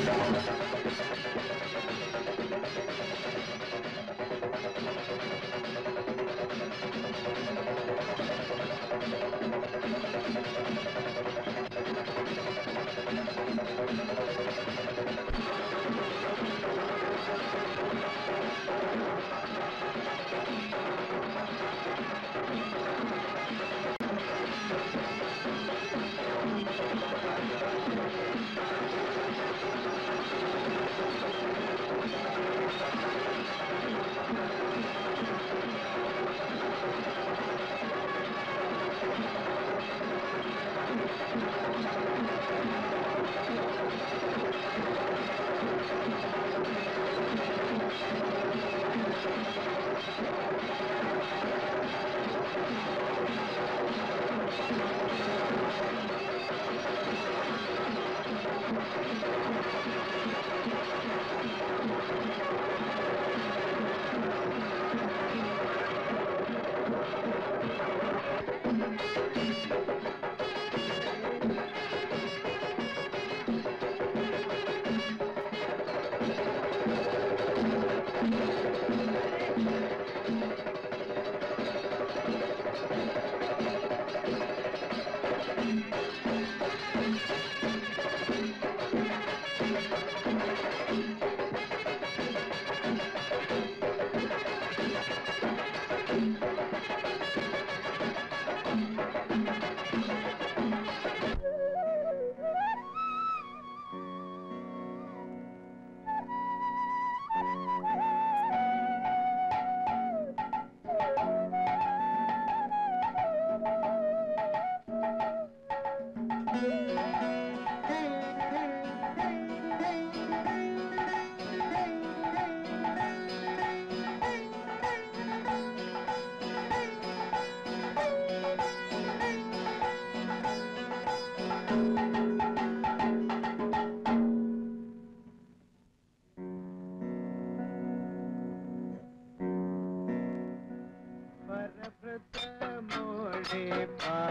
പരഭൃതമോടെ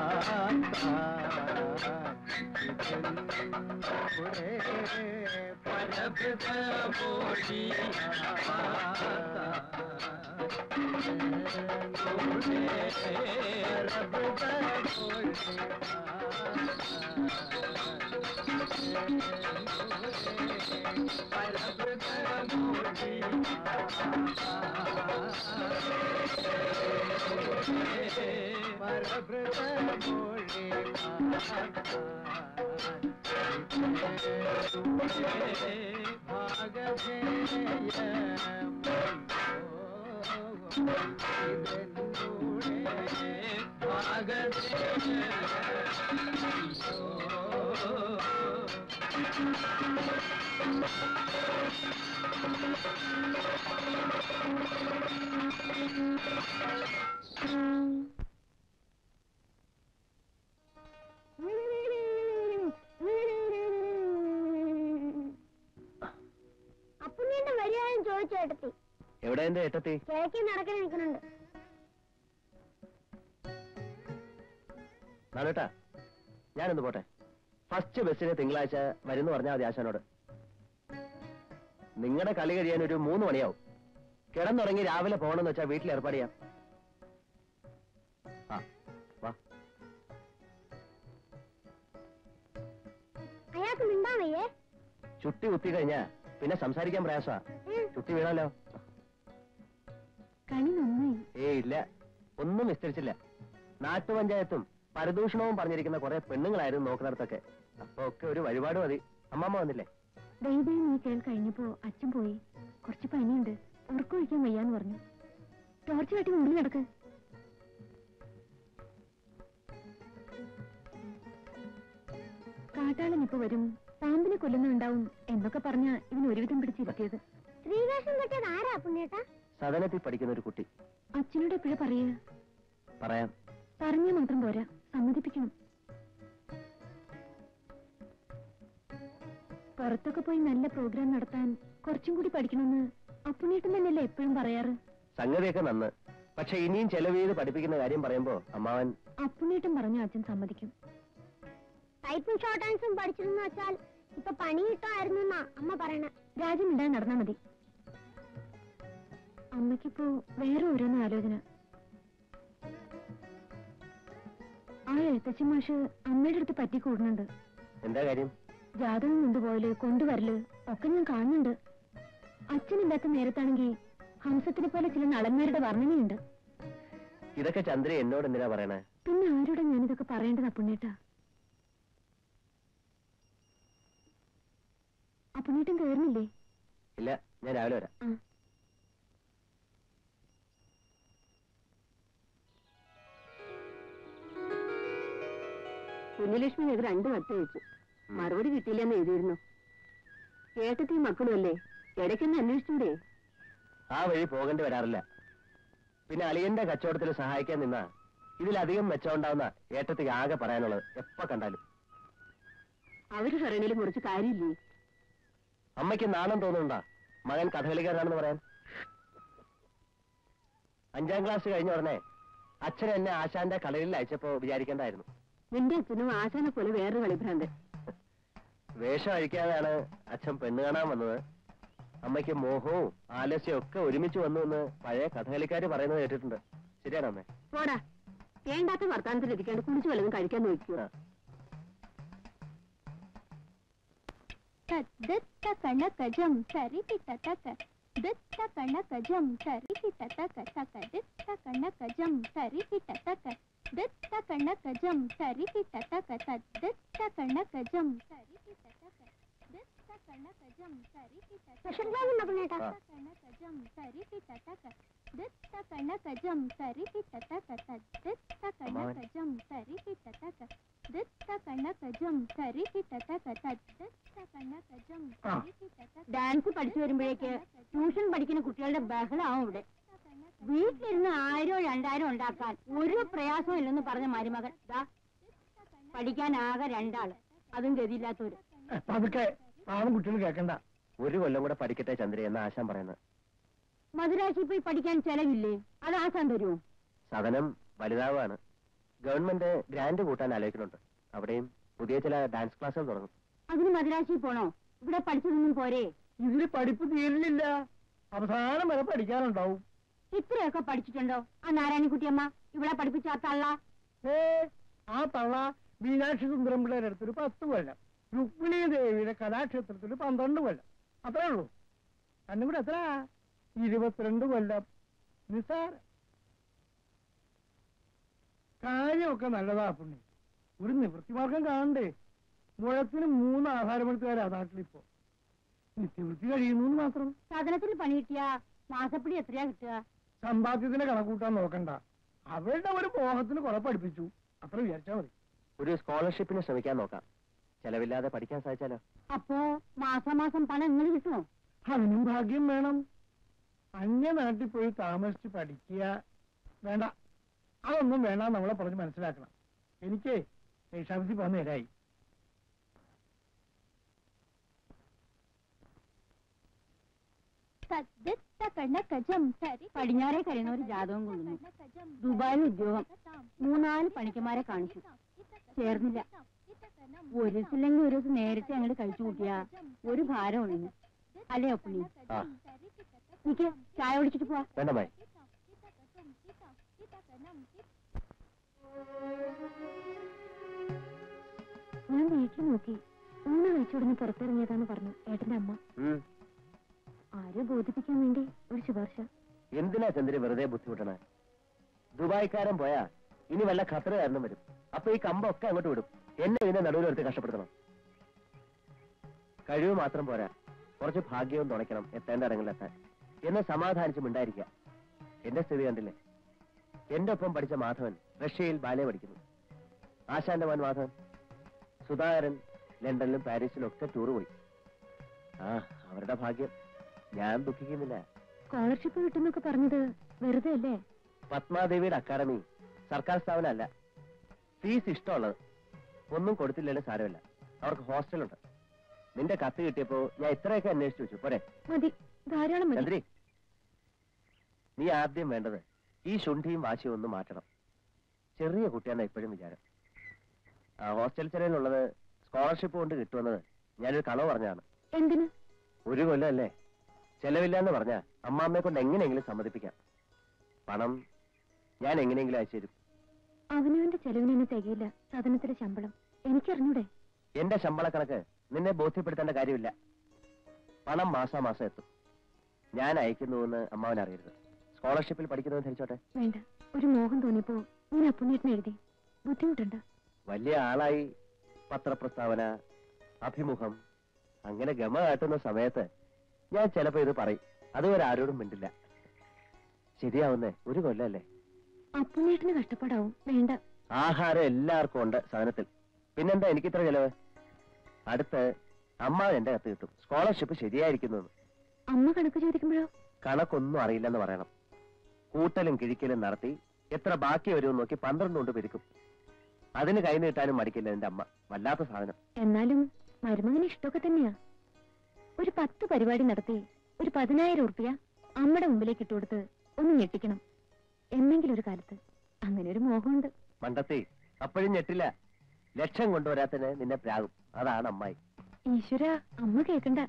പരഭൃതമോടി അപ്പുണ്ണിന്റെ വരികയും ചോദിച്ചു ഏട്ടത്തി എവിടെ എന്റെ ഏട്ടത്തി കിഴക്കി നടക്കണ നിൽക്കുന്നുണ്ട് നാളേട്ടാ ഞാനൊന്ന് പോട്ടെ ഫസ്റ്റ് ബസ്സിന് തിങ്കളാഴ്ച വരുന്നു പറഞ്ഞാൽ മതി ആശാനോട് നിങ്ങളുടെ കളി കഴിയാൻ ഒരു മൂന്ന് മണിയാവും കിടന്നുറങ്ങി രാവിലെ പോകണമെന്ന് വെച്ചാൽ വീട്ടിൽ ഏർപ്പാട് ചെയ്യാം ആ വാ അയാൾക്ക് മിണ്ടാൻ വയ്യേ ചുട്ടി കുത്തി കഴിഞ്ഞാ പിന്നെ സംസാരിക്കാൻ പ്രയാസമാ ഉം. ചുട്ടി വീണാലോ കണി നന്നായി ഏ ഇല്ല ഒന്നും വിസ്തരിച്ചില്ല നാട്ടുപഞ്ചായത്തും പരദൂഷണവും പറഞ്ഞിരിക്കുന്ന കുറെ പെണ്ണുങ്ങളായിരുന്നു നോക്കുന്നിടത്തൊക്കെ അപ്പൊ ഒക്കെ ഒരു വഴിപാട് മതി അമ്മമ്മ വന്നില്ലേ ദൈവം നീ കേൾ കഴിഞ്ഞപ്പോ അച്ഛൻ പോയി കുറച്ച് പനിയുണ്ട് ഉറക്കൊഴിക്കാൻ വയ്യാന്ന് പറഞ്ഞു ടോർച്ച് കെട്ടി മുമ്പിൽ നടക്ക് കാട്ടാളൻ ഇപ്പൊ വരും പാമ്പിനെ കൊല്ലുന്നുണ്ടാവും എന്നൊക്കെ പറഞ്ഞ ഇവൻ ഒരുവിധം പിടിച്ചിരുത്തിയത് ശ്രീവേഷം കെട്ടിയത് ആരാ പുണ്യേട്ടാ സദനത്തിൽ പഠിക്കുന്ന ഒരു കുട്ടി അച്ഛനോട് എപ്പോഴാ പറയുക പറയാം പറഞ്ഞാൽ മാത്രം പോരാ സമ്മതിപ്പിക്കണം പുറത്തൊക്കെ പോയി നല്ല പ്രോഗ്രാം നടത്താൻ കുറച്ചും കൂടി പഠിക്കണമെന്ന് അപ്പുണ്ണീട്ടൻ തന്നെയല്ലേ എപ്പോഴും പറയാറ് സംഗതിയൊക്കെ നന്ന് പക്ഷെ ഇനിയും ചെലവ് ചെയ്ത് പഠിപ്പിക്കുന്ന കാര്യം പറയുമ്പോ അമ്മാവൻ അപ്പുണ്ണീട്ടൻ പറഞ്ഞ അച്ഛൻ സമ്മതിക്കും ടൈപ്പും ഷോർട്ട് ഹാൻഡ്സും പഠിച്ചിരുന്നു വെച്ചാൽ ഇപ്പൊ പണി കിട്ടുമായിരുന്നു അമ്മ പറയണ രാജ്യം ഇടാൻ നടന്നാ മതി അമ്മയ്ക്കിപ്പോ വേറെ ഓരോന്ന് ആലോചന ആ എഴുത്തച്ഛൻ മാഷ് അമ്മയുടെ അടുത്ത് പറ്റി കൂടുന്നുണ്ട് എന്താ കാര്യം ജാതകം കൊണ്ടുപോയല് കൊണ്ടുവരല് ഒക്കെ ഞാൻ കാണുന്നുണ്ട് അച്ഛനില്ലാത്ത നേരത്താണെങ്കിൽ ഹംസത്തിനെ പോലെ ചില നളന്മാരുടെ വർണ്ണനയുണ്ട് ഇതൊക്കെ ചന്ദ്ര എന്നോട് എന്തിനാ പറയണേ പിന്നെ ആരോടെ ഞാനിതൊക്കെ പറയേണ്ടത് അപ്പുണ്ണേട്ടാ അപ്പുണ്ണേട്ടൻ കേറുന്നില്ലേ ഇല്ല ഞാൻ രാവിലെ വരാം ആ കുഞ്ഞലക്ഷ്മി ഇത് രണ്ട് കത്ത് അയച്ചു മറുപടി കിട്ടിയില്ലെന്ന് എഴുതിയിരുന്നു കേട്ടത്തി മക്കളും അല്ലേ ഇടയ്ക്കൊന്ന് അന്വേഷിച്ചൂടെ ആ വഴി പോകേണ്ടി വരാറില്ല പിന്നെ അളിയന്റെ കച്ചവടത്തിൽ സഹായിക്കാൻ നിന്നാ ഇതിലധികം മെച്ചമുണ്ടാവുന്ന ഏട്ടത്തിക്ക് ആകെ പറയാനുള്ളത് എപ്പോ കണ്ടാലും അവര് പറയണേല് കുറച്ച് കാര്യമില്ലേ അമ്മയ്ക്ക് നാണം തോന്നുന്നുണ്ടാ മകൻ കഥകളിക്കാരനാണെന്ന് പറയാൻ അഞ്ചാം ക്ലാസ് കഴിഞ്ഞ ഉടനെ അച്ഛൻ എന്നെ ആശാന്റെ കളരിൽ അയച്ചപ്പോ വിചാരിക്കേണ്ടായിരുന്നു നിന്റെ അച്ഛനും ആശാനെ പോലെ വേറൊരു കളിഭ്രാന്തൻ വേഷം അഴിക്കാതെയാണ് അച്ഛൻ പെണ്ണ് കാണാൻ വന്നത് അമ്മയ്ക്ക് മോഹവും ആലസ്യവും ഒക്കെ ഒരുമിച്ച് വന്നു എന്ന് പഴയ കഥകളിക്കാര് പറയുന്നത് കേട്ടിട്ടുണ്ട് ശരിയാണോ അമ്മേ പോടാ വേണ്ടാത്ത വർത്താനത്തിൽ ഇരിക്കാണ്ട് കുടിച്ചു വല്ലതും കഴിക്കാൻ നോക്കുക ದಿತ್ತ ಕಣಕಜಂ ಸರಿತಿ ತತಕ ದಿತ್ತ ಕಣಕಜಂ ಸರಿತಿ ತತಕ ತಕ ದಿತ್ತ ಕಣಕಜಂ ಸರಿತಿ ತತಕ ದಿತ್ತ ಕಣಕಜಂ ಸರಿತಿ ತತಕ ತದ್ದಿತ್ತ ಕಣಕಜಂ ಸರಿತಿ ತತಕ ದಿತ್ತ ಕಣಕಜಂ ಸರಿತಿ ತತಕ ಕಣಕಜಂ ಸರಿತಿ ತತಕ ದಿತ್ತ ಕಣಕಜಂ ಸರಿತಿ ತತಕ ತದ್ದಿತ್ತ ಕಣಕಜಂ ಸರಿತಿ ತತಕ ದಿತ್ತ ಕಣಕಜಂ ಸರಿತಿ ತತಕ ತದ್ದಿತ್ತ കണ്ണകജം സരിതി തതക ഡാൻസ് പഠിച്ചു വരുമ്പോഴേക്ക് ട്യൂഷൻ പഠിക്കുന്ന കുട്ടികളുടെ ബഹളാവും ഇവിടെ വീട്ടിലിരുന്ന് ആയിരോ രണ്ടായിരോ ഉണ്ടാക്കാൻ ഒരു പ്രയാസവും ഇല്ലെന്ന് പറഞ്ഞ മരുമകൻ ദാ പഠിക്കാൻ ആകെ രണ്ടാള് അതും ഗതിയില്ലാത്തവര് അതൊക്കെ പാവം കുട്ടികൾ കേൾക്കണ്ട ഒരു കൊല്ലം കൂടെ പഠിക്കട്ടെ ചന്ദ്ര എന്ന ആശാൻ പറയുന്നത് മധുരാശി പോയി പഠിക്കാൻ ചെലവില്ലേ അത് ആസാൻ തരുമോ സദനം വലുതാവാണ് ഗവൺമെന്റ് ഗ്രാന്റ് കൂട്ടാൻ ആലോചിക്കുന്നുണ്ട് അവിടെയും പുതിയ ചില ഡാൻസ് ക്ലാസ്സുകൾ തുടങ്ങും അതിന് മധുരാശി പോണോ ഇവിടെ പഠിച്ചതൊന്നും പോരെ ഇതില് പഠിപ്പ് തീരില്ല അവസാനം വരെ പഠിക്കാനുണ്ടാവും ഇത്രയൊക്കെ പഠിച്ചിട്ടുണ്ടോ ആ നാരായണിക്കുട്ടിയമ്മ ഇവിടെ പഠിപ്പിച്ച ആ തള്ള ഏ ആ തള്ള മീനാക്ഷി സുന്ദരം പിള്ളേരുടെ അടുത്തൊരു പത്ത് കൊല്ലം രുക്മിണി ദേവിയുടെ കലാക്ഷേത്രത്തിൽ പന്ത്രണ്ട് കൊല്ലം അത്രേ ഉള്ളൂ അന്നും കൂടെ എത്ര ഇരുപത്തിരണ്ട് കൊല്ലം നിസാരം കാര്യമൊക്കെ നല്ലതാ പുണ്ണി ഒരു നിവൃത്തിമാർഗം കാണണ്ടേ മുഴത്തിന് മൂന്ന് ആഹാരമെടുത്തുകാരാ നാട്ടിലിപ്പോ നിത്യവൃത്തി കഴിയുന്നു മാത്രം സാധനത്തിന് പണി കിട്ടിയ മാസപ്പടി എത്രയാ കിട്ടുക സമ്പാദ്യത്തിന് കണക്കൂട്ടാൻ നോക്കണ്ട അവരുടെ ഒരു മോഹത്തിന് കുറെ പഠിപ്പിച്ചു അത്ര വിചാരിച്ചാ മതി ഒരു സ്കോളർഷിപ്പിന് ശ്രമിക്കാൻ നോക്കാം ചെലവില്ലാതെ പഠിക്കാൻ സാധിച്ചാലോ അപ്പോ മാസാമാസം പണം എങ്ങനെ കിട്ടുമോ അതിനും ഭാഗ്യം വേണം അന്യ നാട്ടിൽ പോയി താമസിച്ച് പഠിക്കുക വേണ്ട അതൊന്നും വേണ്ട നമ്മളെ പറഞ്ഞ് മനസ്സിലാക്കണം എനിക്ക് രക്ഷാപതി പോകാൻ നേരായി തദ്ദിത്ത കണ്ണകജം സരിതി പടിഞ്ഞാറേ കഴിയുന്ന ഒരു ജാതകം കൊണ്ടുവന്നു ദുബായിൽ ഉദ്യോഗം മൂന്നാല് പണിക്കന്മാരെ കാണിച്ചു ചേർന്നില്ല ഒരു ദിവസമില്ലെങ്കിൽ ഒരു ദിവസം നേരത്തെ അങ്ങോട്ട് കഴിച്ചു കൂട്ടിയാ ഒരു ഭാരം ഒഴിഞ്ഞു അല്ലേ അപ്പുണ്ണി ആ എനിക്ക് ചായ കുടിച്ചിട്ട് പോവാ വേണ്ട മായി ഞാൻ വീട്ടിൽ നോക്കി ഊണ് കഴിച്ചുടനെ പുറത്തിറങ്ങിയതാന്ന് പറഞ്ഞു ഏട്ടന്റെ അമ്മ ഉം. ആരെ ബോധിപ്പിക്കാൻ വേണ്ടി ഒരു ശുപാർശ എന്തിനാ ചന്ദ്രൻ വെറുതെ ബുദ്ധിമുട്ടണേ ദുബായിക്കാരൻ പോയാ ഇനി വല്ല ഖത്തറുകാരനും വരും അപ്പൊ ഈ കമ്പൊക്കെ അങ്ങോട്ട് വിടും എന്നെ ഇതിന്റെ നടുവിലെടുത്ത് കഷ്ടപ്പെടുത്തണം കഴിവ് മാത്രം പോരാ കുറച്ച് ഭാഗ്യവും തുണയ്ക്കണം എത്തേണ്ട ഇടങ്ങളിലെത്താൻ എന്നെ സമാധാനിച്ച് മിണ്ടായിരിക്കുക എന്റെ സ്ഥിതി കണ്ടില്ലേ എന്റെ ഒപ്പം പഠിച്ച മാധവൻ റഷ്യയിൽ ബാലെ പഠിക്കുന്നു ആശാന്റെ മോൻ മാധവൻ സുധാകരൻ ലണ്ടനിലും പാരീസിലും ഒക്കെ ടൂർ പോയി ആ അവരുടെ ഭാഗ്യം ഞാൻ ദുഃഖിക്കുന്നില്ല സ്കോളർഷിപ്പ് കിട്ടുന്നൊക്കെ പറഞ്ഞത് വെറുതെ അല്ലേ പത്മാദേവിയുടെ അക്കാദമി സർക്കാർ സ്ഥാപനമല്ല ഫീസ് ഇഷ്ടമുള്ളത് ഒന്നും കൊടുത്തില്ലല്ലോ സാരമില്ല അവർക്ക് ഹോസ്റ്റലുണ്ട് നിന്റെ കത്ത് കിട്ടിയപ്പോ ഞാൻ ഇത്രയൊക്കെ അന്വേഷിച്ചു വെച്ചു പോരെ മതി ധാരാളം മതി ചന്ദ്രി നീ ആദ്യം വേണ്ടത് ഈ ശുണ്ഠിയും വാശിയും ഒന്ന് മാറ്റണം ചെറിയ കുട്ടിയാണെന്ന് എപ്പോഴും വിചാരം ആ ഹോസ്റ്റൽ ചെലവിലുള്ളത് സ്കോളർഷിപ്പ് കൊണ്ട് കിട്ടുമെന്നത് ഞാനൊരു കളവ് പറഞ്ഞതാണ് എന്തിന് ഒരു കൊല്ലമല്ലേ ചെലവില്ലാന്ന് പറഞ്ഞ അമ്മാമ്മയെ കൊണ്ട് എങ്ങനെയെങ്കിലും സമ്മതിപ്പിക്കാം പണം ഞാൻ എങ്ങനെയെങ്കിലും അയച്ചു തരും അവനവന്റെ ചെലവിനൊന്നും തികയില്ല സദനത്തിലെ ശമ്പളം എനിക്കറിഞ്ഞൂടെ എന്റെ ശമ്പള കണക്ക് നിന്നെ ബോധ്യപ്പെടുത്തേണ്ട കാര്യമില്ല പണം മാസാമാസം എത്തും ഞാൻ അയക്കുന്നുവെന്ന് അമ്മാവൻ അറിയരുത് സ്കോളർഷിപ്പിൽ പഠിക്കുന്നത് ധരിച്ചോട്ടെ വേണ്ട ഒരു മോഹം തോന്നിയപ്പോ ഞാൻ അപ്പുണ്ണേട്ടിന് എഴുതി ബുദ്ധിമുട്ടുണ്ട് വലിയ ആളായി പത്രപ്രസ്താവന അഭിമുഖം അങ്ങനെ ഗമ കാട്ടുന്ന സമയത്ത് ഞാൻ ചിലപ്പോ ഇത് പറയും അതുവരെ ആരോടും മിണ്ടില്ല ശരിയാവുന്നേ ഒരു കൊല്ലല്ലേ അപ്പുണ്ണേട്ടിന് കഷ്ടപ്പാടാവും വേണ്ട ആഹാരം എല്ലാവർക്കും ഉണ്ട് സാധനത്തിൽ പിന്നെന്താ എനിക്കിത്ര ചെലവ് അടുത്ത് അമ്മ എന്റെ കത്ത് കിട്ടും സ്കോളർഷിപ്പ് ശരിയായിരിക്കുന്നു അമ്മ കണക്ക് ചോദിക്കുമ്പോഴോ കണക്കൊന്നും അറിയില്ലെന്ന് പറയണം കൂട്ടലും കിഴിക്കലും നടത്തി എത്ര ബാക്കി വരുമെന്ന് നോക്കി പന്ത്രണ്ട് കൊണ്ട് പെരുക്കും അതിന് കൈ നീട്ടാനും മടിക്കില്ല എന്റെ അമ്മ വല്ലാത്ത സാധനം എന്നാലും മരുമകന് ഇഷ്ടമൊക്കെ തന്നെയാ ഒരു പത്ത് പരിപാടി നടത്തി ഒരു പതിനായിരം ഉറുപ്പ്യ അമ്മയുടെ മുമ്പിലേക്ക് ഇട്ടുകൊടുത്ത് ഒന്ന് ഞെട്ടിക്കണം എന്നെങ്കിലും ഒരു കാലത്ത് അങ്ങനെ ഒരു മോഹമുണ്ട് മണ്ടത്തി അപ്പോഴും ഞെട്ടില്ല ലക്ഷം കൊണ്ടുവരാത്തിന് നിന്നെ പ്രാകും അതാണ് അമ്മായി ഈശ്വര അമ്മ കേക്കണ്ട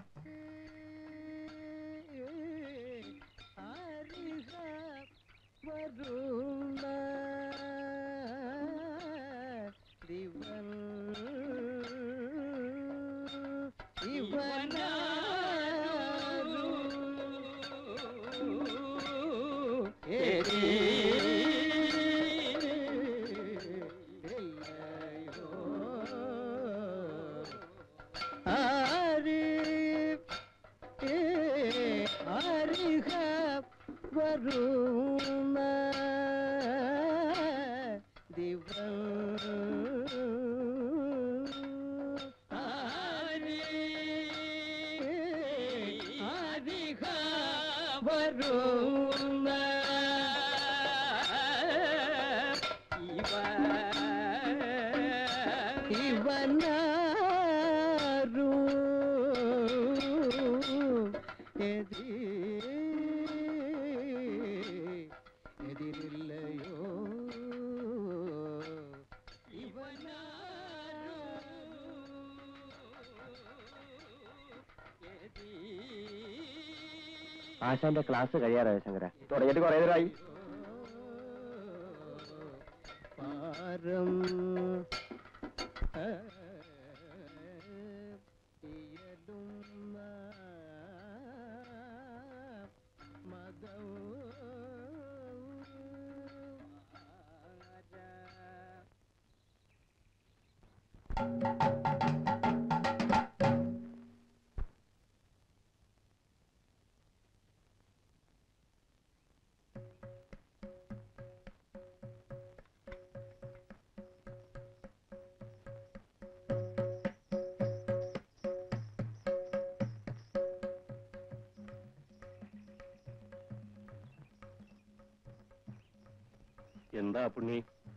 ആശാന്റെ ക്ലാസ് കഴിയാറായോ ശങ്കര തുടങ്ങിയിട്ട് കുറെ നേരമായി എന്താ പുണ്ണി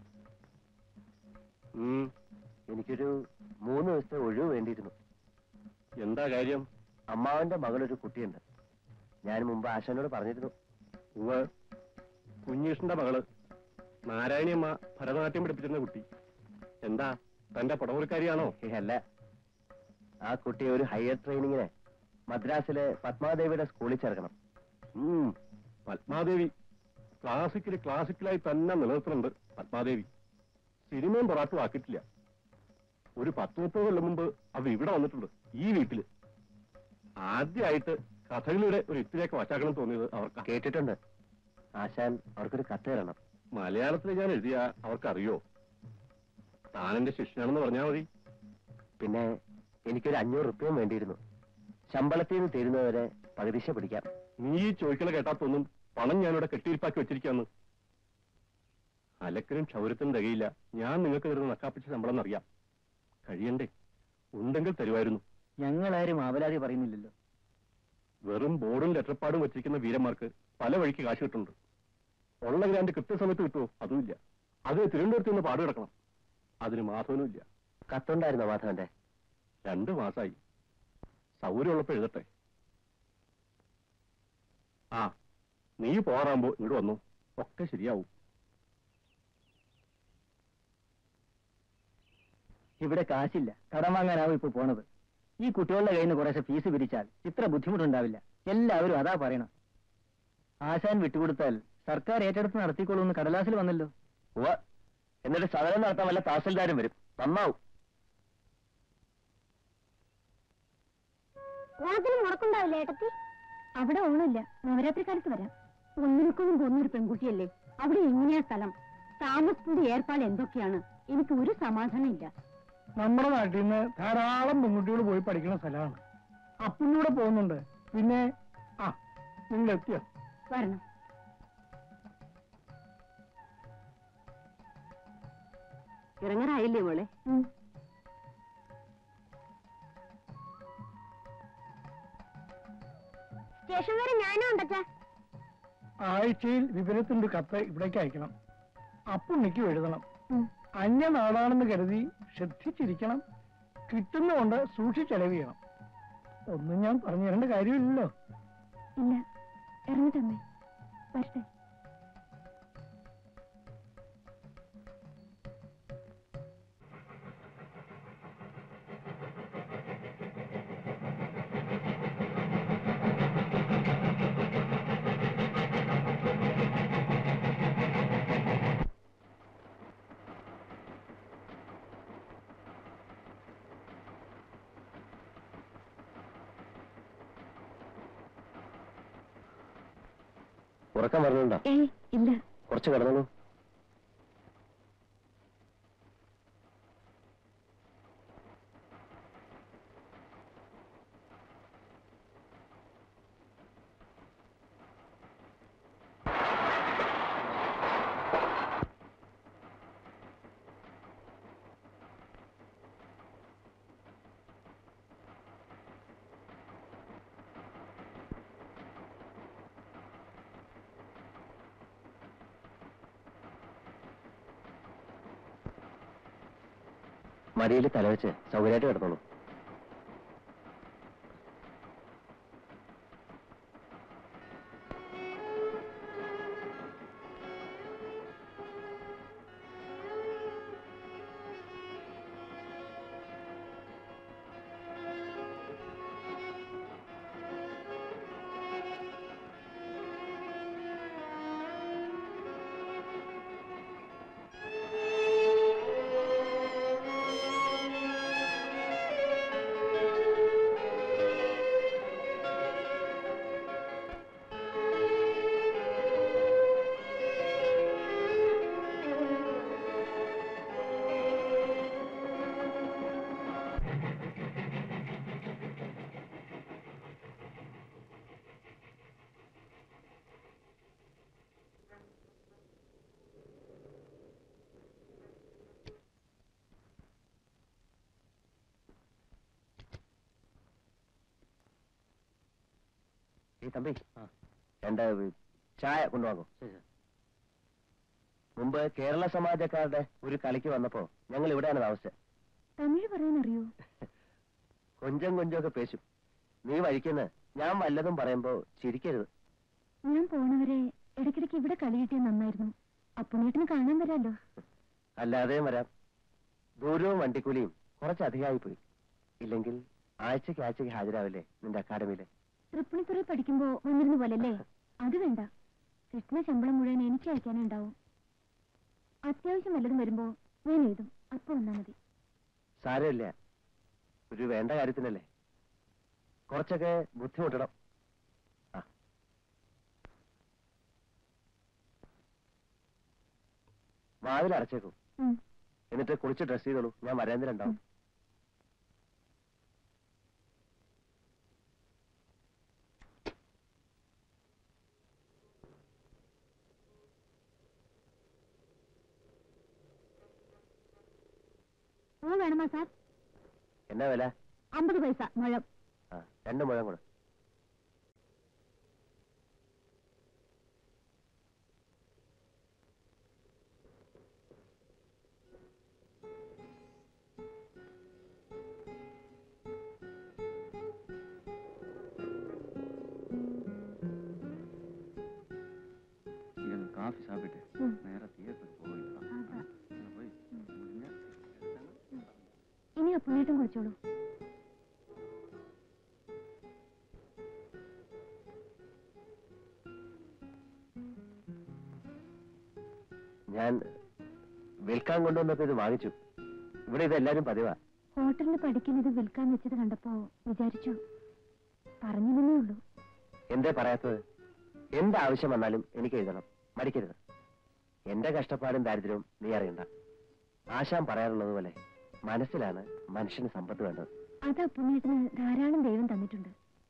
ഉം, എനിക്കൊരു മൂന്ന് ദിവസത്തെ ഒഴിവ് വേണ്ടിയിരുന്നു എന്താ കാര്യം അമ്മാവന്റെ മകളൊരു കുട്ടിയുണ്ട് ഞാൻ മുമ്പ് ആശാനോട് പറഞ്ഞിരുന്നു ഉവ്വ് കുഞ്ഞീഷിന്റെ മകള് നാരായണിയമ്മ ഭരതനാട്യം പഠിപ്പിച്ചിരുന്ന കുട്ടി എന്താ തന്റെ പടവുൽക്കാരിയാണോ ഏ, അല്ല ആ കുട്ടിയെ ഒരു ഹയർ ട്രെയിനിങ്ങിന് മദ്രാസിലെ പത്മാദേവിയുടെ സ്കൂളിൽ ചേർക്കണം ഉം, പത്മാദേവി ക്ലാസിക്കല് ക്ലാസിക്കലായി തന്നെ നിലനിർത്തുന്നുണ്ട് പത്മാദേവി സിനിമയും പൊറാട്ടും ആക്കിയിട്ടില്ല ഒരു പത്ത് മുപ്പത് കൊല്ലം മുമ്പ് അവ ഇവിടെ വന്നിട്ടുണ്ട് ഈ വീട്ടില് ആദ്യമായിട്ട് കഥകളിയുടെ ഒരു ഇത്തിരിയൊക്കെ വച്ചാക്കണം തോന്നിയത് അവർക്ക് കേട്ടിട്ടുണ്ട് ആശാൻ അവർക്കൊരു കത്ത് തരണം മലയാളത്തിൽ ഞാൻ എഴുതിയ അവർക്കറിയോ താനെന്റെ ശിഷ്യനാണെന്ന് പറഞ്ഞാൽ മതി പിന്നെ എനിക്കൊരു അഞ്ഞൂറ് റുപ്യയും വേണ്ടിയിരുന്നു ശമ്പളത്തിൽ നിന്ന് തരുന്നവരെ പകുതിശ പിടിക്കാം നീ ഈ ചോദിക്കല കേട്ടാത്തൊന്നും പണം ഞാനിവിടെ കെട്ടിയിരിപ്പാക്കി വെച്ചിരിക്കാന്ന് അലക്കനും ക്ഷൗരത്തിനും തികയില്ല ഞാൻ നിങ്ങൾക്ക് തരുന്ന നക്കാപ്പിച്ച ശമ്പളം എന്നറിയാം കഴിയണ്ടേ ഉണ്ടെങ്കിൽ തരുമായിരുന്നു ഞങ്ങളാരും ആവലാതി പറയുന്നില്ലല്ലോ വെറും ബോർഡും ലെറ്റർപ്പാടും വെച്ചിരിക്കുന്ന വീരന്മാർക്ക് പല വഴിക്ക് കാശ് കിട്ടുന്നുണ്ട് ഉള്ള ഗ്രാൻഡ് കൃത്യസമയത്ത് കിട്ടുമോ അതുമില്ല അത് തിരുവനന്തപുരത്ത് നിന്ന് പാട് കിടക്കണം അതിന് മാസവനും ഇല്ല കത്തുണ്ടായിരുന്നോ മാധവന്റെ രണ്ട് മാസായി സൗകര്യമുള്ളപ്പോ എഴുതട്ടെ ആ നീ പോറാകുമ്പോ ഇങ്ങോട്ട് വന്നു ഒക്കെ ശരിയാവും ഇവിടെ കാശില്ല കടം വാങ്ങാനാവും ഇപ്പൊ പോണത് ഈ കുട്ടികളുടെ കയ്യിൽ നിന്ന് കുറേശ്ശെ ഫീസ് പിരിച്ചാൽ ഇത്ര ബുദ്ധിമുട്ടുണ്ടാവില്ല എല്ലാവരും അതാ പറയണം ആശാൻ വിട്ടുകൊടുത്താൽ സർക്കാർ ഏറ്റെടുത്ത് നടത്തിക്കോളൂന്ന് കടലാസിൽ വന്നല്ലോ ഉവ്വ് എന്നിട്ട് സദനം നടത്താൻ വല്ല തഹസിൽദാരും വരും നന്നാവും ഓണത്തിന് മുടക്കുണ്ടാവില്ല ഏട്ടത്തി അവിടെ ഓണമില്ല നവരാത്രി കാലത്ത് വരാം ഒന്നിനൊക്കൊന്നും പോകുന്നൊരു പെൺകുട്ടിയല്ലേ അവിടെ എങ്ങനെയാ സ്ഥലം താമസത്തിന്റെ ഏർപ്പാട് എന്തൊക്കെയാണ് എനിക്ക് ഒരു സമാധാനം ഇല്ല നമ്മുടെ നാട്ടിൽ നിന്ന് ധാരാളം പെൺകുട്ടികൾ പോയി പഠിക്കുന്ന സ്ഥലമാണ് അപ്പൂടെ പോകുന്നുണ്ട് പിന്നെ ആ നിങ്ങൾ എത്തിയോ വരണം ഇറങ്ങാറായില്ലേ മോളെ സ്റ്റേഷൻ വരെ ഞാനും ഉണ്ടച്ചാ ആഴ്ചയിൽ വിവരത്തിന്റെ കത്ത് ഇവിടേക്ക് അയക്കണം അപ്പുണ്ണിക്കും എഴുതണം ഉം. അന്യ നാടാണെന്ന് കരുതി ശ്രദ്ധിച്ചിരിക്കണം കിട്ടുന്നതുകൊണ്ട് സൂക്ഷിച്ചെലവ് ചെയ്യണം ഒന്നും ഞാൻ പറഞ്ഞു തരേണ്ട കാര്യമില്ലല്ലോ ഇല്ല ഇറങ്ങിട്ടമ്മേ വരട്ടെ ഉറക്കം പറഞ്ഞുണ്ടോ ഏയ് ഇല്ല കുറച്ച് കിടന്നോളൂ മടിയിൽ തലവെച്ച് സൗകര്യമായിട്ട് കിടന്നോളൂ ഈ തമ്പി രണ്ട് ചായ കൊണ്ടുവാങ്ങോ മുമ്പ് കേരള സമാജക്കാരുടെ ഒരു കളിക്ക് വന്നപ്പോ ഞങ്ങൾ ഇവിടെയാണ് താമസിച്ചത് തമിഴ് പറയാനറിയോ കൊഞ്ചം കൊഞ്ചമൊക്കെ പേശും നീ വഴിക്കുന്ന ഞാൻ വല്ലതും പറയുമ്പോ ചിരിക്കരുത് ഞാൻ പോണവരെ ഇടയ്ക്കിടയ്ക്ക് ഇവിടെ കളി കിട്ടിയത് നന്നായിരുന്നു അപ്പുനേട്ടിന് കാണാൻ വരാലോ അല്ലാതെയും വരാം ദൂരവും വണ്ടിക്കൂലിയും കുറച്ചധികമായി പോയി ഇല്ലെങ്കിൽ ആഴ്ചക്ക് ആഴ്ചക്ക് ഹാജരാവില്ലേ നിന്റെ അക്കാഡമിയിലെ തൃപ്പണിത്തുറ പഠിക്കുമ്പോ വന്നിരുന്ന പോലല്ലേ അത് വേണ്ട കിട്ടുന്ന ശമ്പളം മുഴുവൻ എനിക്ക് അയക്കാനേ ഉണ്ടാവും അത്യാവശ്യം വല്ലതും വരുമ്പോ ഞാൻ എഴുതും അപ്പൊ വന്നാ മതി സാരമില്ല ഒരു വേണ്ട കാര്യത്തിനല്ലേ കുറച്ചൊക്കെ ബുദ്ധിമുട്ടണം ആ വാതിൽ അടച്ചേക്കും ഉം. എന്നിട്ട് കുളിച്ച് ഡ്രസ് ചെയ്തോളൂ ഞാൻ വരേന്ദ്രണ്ടാവും ഓ വേണമാ സാർ എന്നാ വില അമ്പത് പൈസ മുഴം ആ രണ്ട് മുഴം കൂടെ இருங்க காஃபி சாப்பிட்டு ம். நேரா தியேட்டருக்கு போவீங்களா അതാ. அங்க போய் முடிஞ்சா ഇനി അപ്പുനേട്ടം കുളിച്ചോളൂ ഞാൻ വിൽക്കാൻ കൊണ്ടുവന്നപ്പോ ഇത് വാങ്ങിച്ചു ഇവിടെ ഇതെല്ലാരും പതിവാ ഹോട്ടലിൽ പഠിക്കുന്നത് വിൽക്കാൻ വെച്ചത് കണ്ടപ്പോ വിചാരിച്ചു പറഞ്ഞില്ലെന്നേ ഉള്ളൂ എന്തേ പറയാത്തത് എന്ത് ആവശ്യം വന്നാലും എനിക്ക് എഴുതണം മടിക്കരുത് എന്റെ കഷ്ടപ്പാടും ദാരിദ്ര്യവും നീ അറിയണ്ട ആശാൻ പറയാറുള്ളത് പോലെ മനസ്സിലാണ് മനുഷ്യന് സമ്പത്ത് വേണ്ടത് അത് പുണ്യത്തിന് ധാരാളം ദൈവം തന്നിട്ടുണ്ട്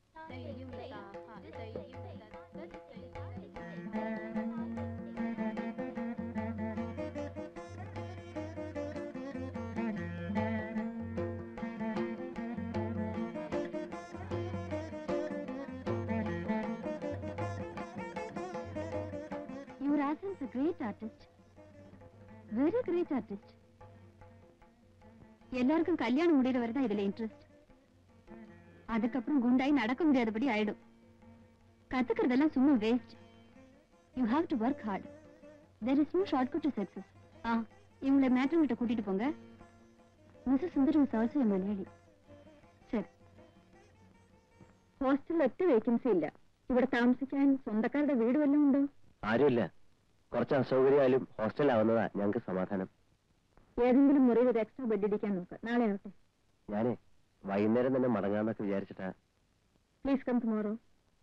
യുവരാജൻ is a great artist. Very great artist. எல்லாருக்கும் கல்யாணம் முடியிற வரை தான் இதுல இன்ட்ரெஸ்ட் அதுக்கப்புறம் குண்டாயி நடக்க முடியாதபடி ஆயிடும் கத்துக்கிறதெல்லாம் சும்மா waste you have to work hard there is no shortcut to success ஆ இவங்களை மேட்ரம் கிட்ட கூட்டிட்டு போங்க Mrs Sundaram is also a Malayali ശരി ഹോസ്റ്റലിൽ ഒറ്റ വേക്കൻസി ഇല്ല ഇവിടെ താമസിക്കാൻ സ്വന്തക്കാരുടെ വീട് വല്ലതും ഉണ്ടോ ആരുമില്ല കുറച്ച് അസൗകര്യമായാലും ഹോസ്റ്റലാവുന്നതാ ഞങ്ങൾക്ക് സമാധാനം ഏതെങ്കിലും മുറിയിൽ ഒരു എക്സ്ട്രാ ബെഡ് ഇടിക്കാൻ നോക്ക് നാളെ ആവട്ടെ ഞാനേ വൈകുന്നേരം തന്നെ മടങ്ങാന്നൊക്കെ വിചാരിച്ചിട്ടാ പ്ലീസ് കം ടുമോറോ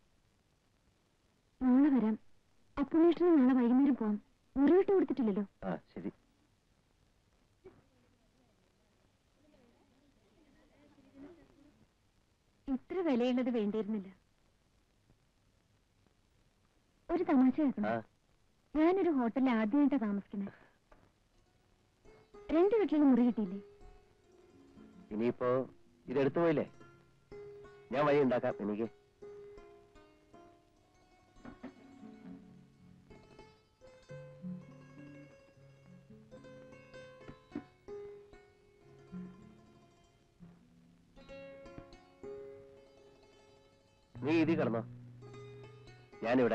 നാളെ വരാം അപ്പുണ്ണേട്ടിന് നാളെ വൈകുന്നേരം പോവാം മുറി വിട്ട് കൊടുത്തിട്ടില്ലല്ലോ ആ ശരി ഇത്ര വിലയുള്ളത് വേണ്ടിയിരുന്നില്ല ഒരു തമാശ ആ കേൾക്കണം ഞാനൊരു ഹോട്ടലിൽ ആദ്യമായിട്ടാ താമസിക്കുന്നത് രണ്ട് വീട്ടിലും മുറി കിട്ടിയില്ലേ ഇനിയിപ്പോ ഇതെടുത്തു പോയില്ലേ ഞാൻ വഴി ഉണ്ടാക്കാം എനിക്ക് നീ ഇതി കിടന്നോ ഞാനിവിടെ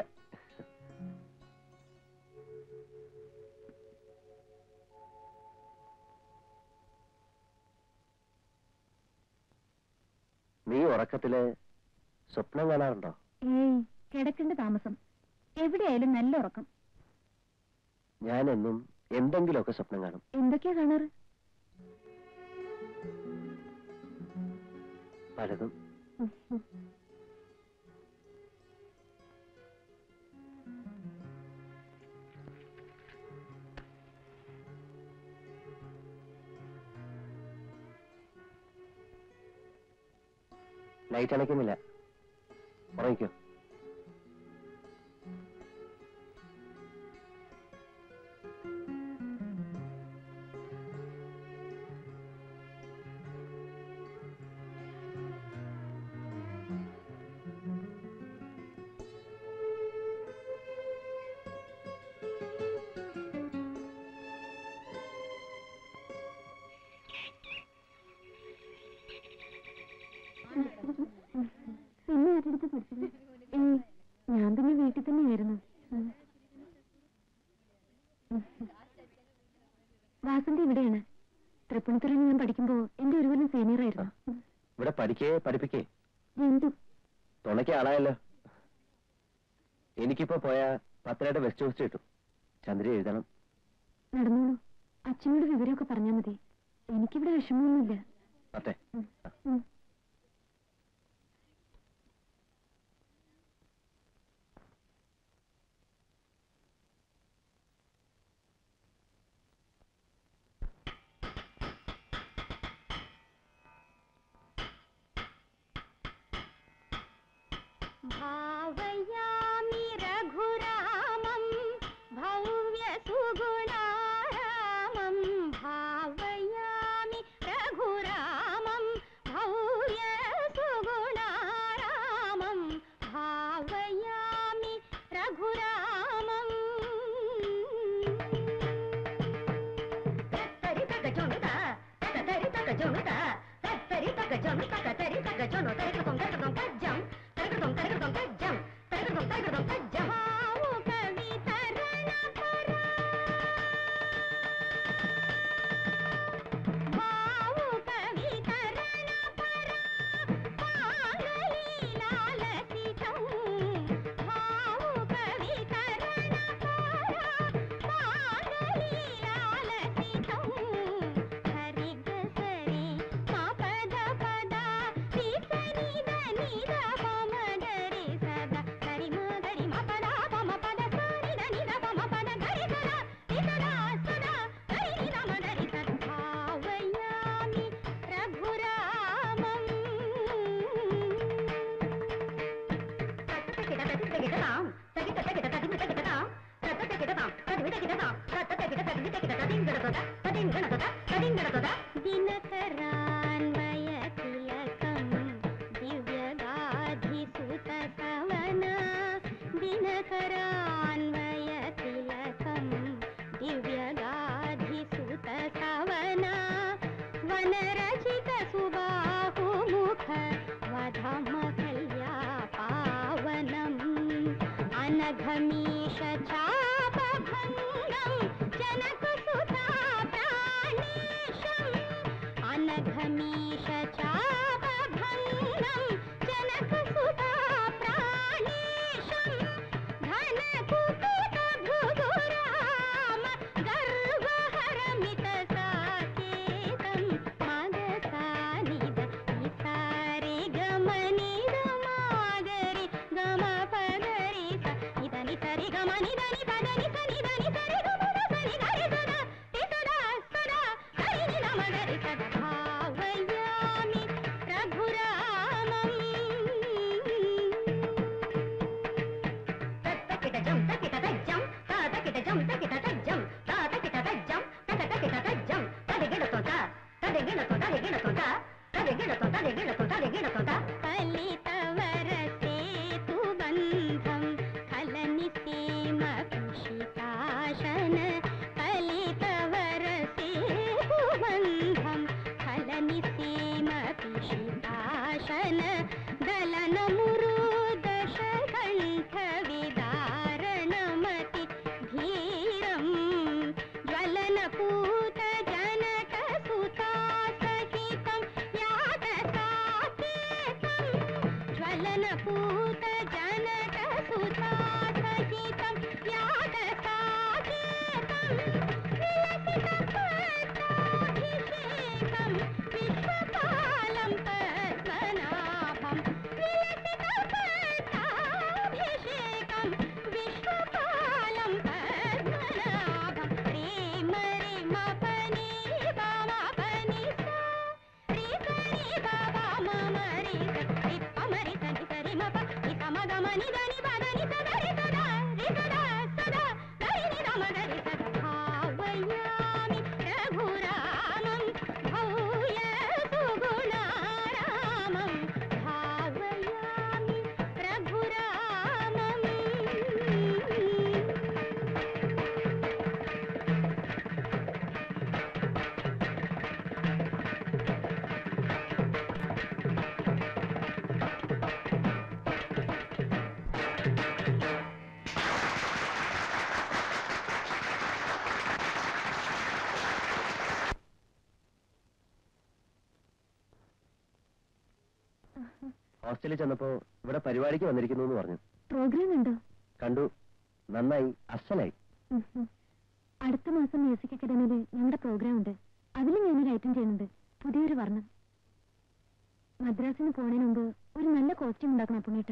നീ ഉറക്കത്തില് സ്വപ്നം കാണാറുണ്ടോ ഏയ് കിടക്കേണ്ട താമസം എവിടെയായാലും നല്ല ഉറക്കം ഞാനെന്നും എന്തെങ്കിലുമൊക്കെ സ്വപ്നം കാണും എന്തൊക്കെയാ കാണാറ് പലതും ലൈറ്റ് അണയ്ക്കുന്നില്ല ഉറങ്ങിക്കോ പിന്നെ ആരെടുത്ത് പഠിച്ചത് ഏയ് ഞാൻ പിന്നെ വീട്ടിൽ തന്നെയായിരുന്നു ഉം. ഉം. വാസന്തി ഇവിടെയാണ് തൃപ്പൂണിത്തുറയിൽ ഞാൻ പഠിക്കുമ്പോ എന്റെ ഒരു കൊല്ലം സീനിയർ ആയിരുന്നു ഉം. ഇവിടെ പഠിക്കേ പഠിപ്പിക്കേ രണ്ടും തുണയ്ക്ക് ആളായല്ലോ എനിക്കിപ്പോ പോയാ പത്തരയുടെ വെസ്റ്റ് കോസ്റ്റ് കിട്ടും ചന്ദ്ര എഴുതണം നടന്നോളൂ അച്ഛനോട് വിവരമൊക്കെ പറഞ്ഞാൽ മതി എനിക്കിവിടെ വിഷമമൊന്നുമില്ല പത്തേ ഉം. ഉം. भावयामि रघुरामं भव्यसुगुणारामं भावयामि रघुरामं भव्यसुगुणारामं भावयामि रघुरामम् तरितगजोनुदा तरितगजोनुदा तरितगजोनु तरितगजोनु तरितगं तरितगं गज्जं तरितगं तरितगं ദിനകരാൻവയതിലകം ദിവ്യഗാധിസുതകവന ദിനകരാൻവയതിലകം ദിവ്യഗാധിസുതകവന വനരചിത സുബാഹുമുഖ വധമകല്യാ പാവനം അനഘമീഷ ചാപഭംഗം ജനകസുതാ പ്രാണേശം അനഘമീഷ ചാപഭംഗം ജനകസുതാ പ്രാണേശം ഘനകുപിത ഭൃഗുരാമ ഗർവഹരമിത സാകേതം മദസാനിദ നിസാരി ഗമനിദ മാഗരി ഗമ പദരി സ നിദ നിസരി ഗമ നിദ നി പദ നിസ നിദ നിസരി ഗമ സനി ഗരി സദ തി സദാ സദാ ഹരി നി നമ ഗരി സദ ഭാവയാമി രഘുരാമം తక్కిటజం తక్కిటజం తాతకిటజం తక్కిటజం తాతకిటజం తకటకిటజం తదిగిడతోట తదిగిడతో తదిగిడతోట తదిగిడతో తదిగిడతో తదిగిడతోట కలితవరసేతు బంధం కలని సీమ కుషికాశన కలితవరసేతు బంధం కలని సీమ కుషికాశన దళన మురుదశ కంఠ విదారణమతి ధీరం జ్వలన పూత జనక సుతా సహితం యాత సాకేతం జ్వలన పూత జనక సుతా సహితం యాత సాకేతం విలసిత పట్టాభిషేకం విశ్వపాలం పద్మనాభం విలసిత పట్టాభిషేకం విశ్వపాలం పద్మనాభం ప్రేమ రిమ పని బామ పని సా రి సరి బాబా మమ రి స రి ప మరి స ని సరి మ ప ని స మ గ మ ని ద ని ప ద ని స ద రి స ద రి స ద స ద ద రి ని ద మ ద రి స ద భావయామి రఘురామం భూయ సుగుణారామం భావయామి రఘురామం ഹോസ്റ്റലിൽ ചെന്നപ്പോ ഇവിടെ പരിപാടിക്ക് വന്നിരിക്കുന്നു എന്ന് പറഞ്ഞു പ്രോഗ്രാം ഉണ്ടോ കണ്ടു നന്നായി അസലായി ഉം ഉം. അടുത്ത മാസം മ്യൂസിക് അക്കാദമിയിൽ ഞങ്ങളുടെ പ്രോഗ്രാം ഉണ്ട് അതിൽ ഞാനൊരു ഐറ്റം ചെയ്യുന്നുണ്ട് പുതിയൊരു വർണ്ണം മദ്രാസിൽ നിന്ന് പോണതിന് മുമ്പ് ഒരു നല്ല കോസ്റ്റ്യൂം ഉണ്ടാക്കണം പുണ്യേട്ട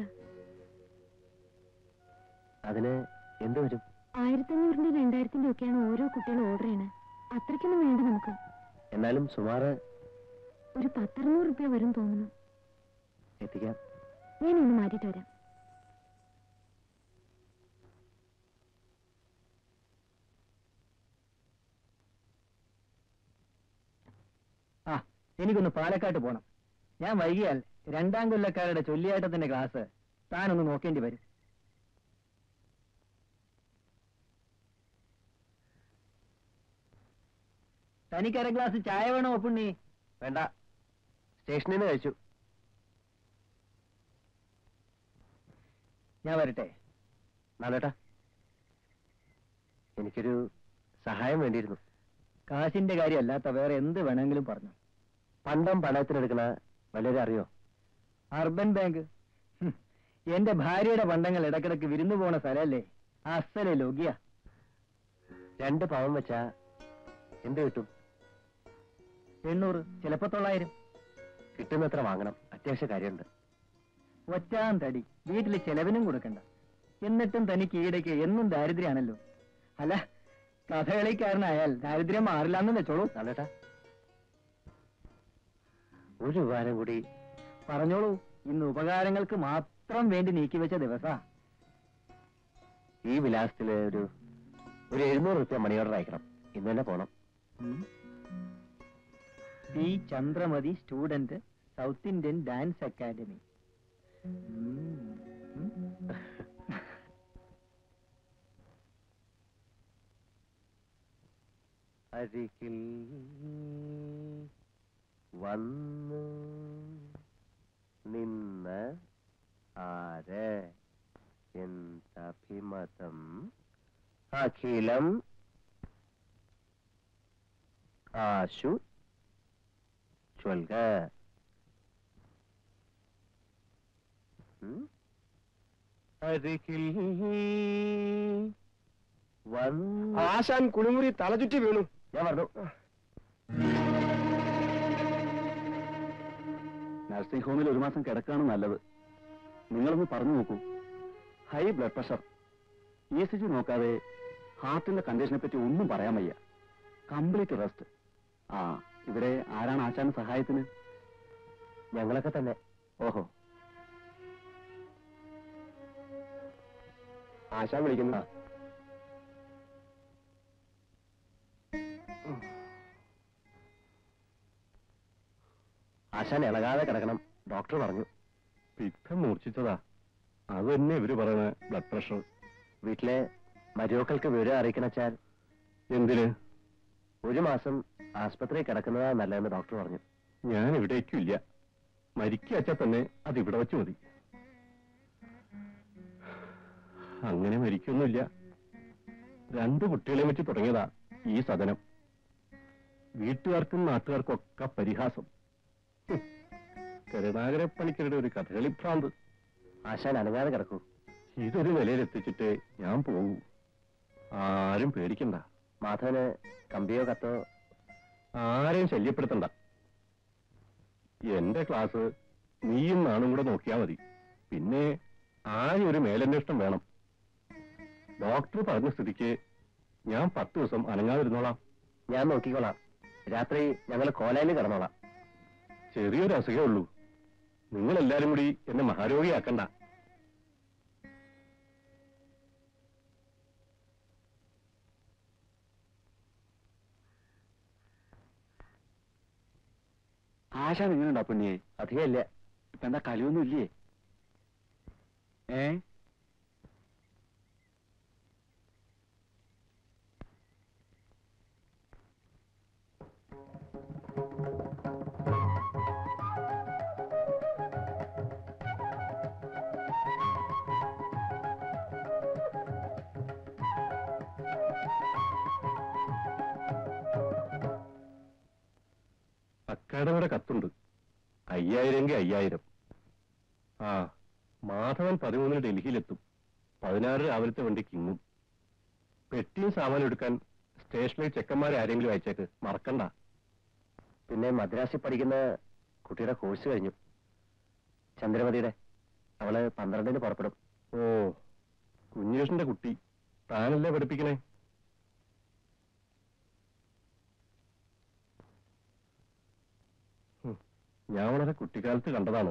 അതിന് എന്ത് വരും ആയിരത്തഞ്ഞൂറിന്റെ രണ്ടായിരത്തിന്റെ ഒക്കെയാണ് ഓരോ കുട്ടികളും ഓർഡർ ചെയ്യണത് അത്രയ്ക്കൊന്നും വേണ്ട നമുക്ക് എന്നാലും സുമാറ് ഒരു പത്തറുന്നൂറ് റുപ്യ വരും തോന്നുന്നു എത്തിക്കാം ഞാൻ ഒന്ന് മാറ്റിയിട്ട് വരാം ആ എനിക്കൊന്ന് പാലക്കാട്ട് പോണം ഞാൻ വൈകിയാൽ രണ്ടാം കൊല്ലക്കാരുടെ ചൊല്ലിയാട്ടത്തിന്റെ ക്ലാസ് താനൊന്ന് നോക്കേണ്ടി വരും തനിക്ക് അര ഗ്ലാസ് ചായ വേണോ പുണ്ണി വേണ്ട സ്റ്റേഷനിൽ നിന്ന് കഴിച്ചു ഞാൻ വരട്ടെ നാളേട്ടാ എനിക്കൊരു സഹായം വേണ്ടിയിരുന്നു കാശിന്റെ കാര്യമല്ലാത്ത വേറെ എന്ത് വേണമെങ്കിലും പറഞ്ഞു പണ്ടം പണയത്തിനെടുക്കണ വളരെ അറിയോ അർബൻ ബാങ്ക് ഹും, എന്റെ ഭാര്യയുടെ പണ്ടങ്ങൾ ഇടക്കിടക്ക് വിരുന്നു പോണ സ്ഥലല്ലേ അസലെ ലോകിയ രണ്ട് പവൻ വെച്ചാ എന്ത് കിട്ടും എണ്ണൂറ് ചിലപ്പോ തൊള്ളായിരം കിട്ടുന്നത്ര വാങ്ങണം അത്യാവശ്യ കാര്യമുണ്ട് ഒറ്റാം തടി വീട്ടില് ചെലവിനും കൊടുക്കണ്ട എന്നിട്ടും തനിക്ക് ഈയിടയ്ക്ക് എന്നും ദാരിദ്ര്യാണല്ലോ അല്ല കഥകളിക്കാരനായാൽ ദാരിദ്ര്യം മാറില്ലാന്ന് വെച്ചോളൂ നാളേട്ടാ ഒരു ഉപകാരം കൂടി പറഞ്ഞോളൂ ഇന്ന് ഉപകാരങ്ങൾക്ക് മാത്രം മാത്രം വേണ്ടി നീക്കി വെച്ച ദിവസാ ഈ വിലാസത്തില് ഒരു ഒരു എഴുന്നൂറ് റുപ്യ മണി ഓർഡർ അയക്കണം ഇന്ന് തന്നെ പോണം ഉം. P Chandramathi student South Indian dance academy ഉം. ഉം. അരികിൽ വന്നു നിന്ന് ആര് എന്തഭിമതം അഖിലം ആശു ചൊൽക ഉം? അരികിൽ വന്നു ആശാൻ കുളിമുറി തലചുറ്റി വീണു ഞാൻ പറഞ്ഞു നഴ്സിംഗ് ഹോമിൽ ഒരു മാസം കിടക്കാണ് നല്ലത് നിങ്ങളൊന്ന് പറഞ്ഞു നോക്കൂ high blood pressure E C G നോക്കാതെ ഹാർട്ടിന്റെ കണ്ടീഷനെ പറ്റി ഒന്നും പറയാൻ വയ്യ കംപ്ലീറ്റ് റെസ്റ്റ് ആ ഇവിടെ ആരാണ് ആശാന് സഹായത്തിന് ഞങ്ങളൊക്കെ തന്നെ ഓഹോ ആശാൻ വിളിക്കുന്നു ആശാൻ ഇളകാതെ കിടക്കണം ഡോക്ടർ പറഞ്ഞു പിത്തം മൂർച്ഛിച്ചതാ അത് തന്നെ ഇവര് പറയണ ബ്ലഡ് പ്രഷർ വീട്ടിലെ മരുമക്കൾക്ക് വിവരം അറിയിക്കണച്ചാൽ എന്തിന് ഒരു മാസം ആസ്പത്രിയിൽ കിടക്കുന്നതാ നല്ലതെന്ന് ഡോക്ടർ പറഞ്ഞു ഞാൻ ഇവിടേക്കും ഇല്ല മരിക്കാച്ചാ തന്നെ അത് ഇവിടെ വെച്ച് മതി അങ്ങനെ മരിക്കൊന്നുമില്ല രണ്ട് കുട്ടികളെ വെച്ച് തുടങ്ങിയതാ ഈ സദനം വീട്ടുകാർക്കും നാട്ടുകാർക്കും ഒക്കെ പരിഹാസം ഹും. കരുണാകര പണിക്കരുടെ ഒരു കഥകളി ഭ്രാന്ത് ആശാൻ അനങ്ങാതെ കിടക്കൂ ഇതൊരു നിലയിലെത്തിച്ചിട്ട് ഞാൻ പോകൂ ആരും പേടിക്കണ്ട മാധവന് കമ്പിയോ കത്തോ ആരെയും ശല്യപ്പെടുത്തണ്ട എന്റെ ക്ലാസ് നീയും നാണും കൂടെ നോക്കിയാ മതി പിന്നെ ആരും ഒരു മേലന്വേഷണം വേണം ഡോക്ടർ പറഞ്ഞ സ്ഥിതിക്ക് ഞാൻ പത്ത് ദിവസം അനങ്ങാതിരുന്നോളാം ഞാൻ നോക്കിക്കോളാം രാത്രി ഞങ്ങൾ കോലയിൽ കിടന്നോളാം ചെറിയൊരു അസുഖമേ ഉള്ളൂ നിങ്ങൾ എല്ലാരും കൂടി എന്നെ മഹാരോഗിയാക്കണ്ട ആശാൻ എങ്ങനെയുണ്ടാ പെണ്ണിയെ അധികമില്ല ഇപ്പൊ എന്താ കളിയൊന്നും ഇല്ലേ ഏ അക്കാഡമിയുടെ കത്തുണ്ട് അയ്യായിരമെങ്കിൽ അയ്യായിരം ആ മാധവൻ പതിമൂന്നിന് ഡൽഹിയിലെത്തും പതിനാറ് രാവിലത്തെ വണ്ടിക്ക് ഇങ്ങും പെട്ടിയും സാമാനും എടുക്കാൻ സ്റ്റേഷനിൽ ചെക്കന്മാരെ ആരെങ്കിലും അയച്ചേക്ക് മറക്കണ്ട പിന്നെ മദ്രാസിൽ പഠിക്കുന്ന കുട്ടിയുടെ കോഴ്സ് കഴിഞ്ഞു ചന്ദ്രമതിയുടെ അവള് പന്ത്രണ്ടിന് പുറപ്പെടും ഓ കുഞ്ഞേഷിന്റെ കുട്ടി താനല്ലേ പഠിപ്പിക്കണേ ഹും, ഞാൻ വളരെ കുട്ടിക്കാലത്ത് കണ്ടതാണ്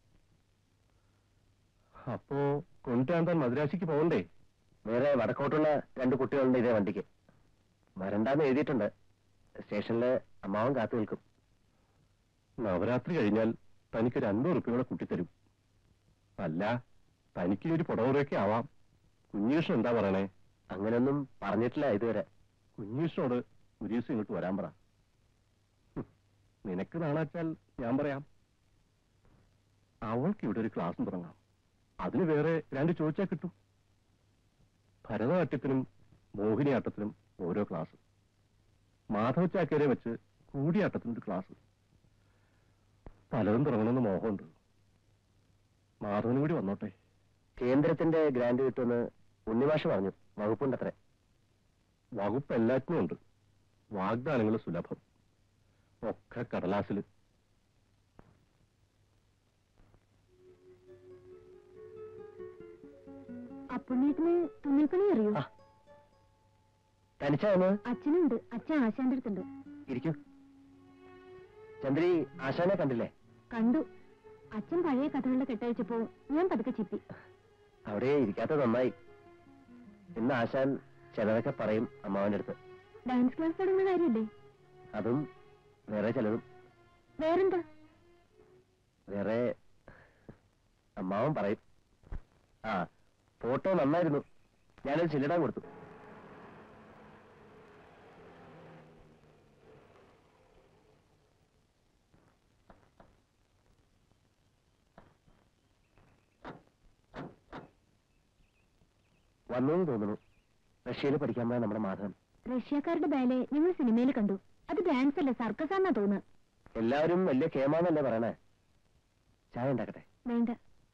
അപ്പോ കൊണ്ടുവരാൻ താൻ മദ്രാശിക്ക് പോകണ്ടേ വേറെ വടക്കോട്ടുള്ള രണ്ട് കുട്ടികളുണ്ട് ഇതേ വണ്ടിക്ക് വരണ്ടാന്ന് എഴുതിയിട്ടുണ്ട് സ്റ്റേഷനില് അമ്മാവൻ കാത്തു നിൽക്കും നവരാത്രി കഴിഞ്ഞാൽ തനിക്കൊരു അൻപത് റുപ്യ കൂടെ കൂട്ടിത്തരും അല്ല തനിക്ക് ഒരു പുടവറയൊക്കെ ആവാം കുഞ്ഞീഷൻ എന്താ പറയണേ അങ്ങനെയൊന്നും പറഞ്ഞിട്ടില്ല ഇതുവരെ കുഞ്ഞീഷനോട് ഒരു ദിവസം ഇങ്ങോട്ട് വരാൻ പറ ഹും, നിനക്ക് നാണാച്ചാൽ ഞാൻ പറയാം അവൾക്ക് ഇവിടെ ഒരു ക്ലാസ്സും തുടങ്ങാം അതിന് വേറെ രണ്ട് ചോദിച്ചാൽ കിട്ടും ഭരതനാട്യത്തിനും മോഹിനിയാട്ടത്തിനും ഓരോ ക്ലാസ് മാധവ ചാക്കേരെ വെച്ച് കൂടിയാട്ടത്തിനൊരു ക്ലാസ് പലതും തുടങ്ങണമെന്ന് മോഹമുണ്ട് മാധവനും കൂടി വന്നോട്ടെ കേന്ദ്രത്തിന്റെ ഗ്രാന്റ് കിട്ടുമെന്ന് ഉണ്ണിമാഷ് പറഞ്ഞു വകുപ്പുണ്ടത്രേ വകുപ്പ് എല്ലാറ്റിനും ഉണ്ട് വാഗ്ദാനങ്ങൾ സുലഭം ഒക്കെ കടലാസിൽ അപ്പുണ്ണീട്ടിന് തുന്നൽപ്പണി അറിയോ ആ. തനിച്ചാ വന്നത് അച്ഛനുണ്ട് അച്ഛൻ ആശാന്റെ അടുത്തുണ്ട് ഇരിക്കൂ ചന്ദ്രി ആശാനെ കണ്ടില്ലേ കണ്ടു അച്ഛൻ പഴയ കഥകളുടെ കെട്ടഴിച്ചപ്പോ ഞാൻ പതുക്കെ ചിപ്പി അവിടെ ഇരിക്കാത്ത നന്നായി ഇന്ന് ആശാൻ ചിലതൊക്കെ പറയും അമ്മാവന്റെ അടുത്ത് ഡാൻസ് ക്ലാസ് തുടങ്ങുന്ന കാര്യല്ലേ അതും വേറെ ചിലതും വേറെന്താ വേറെ അമ്മാവൻ പറയും ആ ഫോട്ടോ നന്നായിരുന്നു ഞാനത് ചില്ലിടാൻ കൊടുത്തു വന്നു എന്ന് തോന്നുന്നു റഷ്യയിൽ പഠിക്കാൻ പോയ നമ്മുടെ മാധവൻ റഷ്യക്കാരുടെ ബാലെ ഞങ്ങൾ സിനിമയിൽ കണ്ടു അത് ഡാൻസ് അല്ല സർക്കസ് ആണെന്നാ തോന്നുന്നു എല്ലാവരും വലിയ കേമാന്നല്ലേ പറയണേ ചായ ഉണ്ടാക്കട്ടെ വേണ്ട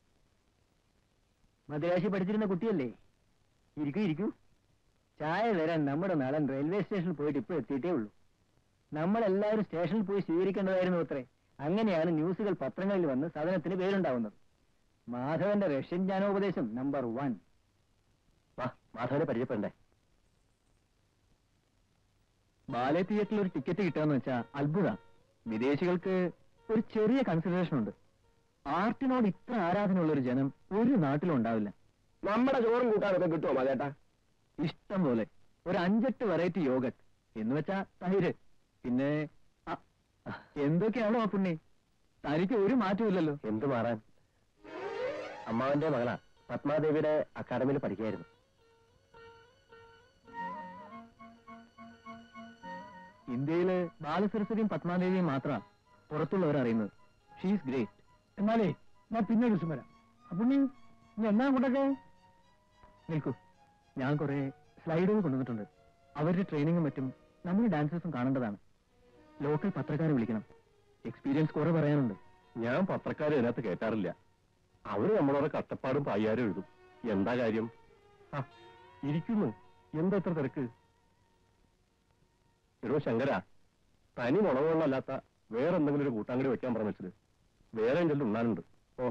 മദ്രാശി പഠിച്ചിരുന്ന കുട്ടിയല്ലേ ഇരിക്കൂ ഇരിക്കൂ ചായ വരാൻ നമ്മുടെ നാടൻ റെയിൽവേ സ്റ്റേഷനിൽ പോയിട്ട് ഇപ്പോൾ എത്തിയിട്ടേ ഉള്ളൂ നമ്മളെല്ലാവരും സ്റ്റേഷനിൽ പോയി സ്വീകരിക്കേണ്ടതായിരുന്നു അത്രേ അങ്ങനെയാണ് ന്യൂസുകൾ പത്രങ്ങളിൽ വന്ന് സദനത്തിന് പേരുണ്ടാവുന്നത് മാധവന്റെ റഷ്യൻ ജ്ഞാനോപദേശം നമ്പർ വൺ വാ മാധവനെ പരിചയപ്പെടണ്ടേ ബാലെ തിയേറ്ററിൽ ഒരു ടിക്കറ്റ് കിട്ടാന്ന് വെച്ചാൽ അത്ഭുത വിദേശികൾക്ക് ഒരു ചെറിയ കൺസിഡറേഷൻ ഉണ്ട് ആർട്ടിനോട് ഇത്ര ആരാധനയുള്ള ഒരു ജനം ഒരു നാട്ടിലും ഉണ്ടാവില്ല നമ്മുടെ ചോറും കൂട്ടാനൊക്കെ കിട്ടുമോ മതേട്ടാ ഇഷ്ടം പോലെ ഒരു അഞ്ചെട്ട് വെറൈറ്റി യോഗട്ട് എന്ന് വെച്ചാ തൈര് പിന്നെ അ, എന്തൊക്കെയാണോ ആ പുണ്ണി തനിക്ക് ഒരു മാറ്റമില്ലല്ലോ എന്ത് മാറാൻ അമ്മാവന്റെ മകളാ പത്മാദേവിയുടെ അക്കാഡമിയിൽ പഠിക്കായിരുന്നു ഇന്ത്യയില് ബാലസരസ്വതിയും പത്മാദേവിയും മാത്ര പുറത്തുള്ളവർ അറിയുന്നത് ഷീസ് ഗ്രേറ്റ് എന്നാലേ ഞാൻ പിന്നെ ഒരു ദിവസം വരാം അപ്പൊ നീ നീ എന്നാ കൊണ്ടൊക്കെ നിൽക്കൂ ഞാൻ കുറെ സ്ലൈഡുകൾ കൊണ്ടുവന്നിട്ടുണ്ട് അവരുടെ ട്രെയിനിങ്ങും മറ്റും നമ്മൾ ഡാൻസേഴ്സും കാണേണ്ടതാണ് ലോക്കൽ പത്രക്കാരെ വിളിക്കണം എക്സ്പീരിയൻസ് കുറെ പറയാനുണ്ട് ഞാൻ പത്രക്കാരെ ഇതിനകത്ത് കേട്ടാറില്ല അവര് നമ്മളോട് കട്ടപ്പാടും പായ്യാരും എഴുതും എന്താ കാര്യം ആ, ഇരിക്കുന്നു എന്താ ഇത്ര തിരക്ക് എടോ ശങ്കര തനി മുളകുള്ളല്ലാത്ത വേറെ എന്തെങ്കിലും ഒരു കൂട്ടാങ്കടി വെക്കാൻ പറഞ്ഞു വെച്ചത് വേറെ എന്തെങ്കിലും ഉണ്ണാനുണ്ട് ഓ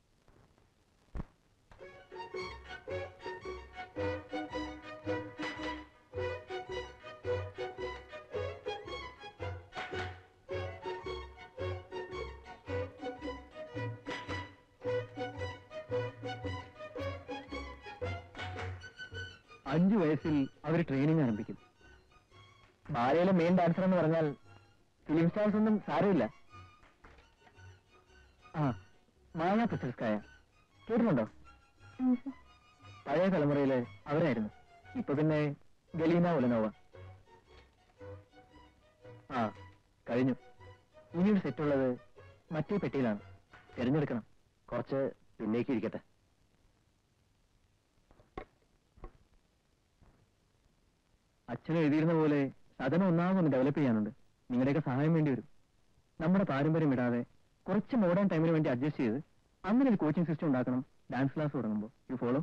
അഞ്ചു വയസ്സിൽ അവർ ട്രെയിനിങ് ആരംഭിക്കും ബാലയിലെ മെയിൻ ഡാൻസർ എന്ന് പറഞ്ഞാൽ ഫിലിം സ്റ്റാർസ് ഒന്നും സാരമില്ല ആ മായ പ്രശസ്കായ കേട്ടിട്ടുണ്ടോ പഴയ തലമുറയില് അവരായിരുന്നു ഇപ്പൊ പിന്നെ ഗലീന ഒലനോവ ആ കഴിഞ്ഞു ഇനിയൊരു സെറ്റുള്ളത് മറ്റേ പെട്ടിയിലാണ് തിരഞ്ഞെടുക്കണം കുറച്ച് പിന്നേക്ക് ഇരിക്കട്ടെ അച്ഛൻ എഴുതിയിരുന്ന പോലെ സദനം ഒന്നാമത് ഒന്ന് ഡെവലപ്പ് ചെയ്യാനുണ്ട് നിങ്ങളുടെയൊക്കെ സഹായം വേണ്ടി വരും നമ്മുടെ പാരമ്പര്യം വിടാതെ കുറച്ച് മോഡേൺ ടൈമിന് വേണ്ടി അഡ്ജസ്റ്റ് ചെയ്ത് അങ്ങനെ ഒരു കോച്ചിങ് സിസ്റ്റം ഉണ്ടാക്കണം ഡാൻസ് ക്ലാസ് തുടങ്ങുമ്പോൾ യു ഫോളോ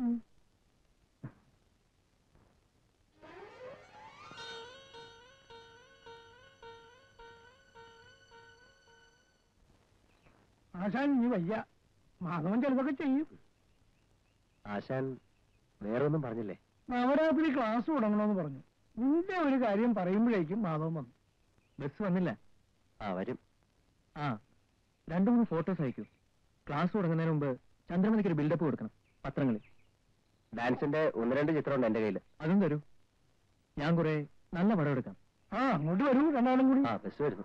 ആശാൻ നീ വയ്യ മാധവൻ ചിലതൊക്കെ ചെയ്യും ആശാൻ വേറെ ഒന്നും പറഞ്ഞില്ലേ നവരാത്രി ക്ലാസ് തുടങ്ങണമെന്ന് പറഞ്ഞു നിന്റെ ഒരു കാര്യം പറയുമ്പോഴേക്കും മാധവൻ വന്നു ബസ് വന്നില്ല ആ വരും ആ രണ്ടു മൂന്ന് ഫോട്ടോസ് അയക്കൂ ക്ലാസ് തുടങ്ങുന്നതിന് മുമ്പ് ചന്ദ്രമതിക്ക് ഒരു ബിൽഡപ്പ് കൊടുക്കണം പത്രങ്ങളിൽ ഡാൻസിന്റെ ഒന്ന് രണ്ട് ചിത്രമുണ്ട് എന്റെ കയ്യിൽ അതും തരൂ ഞാൻ കുറെ നല്ല പടം എടുക്കാം ആ അങ്ങോട്ട് വരൂ രണ്ടാളും കൂടി ആ ബസ് വരുന്നു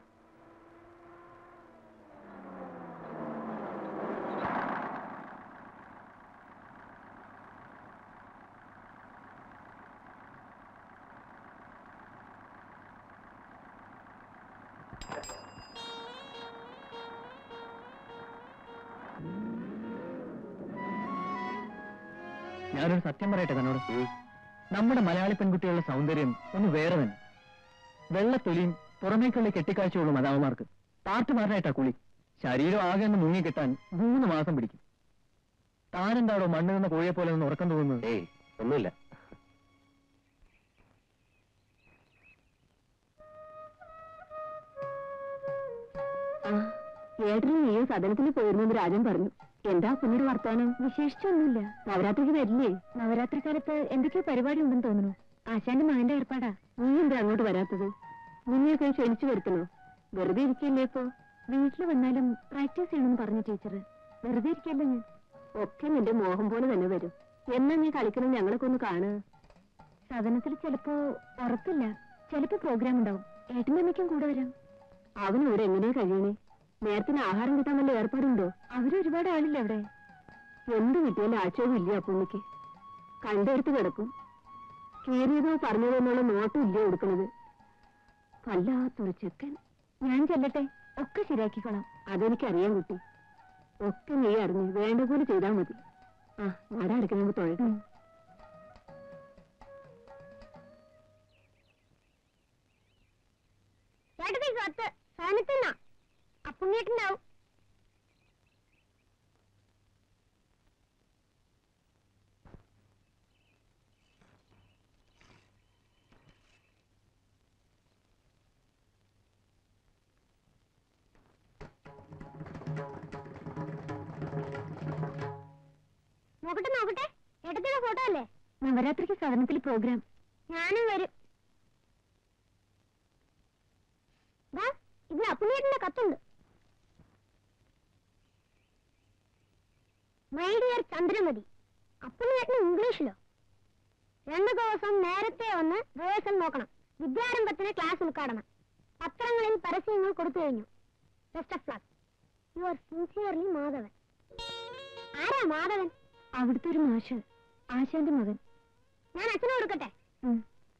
ഞാനൊരു സത്യം പറയട്ടെ തന്നോട് നമ്മുടെ മലയാളി പെൺകുട്ടികളുടെ സൗന്ദര്യം ഒന്ന് വേറെ തന്നെ വെള്ളത്തൊലിയും പുറമേക്കുള്ള കെട്ടിക്കാഴ്ചയുള്ള മതാവന്മാർക്ക് പാട്ടുമാരനായിട്ടാ കുളി ശരീരം ആകെ ഒന്ന് മുങ്ങിക്കിട്ടാൻ മൂന്ന് മാസം പിടിക്കും താനെന്താടോ മണ്ണ് നിന്ന കോഴിയെ പോലെ ഒന്ന് ഉറക്കം തോന്നുന്നത് ഏയ് ഒന്നുമില്ല ഏട്ടനും നീയും സദനത്തിൽ പോയിരുന്നെന്ന് രാജൻ പറഞ്ഞു എന്താ പിന്നീട് വർത്താനം വിശേഷിച്ചൊന്നുമില്ല നവരാത്രിക്ക് വരില്ലേ നവരാത്രി കാലത്ത് എന്തൊക്കെയോ പരിപാടി ഉണ്ടെന്ന് തോന്നുന്നു ആശാന്റെ മകന്റെ ഏർപ്പാടാ നീ എന്താ അങ്ങോട്ട് വരാത്തത് നിന്നെയൊക്കെ ക്ഷണിച്ചു വരുത്തണോ വെറുതെ ഇരിക്കില്ലേ ഇപ്പൊ വീട്ടിൽ വന്നാലും പ്രാക്ടീസ് ചെയ്യണമെന്ന് പറഞ്ഞു ടീച്ചർ വെറുതെ ഇരിക്കല്ലോ ഞാൻ ഒക്കെ നിന്റെ മോഹം പോലെ തന്നെ വരും എന്നാ നീ കളിക്കണം ഞങ്ങളൊക്കെ ഒന്ന് കാണുക സദനത്തിൽ ചിലപ്പോ ഉറപ്പില്ല ചിലപ്പോ പ്രോഗ്രാം ഉണ്ടാവും ഏട്ടൻ്റെ അമ്മയ്ക്കും കൂടെ വരാം അവന് ഇവിടെ എങ്ങനെയാ കഴിയണേ നേരത്തിന് ആഹാരം കിട്ടാൻ വല്ല ഏർപ്പാടുണ്ടോ അവര് ഒരുപാട് ആളില്ല അവിടെ എന്ത് കിട്ടിയാലും ആക്ഷേപം ഇല്ല പുള്ളിക്ക് കണ്ടെടുത്ത് കിടക്കും കീറിയതോ പറഞ്ഞതോ എന്നുള്ള നോട്ടും ഇല്ല കൊടുക്കണത് വല്ലാത്തൊരു ചെക്കൻ ഞാൻ ചെല്ലട്ടെ ഒക്കെ ശരിയാക്കിക്കോളാം അതെനിക്കറിയാം കുട്ടി ഒക്കെ നീ അറിഞ്ഞു വേണ്ട പോലെ ചെയ്താൽ മതി ആ നാടാ എടുക്കാൻ നമുക്ക് തൊഴട്ടെ ചേട്ടത്തി കത്ത് സാധനത്തിനാ അപ്പുണ്ണീട്ടുണ്ടാവും നോക്കട്ടെ നോക്കട്ടെ ഏട്ടത്തിന്റെ ഫോട്ടോ അല്ലേ നവരാത്രിക്ക് സദനത്തിൽ പ്രോഗ്രാം ഞാനും വരും ദാ, ഇതിൽ അപ്പുണ്ണേട്ടന്റെ കത്തുണ്ട് മൈ ഡിയർ ചന്ദ്രമതി അപ്പുണ്ണേട്ടന് ഇംഗ്ലീഷിലോ രണ്ടു ദിവസം നേരത്തെ വന്ന് റിഹേഴ്സൽ നോക്കണം വിദ്യാരംഭത്തിന് ക്ലാസ് ഉദ്ഘാടനം പത്രങ്ങളിൽ പരസ്യങ്ങൾ കൊടുത്തു കഴിഞ്ഞു best of class you are sincerely Madhavan ആരാ മാധവൻ അവിടുത്തെ ഒരു മാഷ് ആശാന്റെ മകൻ ഞാൻ അച്ഛനെ കൊടുക്കട്ടെ ഉം.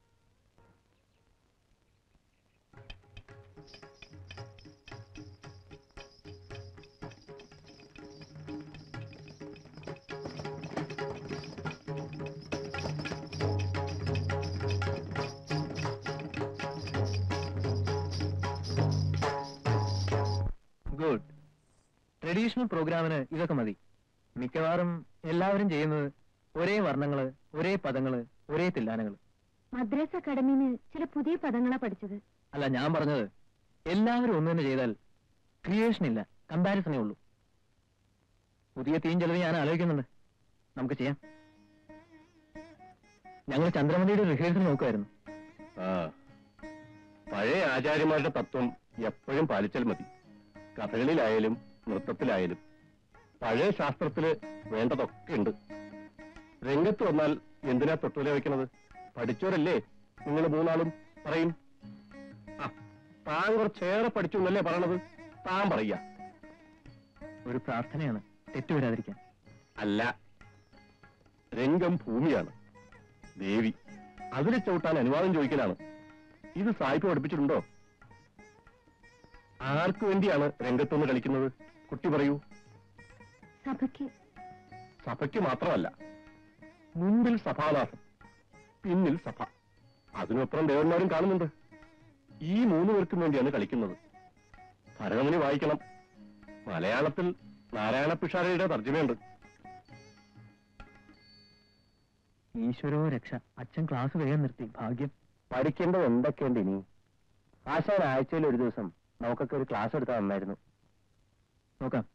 ഗുഡ് ട്രഡീഷണൽ പ്രോഗ്രാമിന് ഇതൊക്കെ മതി മിക്കവാറും എല്ലാവരും ചെയ്യുന്നത് ഒരേ വർണ്ണങ്ങള് ഒരേ പദങ്ങള് ഒരേ തില്ലാനകള് മദ്രാസ് അക്കാഡമിന്ന് ചില പുതിയ പദങ്ങളാ പഠിച്ചത് അല്ല ഞാൻ പറഞ്ഞത് എല്ലാവരും ഒന്ന് തന്നെ ചെയ്താൽ ക്രിയേഷൻ ഇല്ല കമ്പാരിസണേ ഉള്ളൂ പുതിയ തീം ചിലത് ഞാൻ ആലോചിക്കുന്നുണ്ട് നമുക്ക് ചെയ്യാം ഞങ്ങൾ ചന്ദ്രമതിയുടെ റിഹേഴ്സൽ നോക്കുമായിരുന്നു ആ പഴയ ആചാര്യന്മാരുടെ തത്വം എപ്പോഴും പാലിച്ചാൽ മതി കഥകളിലായാലും നൃത്തത്തിലായാലും പഴയ ശാസ്ത്രത്തില് വേണ്ടതൊക്കെ ഉണ്ട് രംഗത്ത് വന്നാൽ എന്തിനാ തൊട്ടുവില വെക്കണത് പഠിച്ചവരല്ലേ നിങ്ങൾ മൂന്നാളും പറയും ആ താൻ കുറച്ചേറെ പഠിച്ചു എന്നല്ലേ പറയണത് താൻ പറയ ഒരു പ്രാർത്ഥനയാണ് തെറ്റുവരാതിരിക്കാൻ അല്ല രംഗം ഭൂമിയാണ് ദേവി അതിൽ ചവിട്ടാൻ അനുവാദം ചോദിക്കലാണ് ഇത് സായിപ്പ് പഠിപ്പിച്ചിട്ടുണ്ടോ ആർക്കു വേണ്ടിയാണ് രംഗത്തുനിന്ന് കളിക്കുന്നത് കുട്ടി പറയൂ സഭയ്ക്ക് സഭയ്ക്ക് മാത്രമല്ല മുമ്പിൽ സഭാനാഥം പിന്നിൽ സഭ അതിനൊപ്പം ദേവന്മാരും കാണുന്നുണ്ട് ഈ മൂന്ന് പേർക്കും വേണ്ടിയാണ് കളിക്കുന്നത് ഭരണമുനി വായിക്കണം മലയാളത്തിൽ നാരായണ പിഷാരയുടെ തർജ്ജമയുണ്ട് ഈശ്വരോ രക്ഷ അച്ഛൻ ക്ലാസ് വേഗം നിർത്തി ഭാഗ്യം പഠിക്കേണ്ടത് എന്തൊക്കെയുണ്ട് ഇനി ആശാൻ ആഴ്ചയിൽ ഒരു ദിവസം നമുക്കൊക്കെ ഒരു ക്ലാസ് എടുത്താൽ നന്നായിരുന്നു നോക്കാം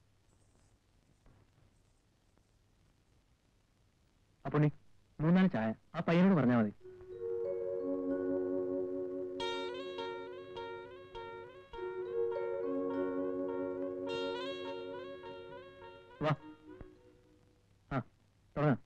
അപ്പൊ നീ മൂന്നാല് ചായ ആ പയ്യനോട് പറഞ്ഞാൽ മതി വാ ആ തുടങ്ങാം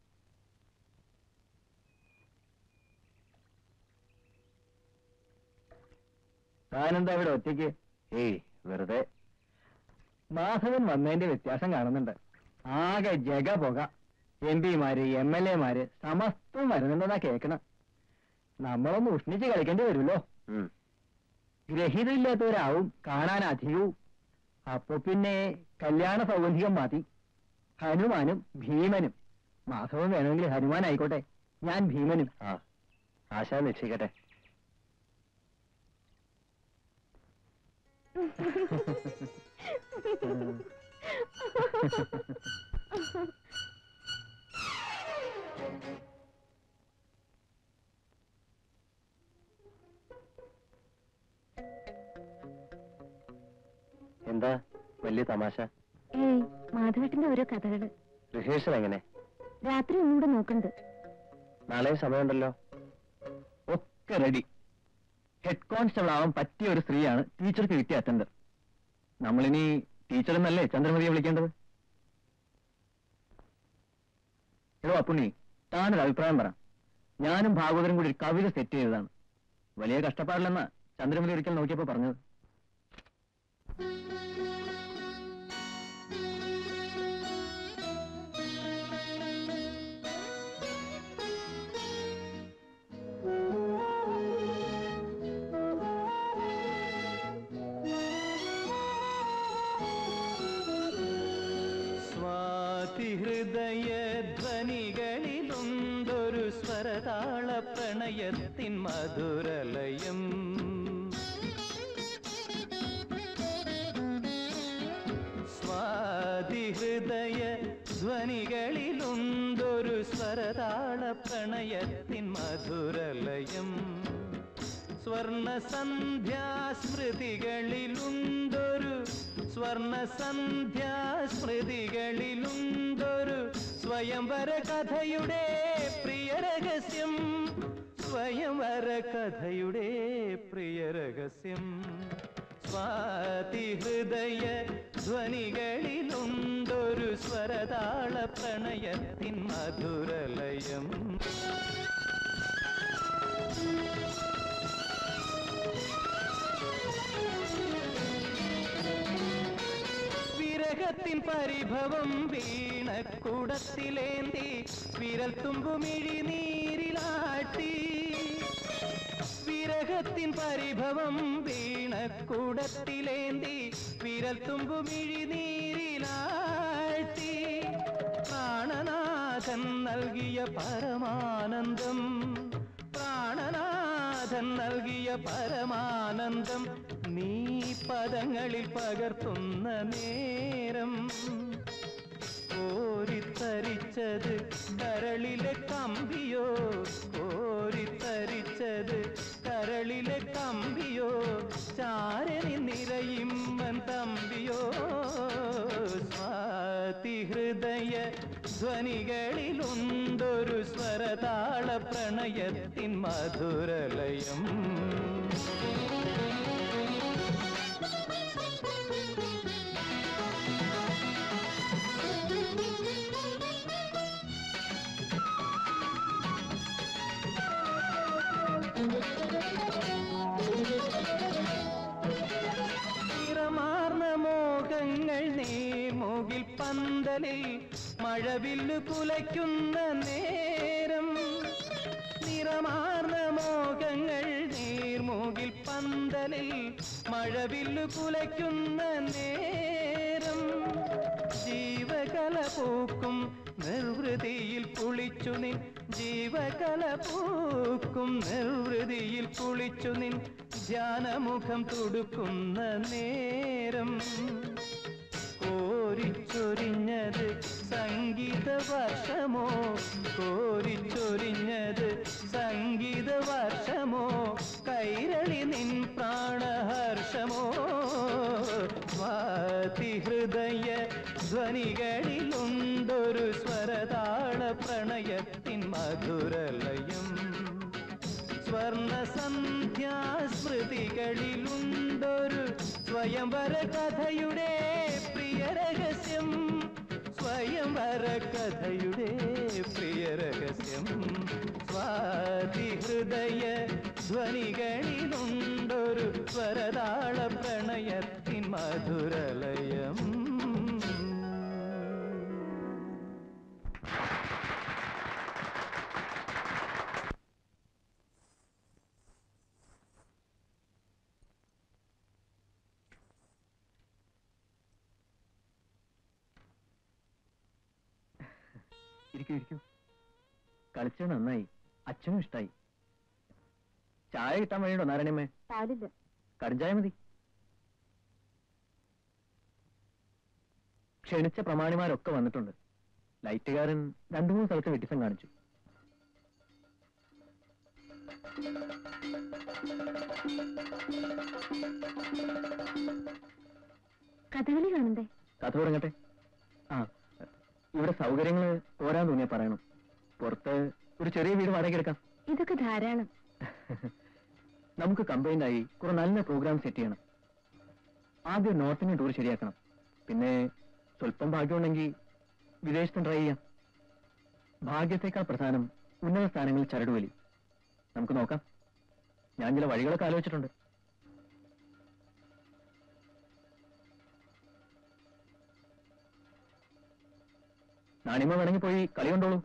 താനെന്താ ഇവിടെ ഒറ്റയ്ക്ക് ഏയ് വെറുതെ മാധവൻ വന്നതിന്റെ വ്യത്യാസം കാണുന്നുണ്ട് ആകെ ജഗ പുക എം പിമാര് എം എൽ എമാര് സമസ്തം വരുന്നുണ്ടെന്നാ കേക്കണം നമ്മളൊന്ന് ഉഷ്ണിച്ച് കളിക്കേണ്ടി വരുമല്ലോ ഉം. ഗ്രഹീതമില്ലാത്തവരാവും കാണാൻ അധികവും അപ്പൊ പിന്നെ കല്യാണ സൗഗന്ധികം മതി ഹനുമാനും ഭീമനും മാധവൻ വേണമെങ്കിൽ ഹനുമാൻ ആയിക്കോട്ടെ ഞാൻ ഭീമനും ആ ആശാൻ നിശ്ചയിക്കട്ടെ എന്താ വലിയ തമാശ ഏയ് മാധവേട്ടന്റെ ഓരോ കഥകള് റിഹേഴ്സൽ എങ്ങനെ രാത്രി ഒന്നുകൂടെ നോക്കണ്ട് നാളെ സമയമുണ്ടല്ലോ ഒക്കെ റെഡി ഹെഡ് കോൺസ്റ്റബിൾ ആവാൻ പറ്റിയ ഒരു സ്ത്രീയാണ് ടീച്ചർക്ക് കിട്ടിയ അറ്റൻഡർ നമ്മളിനി ടീച്ചർ എന്നല്ലേ ചന്ദ്രമതിയെ വിളിക്കേണ്ടത് എടോ അപ്പുണ്ണി താനൊരു അഭിപ്രായം പറ ഞാനും ഭാഗവതരും കൂടി ഒരു കവിത സെറ്റ് ചെയ്തതാണ് വലിയ കഷ്ടപ്പാടില്ലെന്നാ ചന്ദ്രമതി ഒരിക്കൽ നോക്കിയപ്പോ പറഞ്ഞത് സ്വാതിഹൃദയ ധ്വനികളിലുണ്ടൊരു സ്വരതാള പ്രണയത്തിൻ മധുരലയം സ്വാതിഹൃദയ ധ്വനികളിലുണ്ടൊരു സ്വരതാള പ്രണയത്തിൻ മധുരലയം സ്വർണ സന്ധ്യാസ്മൃതികളിലുണ്ടൊരു സ്വർണ സന്ധ്യാസ്മൃതികളിലുണ്ടൊരു സ്വയംവര കഥയുടെ പ്രിയ രഹസ്യം സ്വയംവര കഥയുടെ പ്രിയ രഹസ്യം സ്വാതിഹൃദയ ധ്വനികളിലുണ്ടൊരു സ്വരതാള പ്രണയത്തിൻ മധുരലയം വിരഹത്തിൻ പരിഭവം വീണക്കുടത്തിലേന്തി വിരൽ തുമ്പുമിഴി നീരിലാട്ടി വിരഹത്തിൻ പരിഭവം വീണക്കുടത്തിലേന്തി വിരൽ തുമ്പുമിഴി നീരിലാട്ടി പ്രാണനാഥൻ നൽകിയ പരമാനന്ദം പ്രാണനാഥൻ നൽകിയ പരമാനന്ദം നീ പദങ്ങളിൽ പകർത്തുന്ന നേരം കോരിത്തരിച്ചത് കരളിലെ കമ്പിയോ കോരിത്തരിച്ചത് കരളിലെ കമ്പിയോ ചാരനി നിറയുമ്മൻ തമ്പിയോ സ്വാതിഹൃദയ ധ്വനികളിലുണ്ടൊരു സ്വരതാള പ്രണയത്തിൻ മധുരലയം നിറമാർന്ന മോഹങ്ങൾ നീർമുകിൽ പന്തലിൽ മഴവില്ലു കുലയ്ക്കുന്ന നേരം നിറമാർന്ന മോഹങ്ങൾ നീർമുകിൽ പന്തലിൽ മഴവില്ലു കുലയ്ക്കുന്ന നേരം ജീവകല പൂക്കും നിർവൃതിയിൽ കുളിച്ചു നിൻ ജീവകല പൂക്കും നിർവൃതിയിൽ കുളിച്ചു നിൻ ധ്യാനമുഖം തുടുക്കുന്ന നേരം കോരിച്ചൊരിഞ്ഞത് സംഗീത വർഷമോ കോരിച്ചൊരിഞ്ഞത് സംഗീത വർഷമോ കൈരളി നിൻ പ്രാണഹർഷമോ സ്വാതിഹൃദയ ധ്വനികളിലുണ്ടൊരു സ്വരതാള പ്രണയത്തിൻ മധുരലയം സ്വർണ സന്ധ്യാസ്മൃതികളിലുണ്ടൊരു സ്വയംവര കഥയുടെ പ്രിയ രഹസ്യം സ്വയംവര കഥയുടെ പ്രിയ രഹസ്യം സ്വാതിഹൃദയ ധ്വനികളിലുണ്ടൊരു സ്വരതാള പ്രണയത്തിൻ മധുരലയം ഇരിക്കൂ ഇരിക്കൂ കളിച്ചത് നന്നായി അച്ഛനും ഇഷ്ടായി ചായ കിട്ടാൻ വഴിയുണ്ടോ നാരായണമ്മേ പാലില്ല കടുംചായ മതി ക്ഷണിച്ച പ്രമാണിമാരൊക്കെ വന്നിട്ടുണ്ട് ലൈറ്റുകാരൻ രണ്ടു മൂന്ന് സ്ഥലത്ത് വെട്ടിസം കാണിച്ചു കഥകളി കാണണ്ടേ കഥ തുടങ്ങട്ടെ ആ ഇവിടെ സൗകര്യങ്ങൾ പോരാൻ തോന്നിയാ പറയണം പുറത്ത് ഒരു ചെറിയ വീട് വാടക എടുക്കാം ഇതൊക്കെ ധാരാളം നമുക്ക് കമ്പൈൻഡ് ആയി കുറെ നല്ല പ്രോഗ്രാം സെറ്റ് ചെയ്യണം ആദ്യം നോർത്ത് ഇന്ത്യൻ ടൂർ ശരിയാക്കണം പിന്നെ സ്വല്പം ഭാഗ്യമുണ്ടെങ്കിൽ വിദേശത്തും ട്രൈ ചെയ്യാം ഭാഗ്യത്തേക്കാൾ പ്രധാനം ഉന്നത സ്ഥാനങ്ങളിൽ ചരടുവലി നമുക്ക് നോക്കാം ഞാൻ ചില വഴികളൊക്കെ ആലോചിച്ചിട്ടുണ്ട് നാണിമ വേണമെങ്കിൽ പോയി കളി കൊണ്ടോളൂ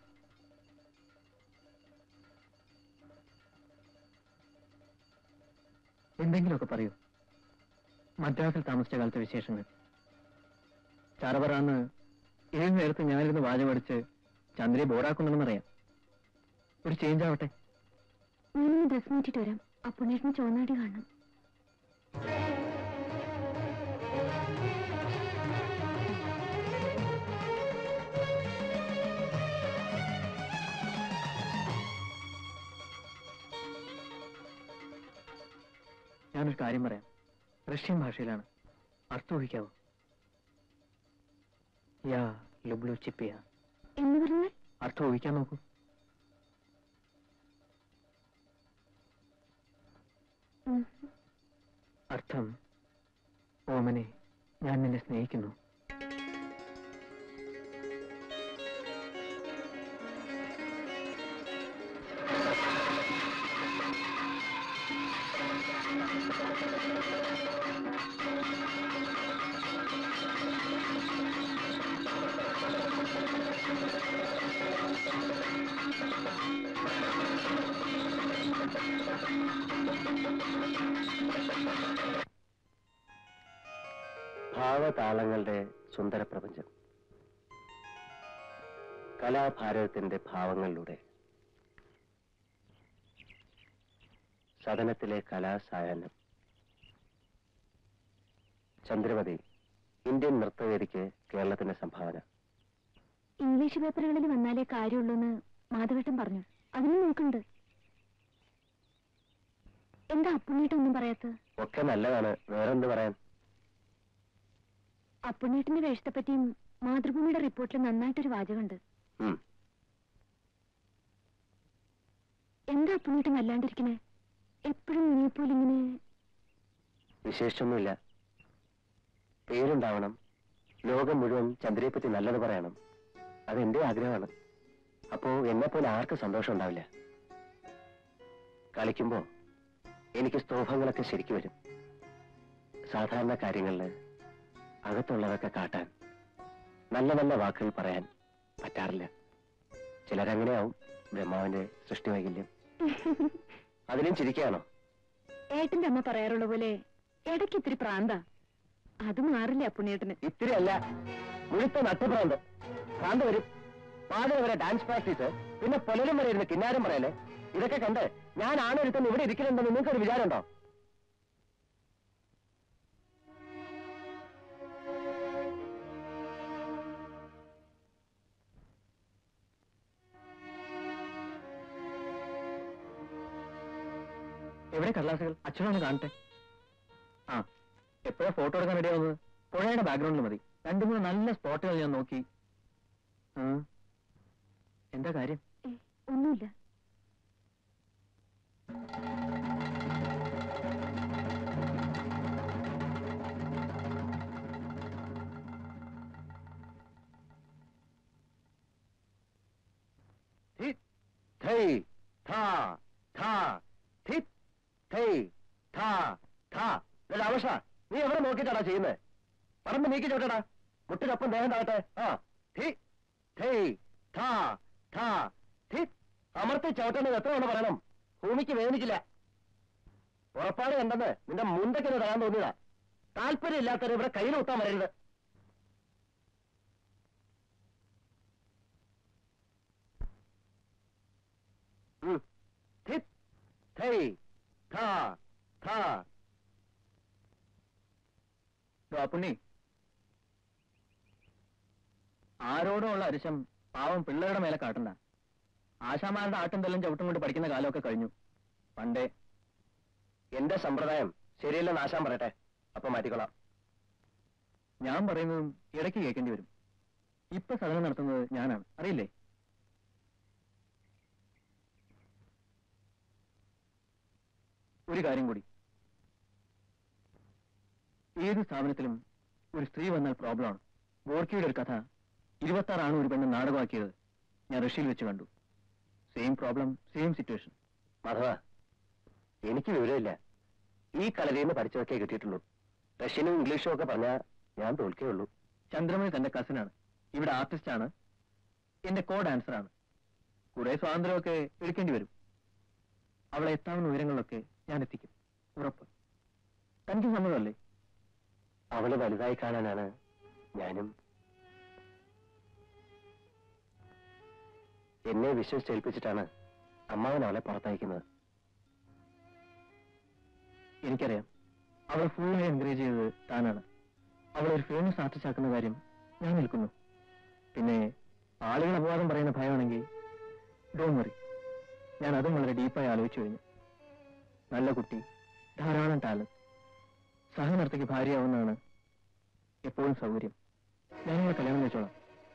എന്തെങ്കിലുമൊക്കെ പറയൂ മദ്രാസിൽ താമസിച്ച കാലത്തെ വിശേഷങ്ങൾ ചാറപറാന്ന് ഏഴ് നേരത്ത് ഞാനിരുന്ന് വാചമടിച്ച് ചന്ദ്രയെ ബോറാക്കുന്നുണ്ടെന്നറിയാം ഒരു ചേഞ്ച് ആവട്ടെ ഞാനൊന്ന് ഡ്രസ് മാറ്റിട്ട് വരാം അപ്പുണ്ണേട്ടിന് ചോന്നാടി കാണണം ഞാനൊരു കാര്യം പറയാം റഷ്യൻ ഭാഷയിലാണ് അർത്ഥം ഊഹിക്കാവോ യാ ലുബ്ലു ചിപ്പിയ എന്ന് പറഞ്ഞാൽ അർത്ഥം ഊഹിക്കാൻ നോക്കൂ ഉം. അർത്ഥം ഓമനെ ഞാൻ നിന്നെ സ്നേഹിക്കുന്നു ഭാവതാളങ്ങളുടെ സുന്ദര പ്രപഞ്ചം കലാഭാരതത്തിന്റെ ഭാവങ്ങളിലൂടെ സദനത്തിലെ കലാസായാഹ്നം ചന്ദ്രമതി ഇന്ത്യൻ നൃത്തവേദിക്ക് കേരളത്തിന്റെ സംഭാവന ഇംഗ്ലീഷ് പേപ്പറുകളിൽ വന്നാലേ കാര്യമുള്ളൂന്ന് മാധവേട്ടൻ പറഞ്ഞു അതിനും നോക്കുന്നുണ്ട് എന്താ അപ്പുണ്ണേട്ടൊന്നും പറയാത്തത് ഒക്കെ നല്ലതാണ് വേറെന്ത് പറയാൻ അപ്പുണ്ണേട്ടന്റെ വേഷത്തെപ്പറ്റിയും മാതൃഭൂമിയുടെ റിപ്പോർട്ടിൽ നന്നായിട്ടൊരു വാചകമുണ്ട് ഉം. എന്താ അപ്പുണ്ണേട്ടൻ വല്ലാണ്ടിരിക്കണേ എപ്പോഴും ഇനിയെപ്പോലെ ഇങ്ങനെ വിശേഷിച്ചൊന്നുമില്ല പേരുണ്ടാവണം ലോകം മുഴുവൻ ചന്ദ്രയെപ്പറ്റി നല്ലത് പറയണം അതെന്റെ ആഗ്രഹമാണ് അപ്പോ എന്നെ പോലെ ആർക്കും സന്തോഷം ഉണ്ടാവില്ല കളിക്കുമ്പോ എനിക്ക് സ്തോഭങ്ങളൊക്കെ ശരിക്കു വരും സാധാരണ കാര്യങ്ങളില് അകത്തുള്ളതൊക്കെ കാട്ടാൻ നല്ല നല്ല വാക്കുകൾ പറയാൻ പറ്റാറില്ല ചിലരങ്ങനെയാവും ബ്രഹ്മാവിന്റെ സൃഷ്ടി വൈകല്യം അതിലും ചിരിക്കുകയാണോ ഏട്ടന്റെ അമ്മ പറയാറുള്ള പോലെ ഇടയ്ക്ക് ഇത്തിരി പ്രാന്ത അത് മാറില്ല അപ്പുണ്ണേട്ടന് ഇത്തിരി അല്ല മുഴുത്ത നട്ടുപ്രാന്ത് ഭ്രാന്ത് വരും പാടുക വരെ ഡാൻസ് പ്രാക്ടീസ് പിന്നെ പുലരും വരെ ഇരുന്ന് കിന്നാരം പറയല്ലേ ഇതൊക്കെ കണ്ട് ഞാൻ ആണൊരുത്തം ഇവിടെ ഇരിക്കുന്നുണ്ടെന്ന് നിങ്ങൾക്കൊരു വിചാരമുണ്ടോ എവിടെ കടലാസുകൾ അച്ഛനൊന്ന് കാണട്ടെ ആ എപ്പോഴാ ഫോട്ടോ എടുക്കാൻ റെഡിയാവുന്നത് പുഴയുടെ ബാക്ക്ഗ്രൗണ്ടിൽ മതി രണ്ടു മൂന്ന് നല്ല സ്പോട്ടുകൾ ഞാൻ നോക്കി ആ എന്താ കാര്യം ഏ, ഒന്നുമില്ല ധിത്, ധൈ, ധാ, ധാ, ധിത്, ധൈ, ധാ, ധാ. എടാ, ആവശ്യ നീ എവിടെ നോക്കിട്ടാടാ ചെയ്യുന്നത് പറമ്പ് നീക്കി ചോട്ടടാ മുട്ടിനൊപ്പം ദേഹം താഴട്ടെ ആ ധി, ധൈ, ധാ, ധാ, ധിത്. അമർത്തി ചവിട്ടേണ്ടത് എത്ര തവണ പറയണം ഭൂമിക്ക് വേദനിക്കില്ല ഉറപ്പാട് കണ്ടെന്ന് നിന്റെ മുണ്ടക്കിന് തരാൻ തോന്നിയതാ താല്പര്യം ഇല്ലാത്തവരെ ഇവിടെ കയ്യിൽ കുത്താൻ വരരുത് ഉം. ധിത്, ധൈ, ധാ, ധാ. പുണ്ണി ആരോടും ഉള്ള അരിശം പാവം പിള്ളേരുടെ മേലെ കാട്ടണ്ട ആശാമാരുടെ ആട്ടും തെല്ലും ചവിട്ടും കൊണ്ട് പഠിക്കുന്ന കാലമൊക്കെ കഴിഞ്ഞു പണ്ടേ എന്റെ സമ്പ്രദായം ശരിയല്ലെന്ന് ആശാൻ പറയട്ടെ അപ്പൊ മാറ്റിക്കൊള്ളാം ഞാൻ പറയുന്നതും ഇടയ്ക്ക് കേൾക്കേണ്ടി വരും ഇപ്പൊ സദനം നടത്തുന്നത് ഞാനാണ് അറിയില്ലേ ഒരു കാര്യം കൂടി ഏത് സ്ഥാപനത്തിലും ഒരു സ്ത്രീ വന്നാൽ പ്രോബ്ലമാണ് ഗോർക്കിയുടെ ഒരു കഥ ഇരുപത്തി ആറാണ് ഒരു പെണ്ണ് നാടകമാക്കിയത് ഞാൻ റഷ്യയിൽ വെച്ച് കണ്ടു same problem same situation Madhava എനിക്ക് വിവരമില്ല ഈ കളരിയിൽ നിന്ന് പഠിച്ചതൊക്കെ കിട്ടിയിട്ടുള്ളൂ റഷ്യനും ഇംഗ്ലീഷും ഒക്കെ പറഞ്ഞാൽ ഞാൻ തോൽക്കേ ഉള്ളൂ ചന്ദ്രമണി തന്റെ കസിനാണ് ഇവിടെ ആർട്ടിസ്റ്റ് ആണ് എന്റെ കോ ഡാൻസറാണ് കുറെ സ്വാതന്ത്ര്യമൊക്കെ എടുക്കേണ്ടി വരും അവളെ എത്താവുന്ന ഉയരങ്ങളിലൊക്കെ ഞാൻ എത്തിക്കും ഉറപ്പ് തനിക്ക് സമ്മതമല്ലേ അവള് വലുതായി കാണാനാണ് ഞാനും എന്നെ വിശ്വസിച്ചേൽപ്പിച്ചിട്ടാണ് അമ്മാവൻ അവളെ പുറത്തയക്കുന്നത് എനിക്കറിയാം അവളെ ഫുള്ളി എൻകറേജ് ചെയ്തത് താനാണ് അവളെ ഒരു ഫേമസ് ആർട്ടിസ്റ്റ് ആക്കുന്ന കാര്യം ഞാൻ നിൽക്കുന്നു പിന്നെ ആളുകൾ അപവാദം പറയുന്ന ഭയമാണെങ്കിൽ ഡോൺ വറി ഞാൻ അതും വളരെ ഡീപ്പായി ആലോചിച്ചു കഴിഞ്ഞു നല്ല കുട്ടി ധാരാളം ടാലന്റ് സഹനർത്തയ്ക്ക് ഭാര്യയാവുന്നതാണ് എപ്പോഴും സൗകര്യം ഞാനിവിടെ കല്യാണം കഴിച്ചോളാം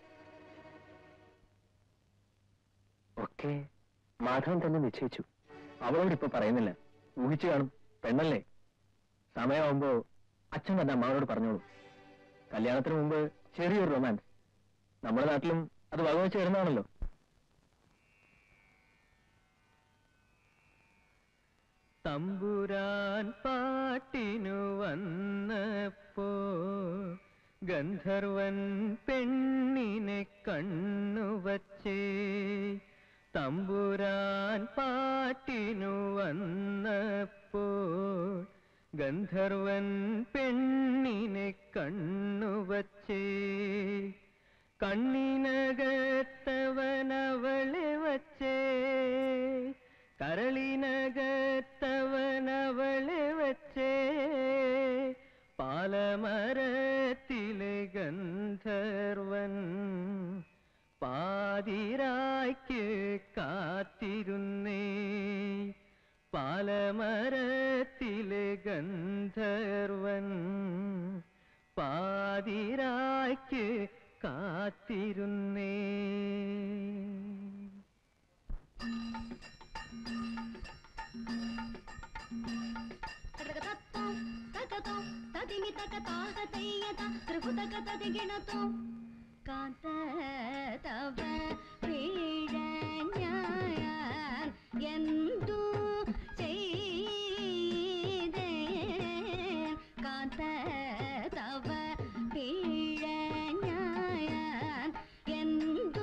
ഒക്കെ മാധവൻ തന്നെ നിശ്ചയിച്ചു അവളോട് ഇപ്പൊ പറയുന്നില്ല ഊഹിച്ചു കാണും പെണ്ണല്ലേ സമയമാകുമ്പോ അച്ഛൻ തന്നെ അമ്മാവനോട് പറഞ്ഞോളൂ കല്യാണത്തിന് മുമ്പ് ചെറിയൊരു റൊമാൻസ് നമ്മുടെ നാട്ടിലും അത് വകവെച്ച് വരുന്നതാണല്ലോ തമ്പുരാൻ പാട്ടിനു വന്നപ്പോ ഗന്ധർവൻ പെണ്ണിനെ കണ്ണുവച്ചേ തമ്പുരാൻ പാട്ടിനു വന്നപ്പോ ഗന്ധർവൻ പെണ്ണിനെ കണ്ണുവച്ചേ കണ്ണിനകത്തവനവളെ വച്ചേ കരളിനകത്തവനവളെ വച്ചേ പാലമരത്തിലെ ഗന്ധർവൻ പാതിരായ്ക്ക് കാത്തിരുന്നേ പാലമരത്തിലെ ഗന്ധർവൻ പാതിരായ്ക്ക് കാത്തിരുന്നേ എന്തു ചെയ്തേ കാത്ത തവ പിഴഞ്ഞാൻ എന്തു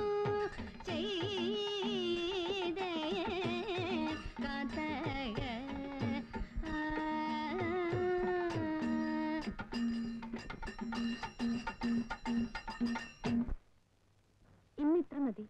ചെയ്തേ കാത്ത ഇന്ന് ഇത്ര മതി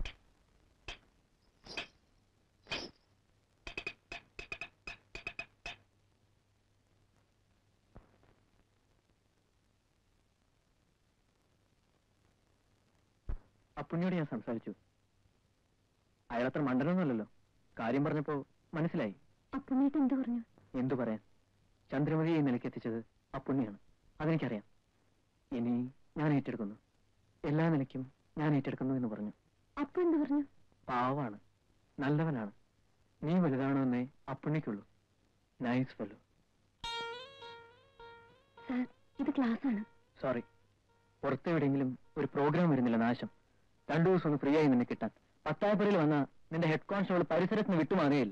അപ്പുണ്ണിയോട് ഞാൻ സംസാരിച്ചു അയാളത്ര മണ്ടനൊന്നുമല്ലല്ലോ കാര്യം പറഞ്ഞപ്പോ മനസ്സിലായി അപ്പുണ്ണീട്ട് എന്ത് പറഞ്ഞു എന്തു പറയാൻ ചന്ദ്രമതിയെ ഈ നിലയ്ക്ക് എത്തിച്ചത് അപ്പുണ്ണിയാണ് അതെനിക്കറിയാം ഇനി ഞാൻ ഏറ്റെടുക്കുന്നു എല്ലാ നിലയ്ക്കും ഞാൻ ഏറ്റെടുക്കുന്നു എന്ന് പറഞ്ഞു അപ്പു എന്ത് പറഞ്ഞു പാവാണ് നല്ലവനാണ് നീ വലുതാണെന്നേ അപ്പുണ്ണിക്കുള്ളൂ നൈസ് ഫെല്ലോ സാർ ഇത് ക്ലാസ് ആണ് സോറി പുറത്തെവിടെയെങ്കിലും ഒരു പ്രോഗ്രാം വരുന്നില്ല നാശം രണ്ടു ദിവസം ഒന്ന് ഫ്രീ ആയി നിന്നെ കിട്ടാൻ പത്തായപ്പുരയിൽ വന്ന നിന്റെ ഹെഡ് കോൺസ്റ്റബിൾ പരിസരത്ത് നിന്ന് വിട്ടുമാറുകയില്ല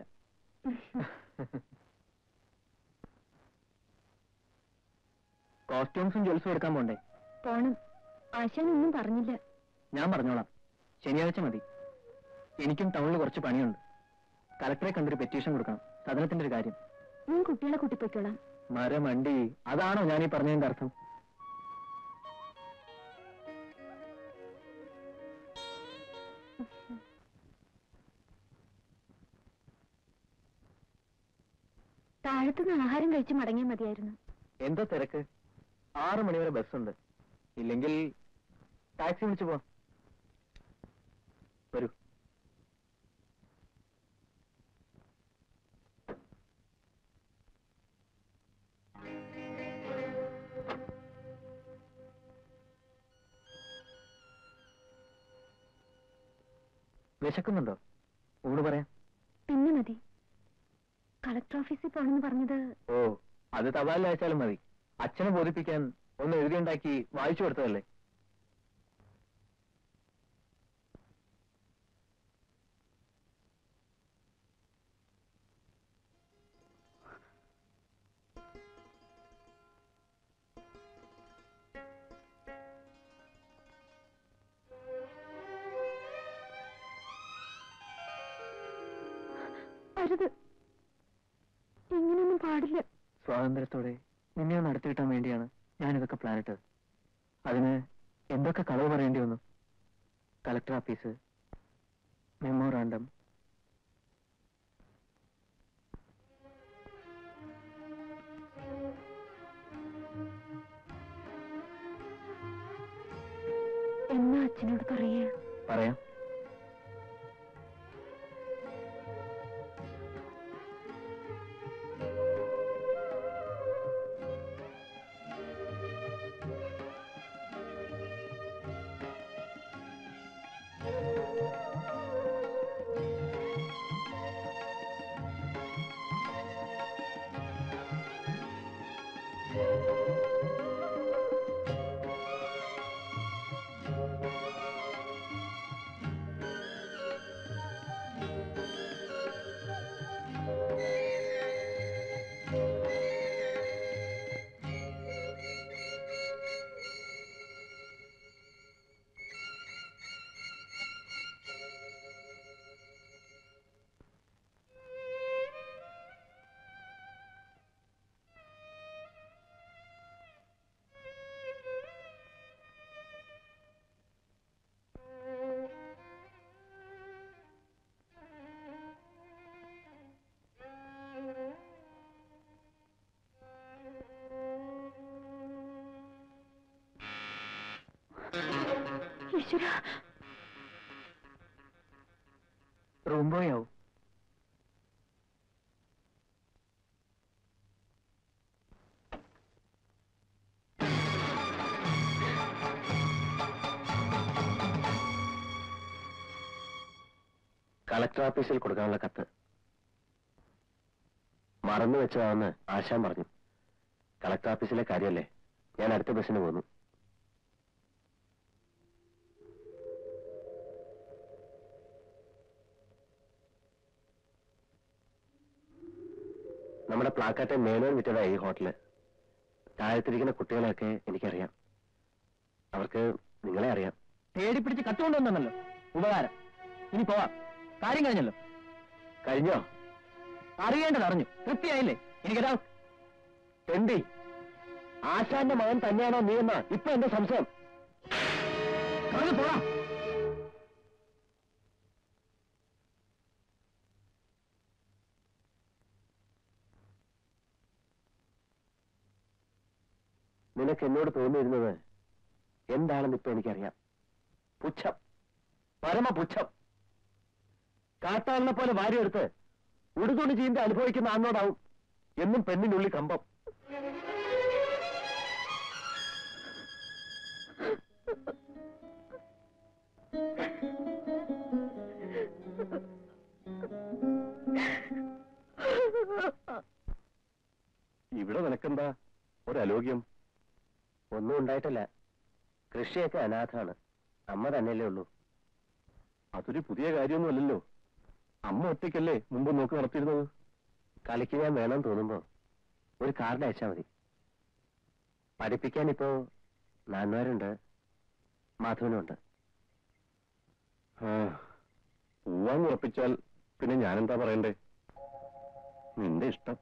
കോസ്റ്റ്യൂംസും ജ്വൽസും എടുക്കാൻ പോണ്ടേ പോണം ആശാൻ ഒന്നും പറഞ്ഞില്ല ഞാൻ പറഞ്ഞോളാം ശനിയാഴ്ച മതി എനിക്കും ടൗണിൽ കുറച്ച് പണിയുണ്ട് കലക്ടറെ കണ്ടൊരു പെറ്റീഷൻ കൊടുക്കണം സദനത്തിന്റെ ഒരു കാര്യം ഞാൻ കുട്ടികളെ കൂട്ടിപ്പോയിക്കോളാം മരമണ്ടി അതാണോ ഞാൻ ഈ പറഞ്ഞതിന്റെ അർത്ഥം താഴത്തുനിന്ന് ആഹാരം കഴിച്ച് മടങ്ങിയാൽ മതിയായിരുന്നു എന്താ തിരക്ക് ആറ് മണിവരെ ബസ്സുണ്ട് ഇല്ലെങ്കിൽ ടാക്സി വിളിച്ചു പോ വരൂ വിശക്കുന്നുണ്ടോ ഊണ് പറയാം പിന്നെ മതി കളക്ടർ ഓഫീസിൽ പോണെന്ന് പറഞ്ഞത് ഓ അത് തപാലിൽ അയച്ചാലും മതി അച്ഛനെ ബോധിപ്പിക്കാൻ ഒന്ന് എഴുതിയുണ്ടാക്കി വായിച്ചു കൊടുത്തതല്ലേ അരുത് ഇങ്ങനെയൊന്നും പാടില്ല സ്വാതന്ത്ര്യത്തോടെ നിന്നെ ഒന്ന് അടുത്ത് കിട്ടാൻ വേണ്ടിയാണ് ഞാനിതൊക്കെ പ്ലാൻ ഇട്ടത് അതിന് എന്തൊക്കെ കളവ് പറയേണ്ടി വന്നു കളക്ടർ ഓഫീസ് മെമ്മോറാണ്ടം എന്നാ അച്ഛനോട് പറയാ പറയാം ഈശ്വര റൂം ബോയ് ആവും കളക്ടർ ഓഫീസിൽ കൊടുക്കാനുള്ള കത്ത് മറന്നു വെച്ചതാണെന്ന് ആശാൻ പറഞ്ഞു കളക്ടർ ഓഫീസിലെ കാര്യമല്ലേ ഞാൻ അടുത്ത ബസ്സിന് പോന്നു നമ്മുടെ പ്ലാക്കാറ്റെ മേനോൻ വിറ്റതാ ഈ ഹോട്ടല് താഴത്തിരിക്കുന്ന കുട്ടികളെയൊക്കെ എനിക്കറിയാം അവർക്ക് നിങ്ങളെ അറിയാം തേടി പിടിച്ച് കത്തുകൊണ്ടുവന്നല്ലോ ഉപകാരം ഇനി പോവാം കാര്യം കഴിഞ്ഞല്ലോ കഴിഞ്ഞോ അറിയേണ്ടത് അറിഞ്ഞു തൃപ്തിയായില്ലേ എനിക്കതാ തെണ്ടി ആശാന്റെ മകൻ തന്നെയാണോ നീ എന്നാ ഇപ്പൊ എന്റെ സംശയം കളഞ്ഞു പോവാം നിനക്ക് എന്നോട് തോന്നിയിരുന്നത് എന്താണെന്ന് ഇപ്പൊ എനിക്കറിയാം പുച്ഛം പരമപുച്ഛം കാട്ടാളിനെ പോലെ വാരിയെടുത്ത് ഉടുതുണി ചീന്ത അനുഭവിക്കുന്ന ആണോടാവും എന്നും പെണ്ണിനുള്ളിൽ കമ്പം ഇവിടെ നിനക്കെന്താ ഒരലോക്യം ഒന്നും ഉണ്ടായിട്ടില്ല കൃഷിയൊക്കെ അനാഥാണ് അമ്മ തന്നെയല്ലേ ഉള്ളൂ അതൊരു പുതിയ കാര്യമൊന്നുമല്ലല്ലോ അമ്മ ഒറ്റയ്ക്കല്ലേ മുമ്പ് നോക്കി നടത്തിയിരുന്നത് കളിക്ക് ഞാൻ വേണം തോന്നുമ്പോ ഒരു കാർഡ് അയച്ചാ മതി പഠിപ്പിക്കാൻ ഇപ്പോ നാന്നുമാരുണ്ട് മാധവനുണ്ട് ആ, പോവാന്ന് ഉറപ്പിച്ചാൽ പിന്നെ ഞാനെന്താ പറയണ്ടേ നിന്റെ ഇഷ്ടം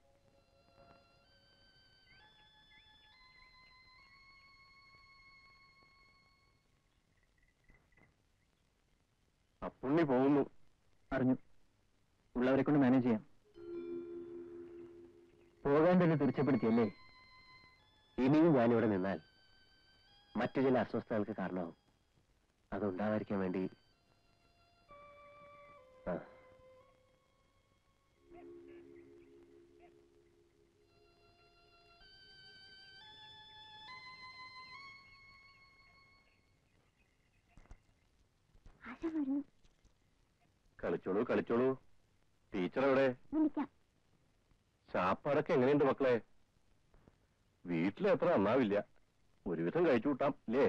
അപ്പുണ്ണി പോകുന്നു അറിഞ്ഞു ഉള്ളവരെ കൊണ്ട് മാനേജ് ചെയ്യാം പോകാൻ തന്നെ തീർച്ചപ്പെടുത്തിയല്ലേ ഇനിയും ഞാനിവിടെ നിന്നാൽ മറ്റു ചില അസ്വസ്ഥതകൾക്ക് കാരണമാവും അതുണ്ടാവാതിരിക്കാൻ വേണ്ടി ആ ആശ വരുന്നു കളിച്ചോളൂ കളിച്ചോളൂ ടീച്ചർ എവിടെ വിളിക്കാം ശാപ്പാടൊക്കെ എങ്ങനെയുണ്ട് മക്കളെ വീട്ടിൽ എത്ര നന്നാവില്ല ഒരുവിധം കഴിച്ചു കൂട്ടാം ഇല്ലേ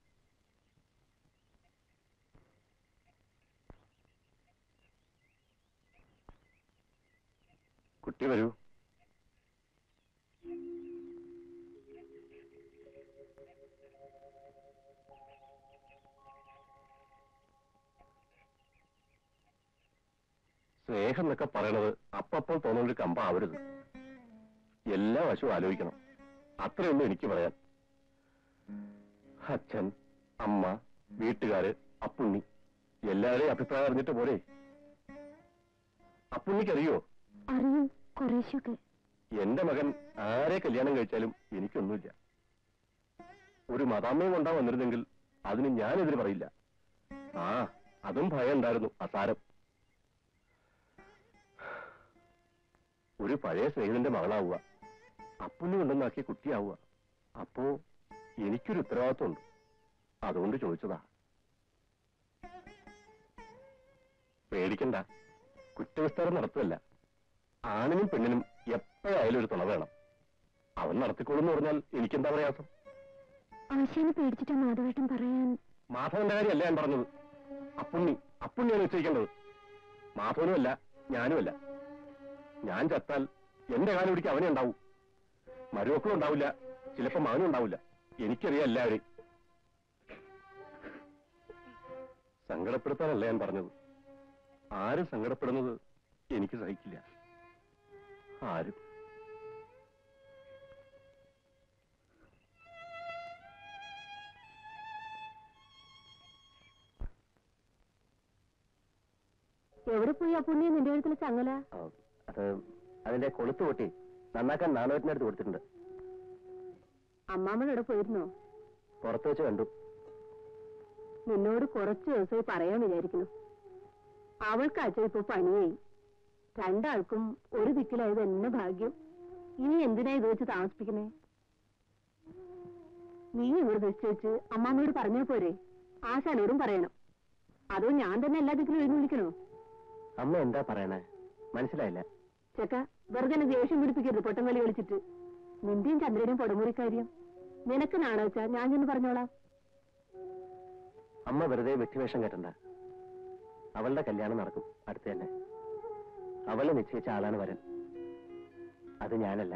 കുട്ടി വരൂ സ്നേഹം എന്നൊക്കെ പറയണത് അപ്പപ്പോൾ തോന്നുന്നൊരു കമ്പാവരുത് എല്ലാ വശവും ആലോചിക്കണം അത്രയൊന്നും എനിക്ക് പറയാൻ അച്ഛൻ അമ്മ വീട്ടുകാര് അപ്പുണ്ണി എല്ലാവരെയും അഭിപ്രായം അറിഞ്ഞിട്ട് പോരെ അപ്പുണ്ണിക്കറിയോ അറിയും കുറേശ്ശൊക്കെ എന്റെ മകൻ ആരെ കല്യാണം കഴിച്ചാലും എനിക്കൊന്നുമില്ല ഒരു മതാമ്മയും കൊണ്ടാ വന്നിരുന്നെങ്കിൽ അതിന് ഞാനെതിര് പറയില്ല ആ അതും ഭയം ഉണ്ടായിരുന്നു അസാരം ഒരു പഴയ സ്നേഹിതന്റെ മകളാവുക അപ്പുണ്ണി കൊണ്ടുവന്നാക്കിയ കുട്ടിയാവുക അപ്പോ എനിക്കൊരു ഉത്തരവാദിത്വമുണ്ട് അതുകൊണ്ട് ചോദിച്ചതാ പേടിക്കണ്ട കുറ്റവിസ്താരം നടത്തുമല്ല ആണിനും പെണ്ണിനും എപ്പോഴായാലും ഒരു തുണ വേണം അവൻ നടത്തിക്കോളൂന്ന് പറഞ്ഞാൽ എനിക്കെന്താ പ്രയാസം ആശാനെ പേടിച്ചിട്ടാ മാധവേട്ടൻ പറയാൻ മാധവന്റെ കാര്യമല്ല ഞാൻ പറഞ്ഞത് അപ്പുണ്ണി അപ്പുണ്ണിയാണ് നിശ്ചയിക്കേണ്ടത് മാധവനുമല്ല ഞാനുമല്ല ഞാൻ ചത്താൽ എന്റെ കാലം പിടിക്ക് അവനെ ഉണ്ടാവൂ മരുമക്കളും ഉണ്ടാവില്ല ചിലപ്പോ മകനും ഉണ്ടാവില്ല എനിക്കറിയാം എല്ലാവരെയും സങ്കടപ്പെടുത്താനല്ല ഞാൻ പറഞ്ഞത് ആരും സങ്കടപ്പെടുന്നത് എനിക്ക് സഹിക്കില്ല ആരും എവിടെ പോയി ആ പുണ്യം നിന്റെ എഴുത്തിൽ ചങ്ങല ആ, അത് അതിന്റെ കൊളുത്ത് പൊട്ടി നന്നാക്കാൻ നാണുവറ്റിന്റെ അടുത്ത് കൊടുത്തിട്ടുണ്ട് അമ്മാമ്മനോട് പോയിരുന്നോ പുറത്ത് വെച്ച് കണ്ടു നിന്നോട് കുറച്ച് ദിവസമായി പറയാൻ വിചാരിക്കുന്നു അവൾക്ക് അച്ഛൻ ഇപ്പൊ പണിയായി രണ്ടാൾക്കും ഒരു ദിക്കിലായത് എന്നെ ഭാഗ്യം ഇനി എന്തിനാ ഇത് വെച്ച് താമസിപ്പിക്കണേ നീ ഇവിടെ നിശ്ചയിച്ച് അമ്മാമ്മയോട് പറഞ്ഞാ പോരെ ആശാനോടും പറയണം അതോ ഞാൻ തന്നെ എല്ലാ ദിക്കിലും എഴുതി വിളിക്കണോ അമ്മ എന്താ പറയണേ മനസ്സിലായില്ല ചെക്ക വെറുതെ എന്നെ ദേഷ്യം പിടിപ്പിക്കരുത് പൊട്ടം കളി കളിച്ചിട്ട് നിന്റെയും ചന്ദ്രന്റെയും പൊടമുറി കാര്യം നിനക്ക് നാണോ വെച്ചാ ഞാൻ ചെന്ന് പറഞ്ഞോളാം അമ്മ വെറുതെ വെട്ടിവേഷം കെട്ടണ്ട അവളുടെ കല്യാണം നടക്കും അടുത്ത് തന്നെ അവളെ നിശ്ചയിച്ച ആളാണ് വരൻ അത് ഞാനല്ല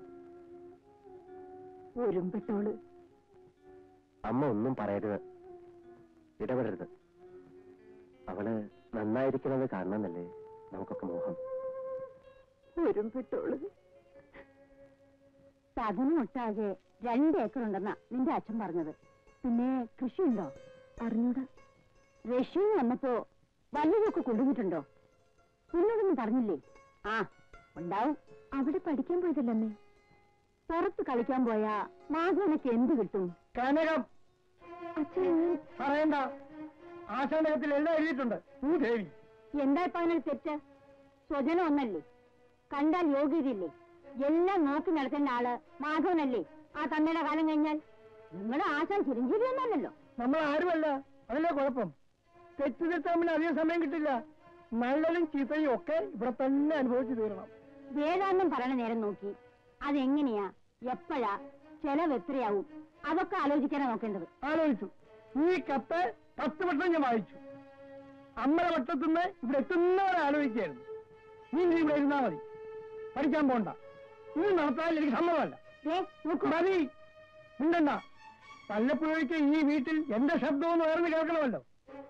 ഒരുമ്പെട്ടോള് അമ്മ ഒന്നും പറയരുത് ഇടപെടരുത് അവള് നന്നായിരിക്കുന്നത് കാണണമെന്നല്ലേ നമുക്കൊക്കെ മോഹം ഒരുമ്പെട്ടോള് സകനമൊട്ടാകെ രണ്ട് ഏക്കർ ഉണ്ടെന്നാ നിന്റെ അച്ഛൻ പറഞ്ഞത് പിന്നെ കൃഷിയുണ്ടോ അറിഞ്ഞൂടാ റഷ്യയിൽ വന്നപ്പോ വല്ലതൊക്കെ കൊണ്ടുവന്നിട്ടുണ്ടോ നിന്നോടൊന്നും പറഞ്ഞില്ലേ ആ ഉണ്ടാവും അവിടെ പഠിക്കാൻ പോയതല്ലമ്മേ പുറത്ത് കളിക്കാൻ പോയാ മാധവനൊക്കെ എന്ത് കിട്ടും കനകം അച്ഛൻ ഞാൻ പറയണ്ട ആശാനകത്തിൽ എല്ലാം എഴുതിയിട്ടുണ്ട് ഭൂദേവി എന്താ ഇപ്പൊ അതിനൊരു തെറ്റ് സ്വജനം ഒന്നല്ലേ കണ്ടാൽ യോഗ്യതയില്ലേ എല്ലാം നോക്കി നടത്തേണ്ട ആള് മാധവനല്ലേ ആ തമ്മയുടെ കാലം കഴിഞ്ഞാൽ നിങ്ങളുടെ ആശാൻ ചിരഞ്ജീവി ഒന്നല്ലല്ലോ നമ്മൾ ആരുമല്ല അതല്ലേ കുഴപ്പം തെറ്റിതെറ്റാൻ പിന്നെ അധികം സമയം കിട്ടില്ല നല്ലതും ചീത്തയും ഒക്കെ ഇവിടെ തന്നെ അനുഭവിച്ചു തീരണം വേദാന്തം പറയണ നേരം നോക്കി അതെങ്ങനെയാ എപ്പോഴാ ചെലവ് എത്രയാവും അതൊക്കെ ആലോചിക്കാനാ നോക്കേണ്ടത് ആലോചിച്ചു ഈ കത്ത് പത്ത് വട്ടം ഞാൻ വായിച്ചു അമ്മയുടെ വട്ടത്തുനിന്ന് ഇവിടെ എത്തുന്നവരെ ആലോചിക്കായിരുന്നു നീ ഇനി ഇവിടെ ഇരുന്നാ മതി പഠിക്കാൻ പോണ്ട ഇനി നടത്താൻ എനിക്ക് സമ്മതമല്ല ദേ, നോക്കൂ. മതി ഉണ്ടണ്ട വല്ലപ്പോഴേക്ക് ഈ വീട്ടിൽ എന്റെ ശബ്ദവും ഉയർന്നു കേൾക്കണമല്ലോ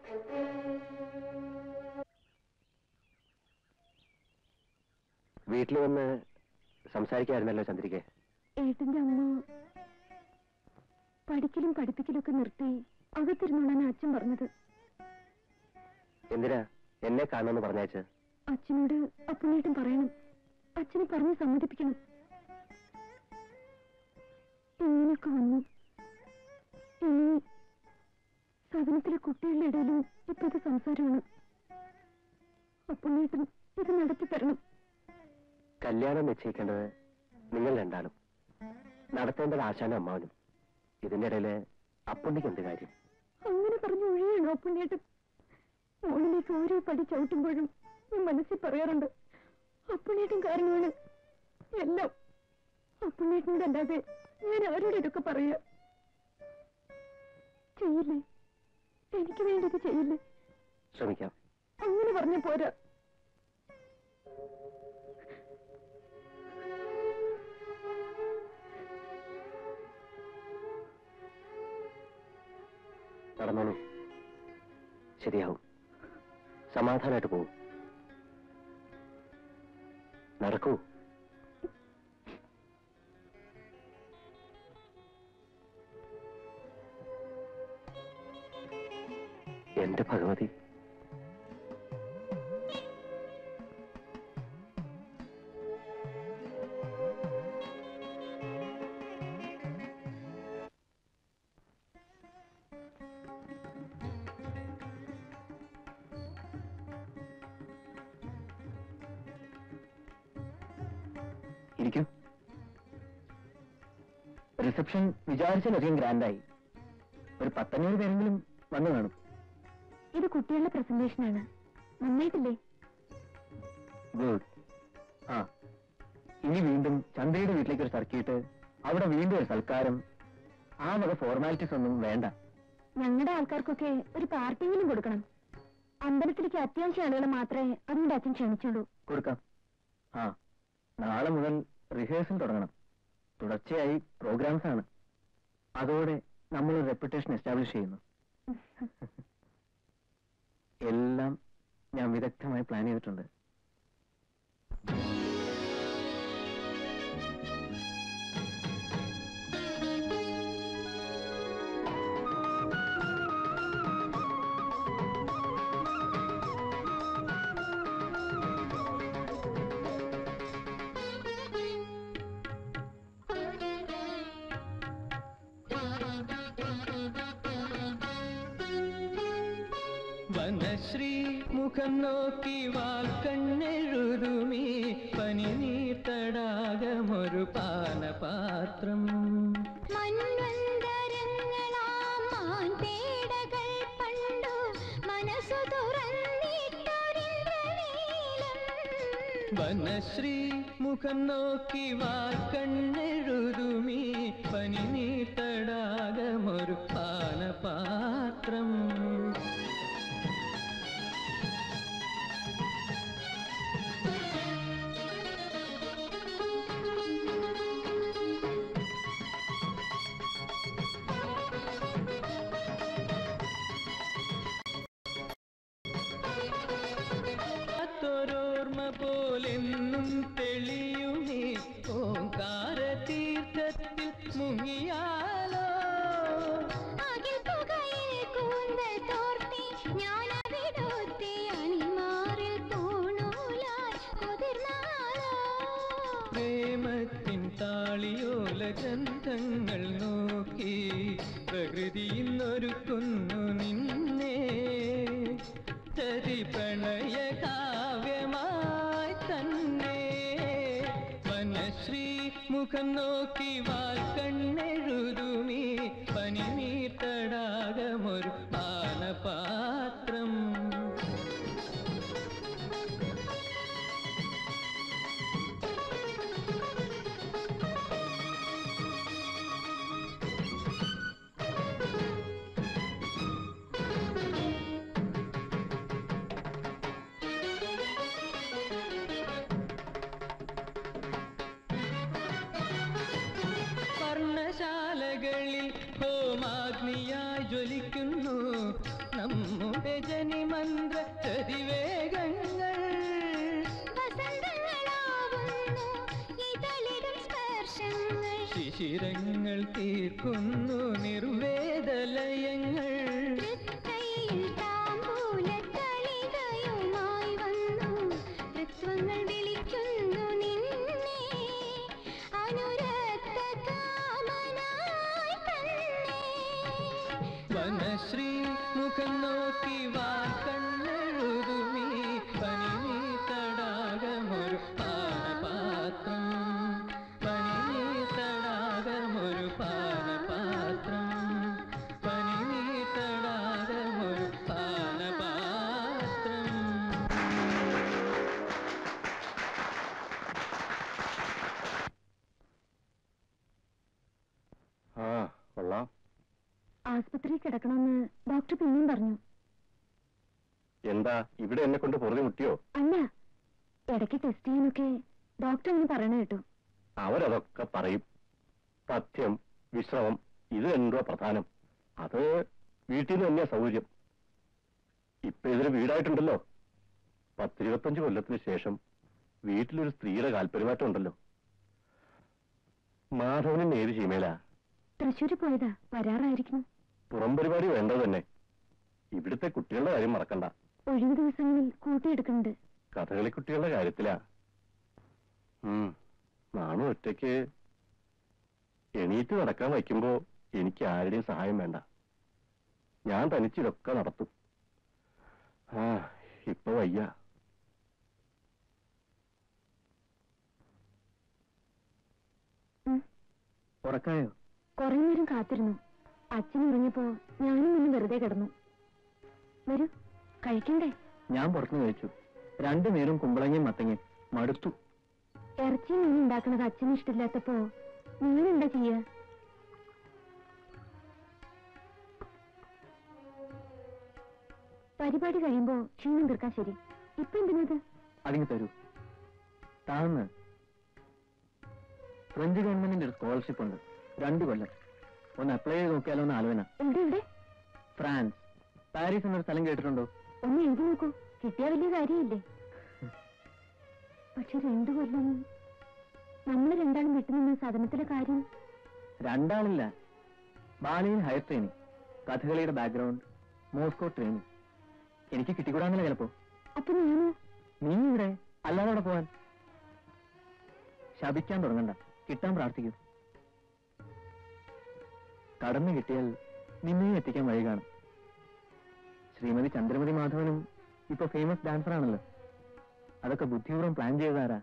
വീട്ടിൽ വന്ന് സംസാരിക്കായിരുന്നല്ലോ ചന്ദ്രിക ഏട്ടന്റെ അമ്മ പഠിക്കലും പഠിപ്പിക്കലും ഒക്കെ നിർത്തി അകത്തിരുന്നോണ്ടാണ് അച്ഛൻ പറഞ്ഞത് എന്തിനാ എന്നെ കാണണമെന്ന് പറഞ്ഞയച്ച് അച്ഛനോട് അപ്പനേട്ടും പറയണം അച്ഛനെ പറഞ്ഞ് സമ്മതിപ്പിക്കണം ഇങ്ങനെയൊക്കെ വന്നു ഇനി സദനത്തിലെ കുട്ടികളുടെ ഇടയിലും ഇപ്പോഴത്തെ സംസാരമാണ് അപ്പനേട്ടൻ ഇത് നടത്തി തരണം കല്യാണം നിശ്ചയിക്കേണ്ടത് നിങ്ങൾ രണ്ടാളും നടത്തേണ്ടത് ആശാനും അമ്മാവനും ഇതിന്റെ ഇടയില് അപ്പുണ്ണിക്ക് എന്ത് കാര്യം അങ്ങനെ പറഞ്ഞു ഒഴിയണോ അപ്പുണ്ണിയേട്ടൻ മോളിലേക്ക് ഓരോ പടി ചവിട്ടുമ്പോഴും ഞാൻ മനസ്സിൽ പറയാറുണ്ട് അപ്പുണ്ണിയേട്ടൻ കാരണമാണ് എല്ലാം അപ്പുണ്ണിയേട്ടനോട് അല്ലാതെ ഞാൻ ആരോട് ഇതൊക്കെ പറയാ ചെയ്യില്ലേ എനിക്ക് വേണ്ടത് ചെയ്യില്ലേ ശ്രമിക്കാം അങ്ങനെ പറഞ്ഞ പോരാ നടന്നോളൂ ശരിയാവും സമാധാനമായിട്ട് പോകും നടക്കൂ എന്റെ ഭഗവതി ഇരിക്കും റിസപ്ഷൻ വിചാരിച്ചാലധികം ഗ്രാൻഡായി ഒരു പത്തഞ്ഞൂറ് പേരെങ്കിലും വന്നു കാണും ഇത് കുട്ടികളുടെ പ്രസന്റേഷനാണ് നന്നായിട്ടില്ലേ ഗുഡ് ആ ഇനി വീണ്ടും ചന്ദ്രയുടെ വീട്ടിലേക്ക് ഒരു സർക്കിട്ട് അവിടെ വീണ്ടും ഒരു സൽക്കാരം ആ വക ഫോർമാലിറ്റീസ് ഒന്നും വേണ്ട ഞങ്ങളുടെ ആൾക്കാർക്കൊക്കെ ഒരു പാർട്ടിയെങ്കിലും കൊടുക്കണം അമ്പലത്തിലേക്ക് അത്യാവശ്യ ആളുകൾ മാത്രമേ അതുകൊണ്ട് അച്ഛൻ ക്ഷണിച്ചുള്ളൂ കൊടുക്കാം ആ നാളെ മുതൽ റിഹേഴ്സൽ തുടങ്ങണം തുടർച്ചയായി പ്രോഗ്രാംസ് ആണ് അതോടെ നമ്മൾ ഒരു റെപ്യൂട്ടേഷൻ എസ്റ്റാബ്ലിഷ് ചെയ്യുന്നു എല്ലാം ഞാൻ വിദഗ്ധമായി പ്ലാൻ ചെയ്തിട്ടുണ്ട് വനശ്രീ മുഖം നോക്കി വാൽക്കണ്ണെഴുതുമീ പനിനീർത്തടാകമൊരു പാനപാത്രം മൺവന്തരങ്ങളാം മാൻപേടകൾ പണ്ടു മനസ്സു തുറന്നിട്ടൊരിന്ദ്രനീലം വനശ്രീ മുഖം നോക്കി വാൽക്കണ്ണെഴുതുമീ പനിനീർത്തടാകമൊരു പാനപാത്രം ോർമ്മ പോലെന്നും തെളിയുമേ ഓങ്കാര തീർത്ഥത്തിൽ മുങ്ങിയാലോ അകിൽ പുകയിൽ കൂന്തൽ തോർത്തി ഞാനവിടുത്തെ അണിമാറിൽ പൂണൂലായി കുതിർന്നാലോ പ്രേമത്തിൻ താളിയോല ഗന്ധങ്ങൾ നോക്കി പ്രകൃതി ഇന്നൊരുക്കുന്നു നിന്നെ ചതി പ്രണയ കാവ്യമായി തന്നെ വനശ്രീ മുഖം നോക്കി വാൽക്കണ്ണെഴുതുമീ പനിനീർത്തടാകമൊരു പാനപാത്രം വർണ്ണശാലകളിൽ ഹോമാഗ്നിയായി ജ്വലിക്കുന്നു നമ്മുടെ ജനിമന്ത്ര ചതിവേഗങ്ങൾ വസന്തങ്ങളാവുന്നു ഇതളിടും സ്പർശങ്ങൾ ശിശിരങ്ങൾ തീർക്കുന്നു നിർവേദലയങ്ങൾ തൃക്കൈയിൽ താമ്പൂലത്തളികയുമായി വന്നു തൃത്വങ്ങൾ വിളിക്കുന്നു നിന്നെ അനുരക്ത കാമനായി തന്നെ വനശ്രീ മുഖം നോക്കി വാക്കണ്ണെഴുതുമീ പനിനീ തടാകമൊരു പാനപാത്രം പനിനീ തടാകമൊരു പാനപാത്രം പനിനീ തടാകമൊരു പാനപാത്രം ആസ്പത്രിയിൽ കിടക്കണമെന്ന് ഡോക്ടർ പിന്നെയും പറഞ്ഞു എന്താ ഇവിടെ എന്നെ കൊണ്ട് പൊറുതി മുട്ടിയോ അല്ല ഇടയ്ക്ക് ടെസ്റ്റ് ചെയ്യാനൊക്കെ ഡോക്ടർ അങ്ങനെ പറയണ കേട്ടു അവരതൊക്കെ പറയും പഥ്യം വിശ്രമം ഇത് എന്തോ പ്രധാനം അത് വീട്ടിൽ നിന്ന് തന്നെയാ സൗകര്യം ഇപ്പൊ ഇതിന് വീടായിട്ടുണ്ടല്ലോ പത്തിരുപത്തഞ്ച് കൊല്ലത്തിന് ശേഷം വീട്ടിലൊരു സ്ത്രീയുടെ കാൽപെരുമാറ്റം ഉണ്ടല്ലോ മാധവനും ഏത് ചീമേലാ തൃശ്ശൂര് പോയതാ വരാറായിരിക്കുന്നു പുറം പരിപാടി വേണ്ടത് തന്നെ ഇവിടുത്തെ കുട്ടികളുടെ കാര്യം മറക്കണ്ട ഒഴിവ് ദിവസങ്ങളിൽ കൂട്ടിയെടുക്കുന്നുണ്ട് കഥകളി കുട്ടികളുടെ കാര്യത്തിലാ ഉം നാണു ഒറ്റയ്ക്ക് എണീറ്റ് നടക്കാൻ വയ്ക്കുമ്പോ എനിക്ക് ആരുടെയും സഹായം വേണ്ട ഞാൻ തനിച്ചിതൊക്കെ നടത്തും ആ ഇപ്പൊ വയ്യ ഉറക്കായോ കുറെ നേരം കാത്തിരുന്നു അച്ഛൻ ഉറങ്ങിയപ്പോ ഞാനും ഇന്ന് വെറുതെ കിടന്നു വരൂ കഴിക്കണ്ടേ ഞാൻ പുറത്തുനിന്ന് കഴിച്ചു രണ്ടു നേരം കുമ്പളങ്ങയും മത്തങ്ങയും മടുത്തു ഇറച്ചി മീൻ ഉണ്ടാക്കണത് അച്ഛന് ഇഷ്ടമില്ലാത്തപ്പോ ഞാൻ എന്താ ചെയ്യാ പരിപാടി കഴിയുമ്പോ ക്ഷീണം തീർക്കാൻ ശരി ഇപ്പൊ എന്തിനത് അതിങ്ങ് തരൂ താന്ന് ഫ്രഞ്ച് ഗവൺമെന്റിന്റെ ഒരു സ്കോളർഷിപ്പ് ഉണ്ട് രണ്ടു കൊല്ലം ഒന്ന് അപ്ലൈ ചെയ്ത് നോക്കിയാലോ എന്ന് ആലോചന എവിടെ എവിടെ ഫ്രാൻസ് പാരീസ് എന്നൊരു സ്ഥലം കേട്ടിട്ടുണ്ടോ ഒന്ന് എഴുതി നോക്കൂ കിട്ടിയ വലിയ കാര്യമില്ലേ പക്ഷെ രണ്ടു കൊല്ലം നമ്മൾ രണ്ടാളും വിട്ടുനിന്ന സദനത്തിലെ കാര്യം രണ്ടാളില്ല ബാലയിൽ ഹയർ ട്രെയിനിങ് കഥകളിയുടെ ബാക്ക്ഗ്രൗണ്ട് മോസ്കോ ട്രെയിനിങ് എനിക്ക് കിട്ടിക്കൂടാന്നില്ല ചിലപ്പോ അപ്പൊ ഞാനോ നീ ഇവിടെ അല്ലാതെ അവിടെ പോവാൻ ശപിക്കാൻ തുടങ്ങണ്ട കിട്ടാൻ പ്രാർത്ഥിക്കൂ കടന്നു കിട്ടിയാൽ നിന്നെയും എത്തിക്കാൻ വഴി കാണും ശ്രീമതി ചന്ദ്രമതി മാധവനും ഇപ്പൊ ഫേമസ് ഡാൻസർ ആണല്ലോ അതൊക്കെ ബുദ്ധിപൂർവ്വം പ്ലാൻ ചെയ്താരാ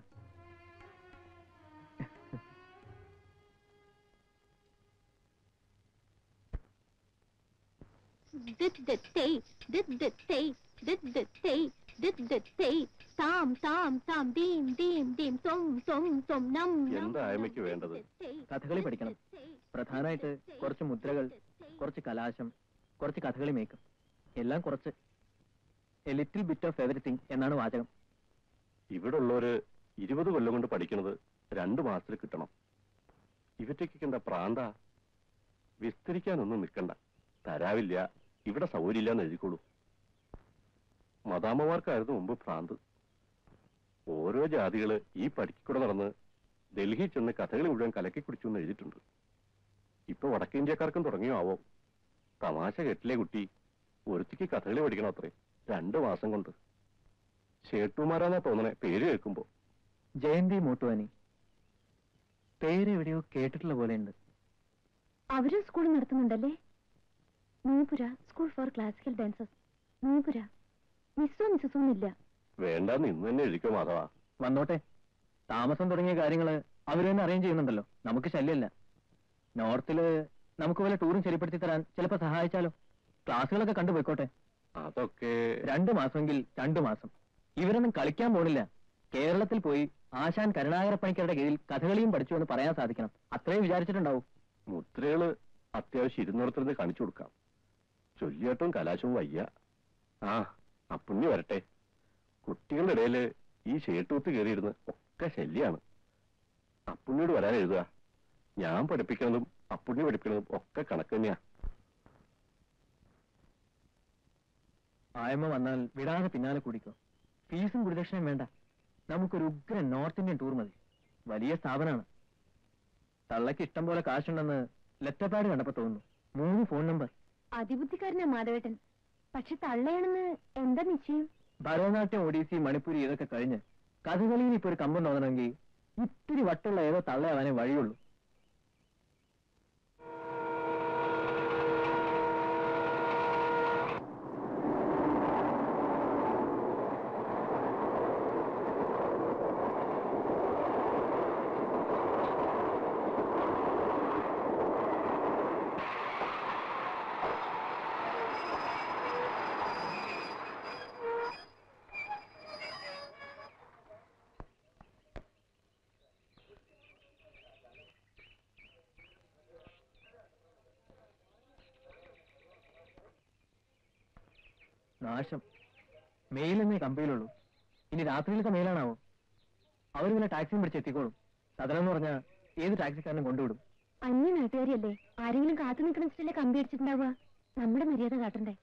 താം താം താം ദീം ദീം ദീം തൊം തൊം തൊം നം നം എന്താ ആയമയ്ക്ക് വേണ്ടത് കഥകളി പഠിക്കണം പ്രധാനമായിട്ട് കുറച്ച് മുദ്രകൾ കുറച്ച് കലാശം കുറച്ച് കഥകളി മേക്കും എല്ലാം കുറച്ച് a little bit of everything എന്നാണ് വാചകം ഇവിടെ ഉള്ളവര് ഇരുപത് കൊല്ലം കൊണ്ട് പഠിക്കുന്നത് രണ്ടു മാസത്തിൽ കിട്ടണം ഇവറ്റയ്ക്ക് എന്താ പ്രാന്ത വിസ്തരിക്കാനൊന്നും നിൽക്കണ്ട തരാവില്ല ഇവിടെ സൗകര്യമില്ല എന്ന് എഴുതിക്കോളൂ മദാമ്മമാർക്കായിരുന്നു മുമ്പ് ഭ്രാന്ത് ഓരോ ജാതികള് ഈ പഠിക്കൂടെ നടന്ന് ഡൽഹി ചെന്ന് കഥകളി മുഴുവൻ കലക്കി കുടിച്ചു എന്ന് എഴുതിയിട്ടുണ്ട് ഇപ്പൊ വടക്കേ ഇന്ത്യക്കാർക്കും തുടങ്ങിയോ ആവോ തമാശ കെട്ടിലെ കുട്ടി ഒരുത്തിക്ക് കഥകളി പഠിക്കണം അത്രേ രണ്ടു മാസം കൊണ്ട് ഷേട്ടുമാരാന്നാ തോന്നണേ പേര് കേൾക്കുമ്പോ ജയന്തി മോട്ടുവാനി പേര് എവിടെയോ കേട്ടിട്ടുള്ള പോലെയുണ്ട് അവരും സ്കൂൾ നടത്തുന്നുണ്ടല്ലേ മൂപുര സ്കൂൾ ഫോർ ക്ലാസിക്കൽ ഡാൻസസ് മൂപുര മിസ്സോ മിസ്സസോ ഇല്ല വേണ്ടാന്ന് ഇന്ന് തന്നെ എഴുതിക്കോ മാധവ വന്നോട്ടെ താമസം തുടങ്ങിയ കാര്യങ്ങള് അവര് തന്നെ അറേഞ്ച് ചെയ്യുന്നുണ്ടല്ലോ നമുക്ക് ശല്യമല്ല നോർത്തില് നമുക്ക് വല്ല ടൂറും ശരിപ്പെടുത്തി തരാൻ ചിലപ്പോ സഹായിച്ചാലോ ക്ലാസ്സുകളൊക്കെ കണ്ടുപോയിക്കോട്ടെ അതൊക്കെ രണ്ടു മാസമെങ്കിൽ രണ്ടു മാസം ഇവരൊന്നും കളിക്കാൻ പോണില്ല കേരളത്തിൽ പോയി ആശാൻ കരുണാകര പണിക്കരുടെ കീഴിൽ കഥകളിയും പഠിച്ചു എന്ന് പറയാൻ സാധിക്കണം അത്രയും വിചാരിച്ചിട്ടുണ്ടാവും മുദ്രകള് അത്യാവശ്യം ഇരുന്നിടത്തിരുന്ന് കാണിച്ചു കൊടുക്കാം ചൊല്ലിയാട്ടും കലാശവും വയ്യ ആ അപ്പുണ്ണി വരട്ടെ കുട്ടികളുടെ ഇടയില് ഈ ഷേട്ടൂത്ത് കയറിയിരുന്ന് ഒക്കെ ശല്യാണ് അപ്പുണ്ണിയോട് വരാൻ എഴുതുക ഞാൻ പഠിപ്പിക്കുന്നതും അപ്പുണ്ണി പഠിപ്പിക്കുന്നതും ഒക്കെ കണക്ക് തന്നെയാ ആയമ്മ വന്നാൽ വിടാതെ പിന്നാലെ കൂടിക്കോ ഫീസും ഗുരുദക്ഷിണയും വേണ്ട നമുക്കൊരു ഉഗ്രൻ നോർത്ത് ഇന്ത്യൻ ടൂർ മതി വലിയ സ്ഥാപനമാണ് തള്ളക്ക് ഇഷ്ടം പോലെ കാശുണ്ടെന്ന് ലെറ്റർ പാഡ് കണ്ടപ്പോ തോന്നുന്നു മൂന്ന് ഫോൺ നമ്പർ അതിബുദ്ധിക്കാരനാ മാധവേട്ടൻ പക്ഷെ തള്ളയാണെന്ന് എന്താ നിശ്ചയം ഭരതനാട്യം ഒഡീസി മണിപ്പൂരി ഇതൊക്കെ കഴിഞ്ഞ് കഥകളിയിൽ ഇപ്പൊ ഒരു കമ്പം തോന്നണമെങ്കിൽ ഇത്തിരി വട്ടുള്ള ഏതോ തള്ളയാവാനേ വഴിയുള്ളൂ നാശം മെയിലെന്നേ കമ്പിയിലുള്ളൂ ഇനി രാത്രിയിലത്തെ മെയിലാണാവോ അവർ പിന്നെ ടാക്സിയും പിടിച്ച് എത്തിക്കോളും സദനം എന്ന് പറഞ്ഞാൽ ഏത് ടാക്സിക്കാരനും കൊണ്ടുവിടും അന്യ നാട്ടുകാരിയല്ലേ ആരെങ്കിലും കാത്തു നിൽക്കണ വെച്ചിട്ടല്ലേ കമ്പി അടിച്ചിട്ടുണ്ടാവുക നമ്മുടെ മര്യാദ കാട്ടണ്ടേ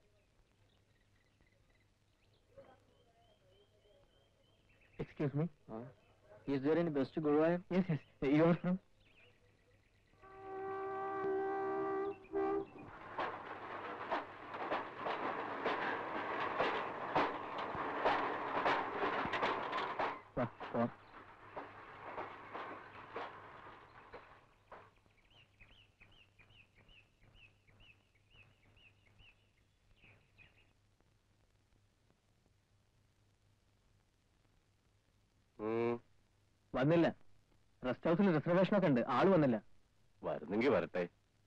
excuse me is there any best Guruvayur yes yes you are from വാ പോവാം ഉം, വന്നില്ല റെസ്റ്റ് ഹൗസിൽ റിസർവേഷൻ ഒക്കെ ഉണ്ട് ആള് വന്നില്ല വരുന്നെങ്കി വരട്ടെ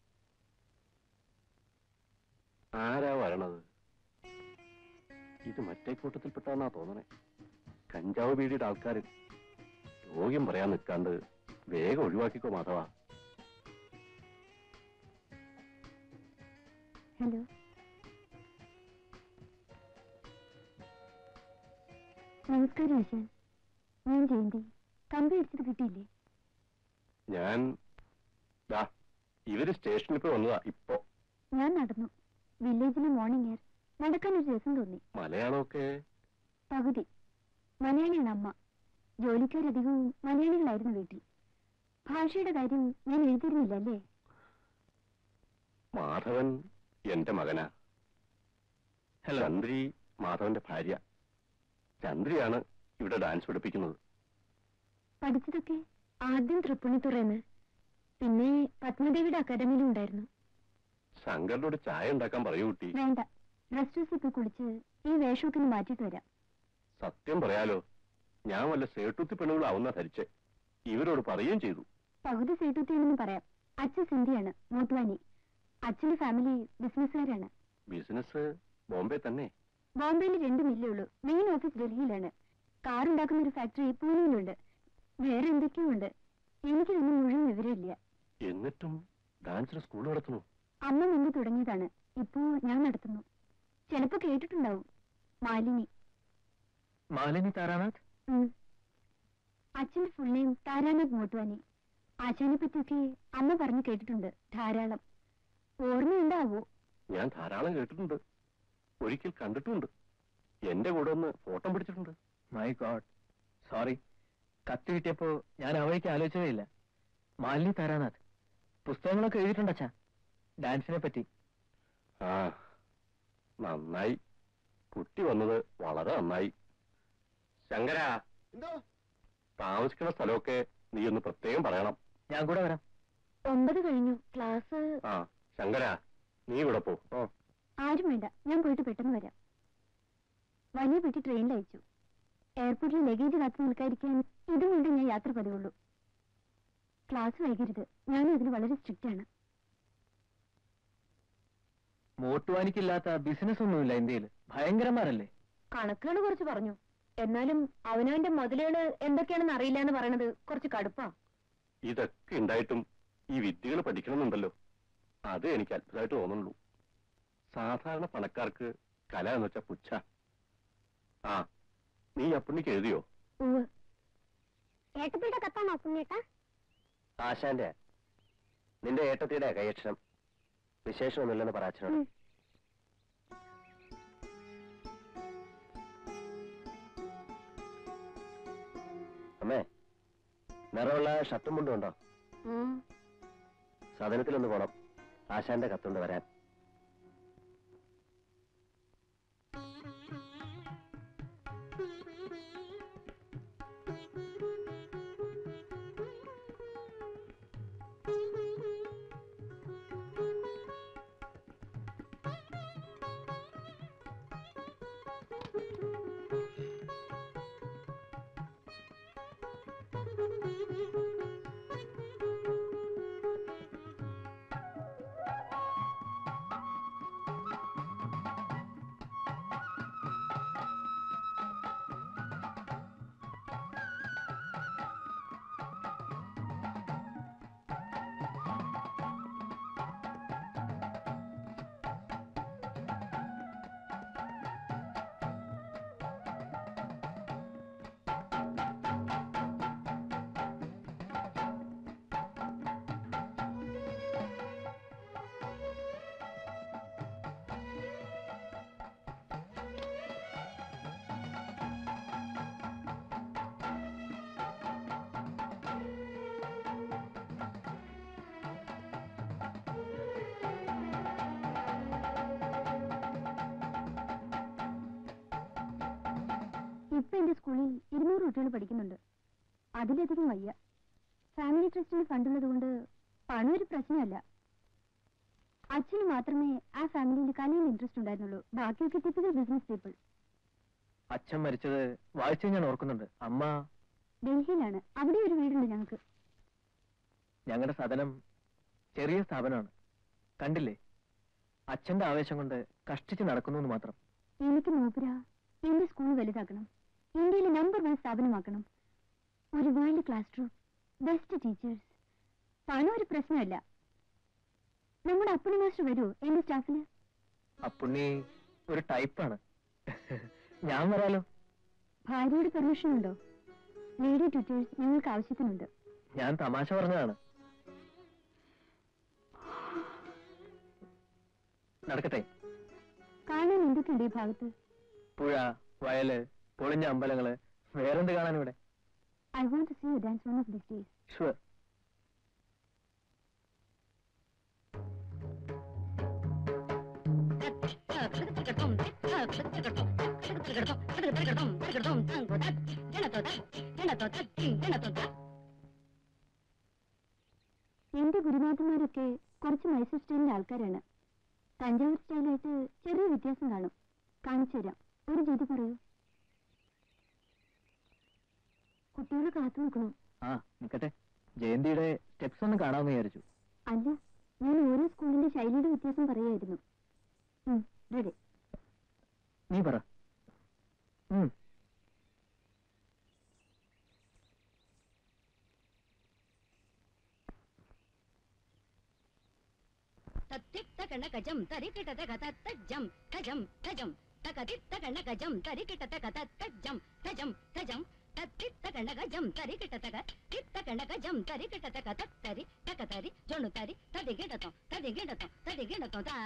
ആരാ വരണത് ഇത് മറ്റേ കൂട്ടത്തിൽപ്പെട്ടാന്നാ തോന്നണേ കഞ്ചാവ് ബീഡിയുടെ ആൾക്കാർ യോഗ്യം പറയാൻ നിൽക്കാണ്ട് വേഗം ഒഴിവാക്കിക്കോ മാധവ ഹലോ നമസ്കാരം ആശാൻ ഞാൻ ജയന്തി കമ്പി അടിച്ചത് കിട്ടിയില്ലേ ഞാൻ ദാ ഇവര് സ്റ്റേഷനിൽ പോയി വന്നതാ ഇപ്പൊ ഞാൻ നടന്നു വില്ലേജിലെ മോർണിംഗ് എയർ നടക്കാൻ ഒരു രസം തോന്നി മലയാളമൊക്കെ പകുതി മലയാളിയാണ് അമ്മ ജോലിക്കാരധികവും മലയാളികളായിരുന്നു വീട്ടിൽ ഭാഷയുടെ കാര്യം ഞാൻ എഴുതിയിരുന്നില്ല അല്ലേ മാധവൻ എന്റെ മകനാ ഹലോ ചന്ദ്രി മാധവന്റെ ഭാര്യ ചന്ദ്രിയാണ് ഇവിടെ ഡാൻസ് പഠിപ്പിക്കുന്നത് പഠിച്ചതൊക്കെ ആദ്യം തൃപ്പൂണിത്തുറന്ന് പിന്നെ പത്മദേവിയുടെ അക്കാദമിയിലും ഉണ്ടായിരുന്നു ശങ്കറിനോട് ചായ ഉണ്ടാക്കാൻ പറയൂ കുട്ടി വേണ്ട റെസ്റ്റ് ഹൗസിൽ പോയി കുളിച്ച് ഈ വേഷമൊക്കെ ഒന്ന് മാറ്റിയിട്ട് വരാം സത്യം പറയാലോ ഞാൻ വല്ല സേട്ടുത്തി പെണ്ണുകളാവുന്ന ധരിച്ച് ഇവരോട് പറയുകയും ചെയ്തു പകുതി സേട്ടുത്തിയാണെന്ന് പറയാം അച്ഛൻ സിന്ധിയാണ് മോത്വാനി അച്ഛന്റെ ഫാമിലി ബിസിനസ്സുകാരാണ് ബിസിനസ് ബോംബെ തന്നെ ബോംബെയിൽ രണ്ട് മില്ലേ ഉള്ളൂ മെയിൻ ഓഫീസ് ഡൽഹിയിലാണ് കാർ ഉണ്ടാക്കുന്ന ഒരു ഫാക്ടറി പൂനെയിലുണ്ട് വേറെ എന്തൊക്കെയോ ഉണ്ട് എനിക്കിതൊന്നും മുഴുവൻ വിവരമില്ല എന്നിട്ടും ഡാൻസിന് സ്കൂൾ നടത്തുന്നു അമ്മ മുമ്പ് തുടങ്ങിയതാണ് ഇപ്പോ ഞാൻ നടത്തുന്നു ചിലപ്പോ കേട്ടിട്ടുണ്ടാവും മാലിനി മാലിനി താരാനാഥ് ഉം. അച്ഛന്റെ ഫുൾ നെയിം താരാനാഥ് മോട്വാനി ആശാനെ പറ്റിയൊക്കെ അമ്മ പറഞ്ഞു കേട്ടിട്ടുണ്ട് ധാരാളം ഓർമ്മയുണ്ടാവോ ഞാൻ ധാരാളം കേട്ടിട്ടുണ്ട് ഒരിക്കൽ കണ്ടിട്ടുമുണ്ട് എന്റെ കൂടെ ഒന്ന് ഫോട്ടോ പിടിച്ചിട്ടുണ്ട് മൈ ഗോഡ് സോറി കത്ത് കിട്ടിയപ്പോ ഞാൻ അവയ്ക്ക് ആലോചിച്ചതേ ഇല്ല മാലിനി താരാനാഥ് പുസ്തകങ്ങളൊക്കെ എഴുതിയിട്ടുണ്ട് അച്ഛാ ഡാൻസിനെ പറ്റി ആ നന്നായി കുട്ടി വന്നത് വളരെ നന്നായി ശങ്കര എന്തോ താമസിക്കുന്ന സ്ഥലമൊക്കെ നീ ഒന്ന് പ്രത്യേകം പറയണം ഞാൻ കൂടെ വരാം ഒമ്പത് കഴിഞ്ഞു ക്ലാസ് ആ ശങ്കര നീ ഇവിടെ പോ ഓ ആരും വേണ്ട ഞാൻ പോയിട്ട് പെട്ടെന്ന് വരാം വലിയ പെട്ടി ട്രെയിനിൽ അയച്ചു എയർപോർട്ടിൽ ലഗേജ് കാത്തു നിൽക്കാതിരിക്കാൻ ഇതുകൊണ്ട് ഞാൻ യാത്ര പതിവുള്ളൂ ക്ലാസ് വൈകരുത് ഞാനും ഇതിന് വളരെ സ്ട്രിക്റ്റ് ആണ് മോട്ടുവാനിക്കില്ലാത്ത ബിസിനസ് ഒന്നുമില്ല ഇന്ത്യയിൽ ഭയങ്കരന്മാരല്ലേ കണക്കുകൾ കുറച്ച് പറഞ്ഞു എന്നാലും അവനവന്റെ മുതലുകള് എന്തൊക്കെയാണെന്ന് അറിയില്ല എന്ന് പറയണത് കുറച്ച് കടുപ്പാ ഇതൊക്കെ ഉണ്ടായിട്ടും ഈ വിദ്യകൾ പഠിക്കണമെന്നുണ്ടല്ലോ അത് എനിക്ക് അത്ഭുതമായിട്ട് തോന്നുള്ളൂ സാധാരണ പണക്കാർക്ക് കല എന്ന് വെച്ചാൽ പുച്ഛ ആ നീ അപ്പുണ്ണിക്ക് എഴുതിയോ ഉവ് ഏട്ടത്തിയുടെ കത്താണോ പുണ്യേട്ടാ ആശാന്റെ നിന്റെ ഏട്ടത്തിയുടെ കൈയക്ഷരം വിശേഷമൊന്നുമില്ലെന്ന് പറ അച്ഛനോട് ഉം. അമ്മേ നിറമുള്ള ഷർട്ടും മുണ്ടും ഉണ്ടോ സദനത്തിലൊന്ന് പോണം ആശാന്റെ കത്തുണ്ട് വരാൻ കുട്ടികൾ പഠിക്കുന്നുണ്ട് അതിലധികം വയ്യ ഫാമിലി ട്രസ്റ്റിന് ഫണ്ടുള്ളത് കൊണ്ട് പണം ഒരു പ്രശ്നമല്ല അച്ഛന് മാത്രമേ ആ ഫാമിലിയിൽ കലയിൽ ഇൻട്രസ്റ്റ് ഉണ്ടായിരുന്നുള്ളൂ ബാക്കിയൊക്കെ ടിപ്പിക്കൽ ബിസിനസ് പീപ്പിൾ അച്ഛൻ മരിച്ചത് വായിച്ചു ഞാൻ ഓർക്കുന്നുണ്ട് അമ്മ ഡൽഹിയിലാണ് അവിടെ ഒരു വീടുണ്ട് ഞങ്ങൾക്ക് ഞങ്ങളുടെ സദനം ചെറിയ സ്ഥാപനമാണ് കണ്ടില്ലേ അച്ഛന്റെ ആവേശം കൊണ്ട് കഷ്ടിച്ച് നടക്കുന്നു എന്ന് മാത്രം എനിക്ക് മൂപ്പര എന്റെ സ്കൂൾ വലുതാക്കണം ഇന്ത്യയിലെ നമ്പർ വൺ സ്ഥാപനമാക്കണം ഒരു world class room best teachers പണം ഒരു പ്രശ്നമല്ല നമ്മുടെ അപ്പുണി മാസ്റ്റർ വരുമോ എന്റെ സ്റ്റാഫില് അപ്പുണ്ണി ഒരു ടൈപ്പാണ് ഞാൻ വരാലോ ഭാര്യയുടെ പെർമിഷൻ ഉണ്ടോ ലേഡി ട്യൂട്ടേഴ്സ് ഞങ്ങൾക്ക് ആവശ്യത്തിനുണ്ട് ഞാൻ തമാശ പറഞ്ഞതാണ് നടക്കട്ടെ കാണാൻ എന്തൊക്കെയുണ്ട് ഈ ഭാഗത്ത് പുഴ വയല് പൊളിഞ്ഞ അമ്പലങ്ങള് വേറെന്ത് കാണാൻ ഇവിടെ I want to see you dance one of this days sure എന്റെ ഗുരുനാഥന്മാരൊക്കെ കുറച്ച് മൈസൂർ സ്റ്റൈലിന്റെ ആൾക്കാരാണ് തഞ്ചാവൂർ സ്റ്റൈലായിട്ട് ചെറിയ വ്യത്യാസം കാണും കാണിച്ചു തരാം ഒരു രീതി പറയൂ കുട്ടികളെ കാത്തു നിൽക്കണം ആ നിക്കട്ടെ ജയന്തിയുടെ സ്റ്റെപ്സ് ഒന്ന് കാണാമെന്ന് വിചാരിച്ചു അല്ല ഞാൻ ഓരോ സ്കൂളിന്റെ ശൈലിയുടെ വ്യത്യാസം പറയായിരുന്നു റെഡി നീ പറ ഉം. തത്തിത്തകണകജം തരികിടതകതത്തജ്ജം തജം തജം തകതിത്തകണകജം തരികിടതകതത്തജ്ജം തജം തജം തത്തിത്തകണകജം തരികിടതക തിത്തകണകജം തരികിടതക തത്തരി തകതരി ജൊണുതരി തദികിടതം തദികിടതം തദികിടതം താ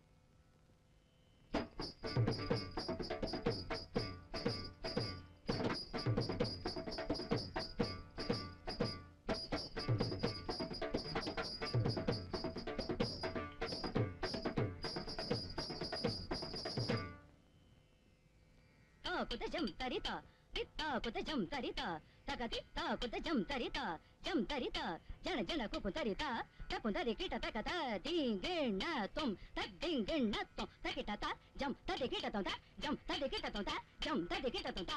కుతజం తరిత తిత్త కుతజం తరిత తగ తిత్త కుతజం తరిత జం తరిత జన జన కుపు తరిత తపు తరి కిట తగ త దింగిణ తుం తద్దింగిణ తుం తగిట త జం తది కిట తుం త జం తది కిట తుం త జం తది కిట తుం త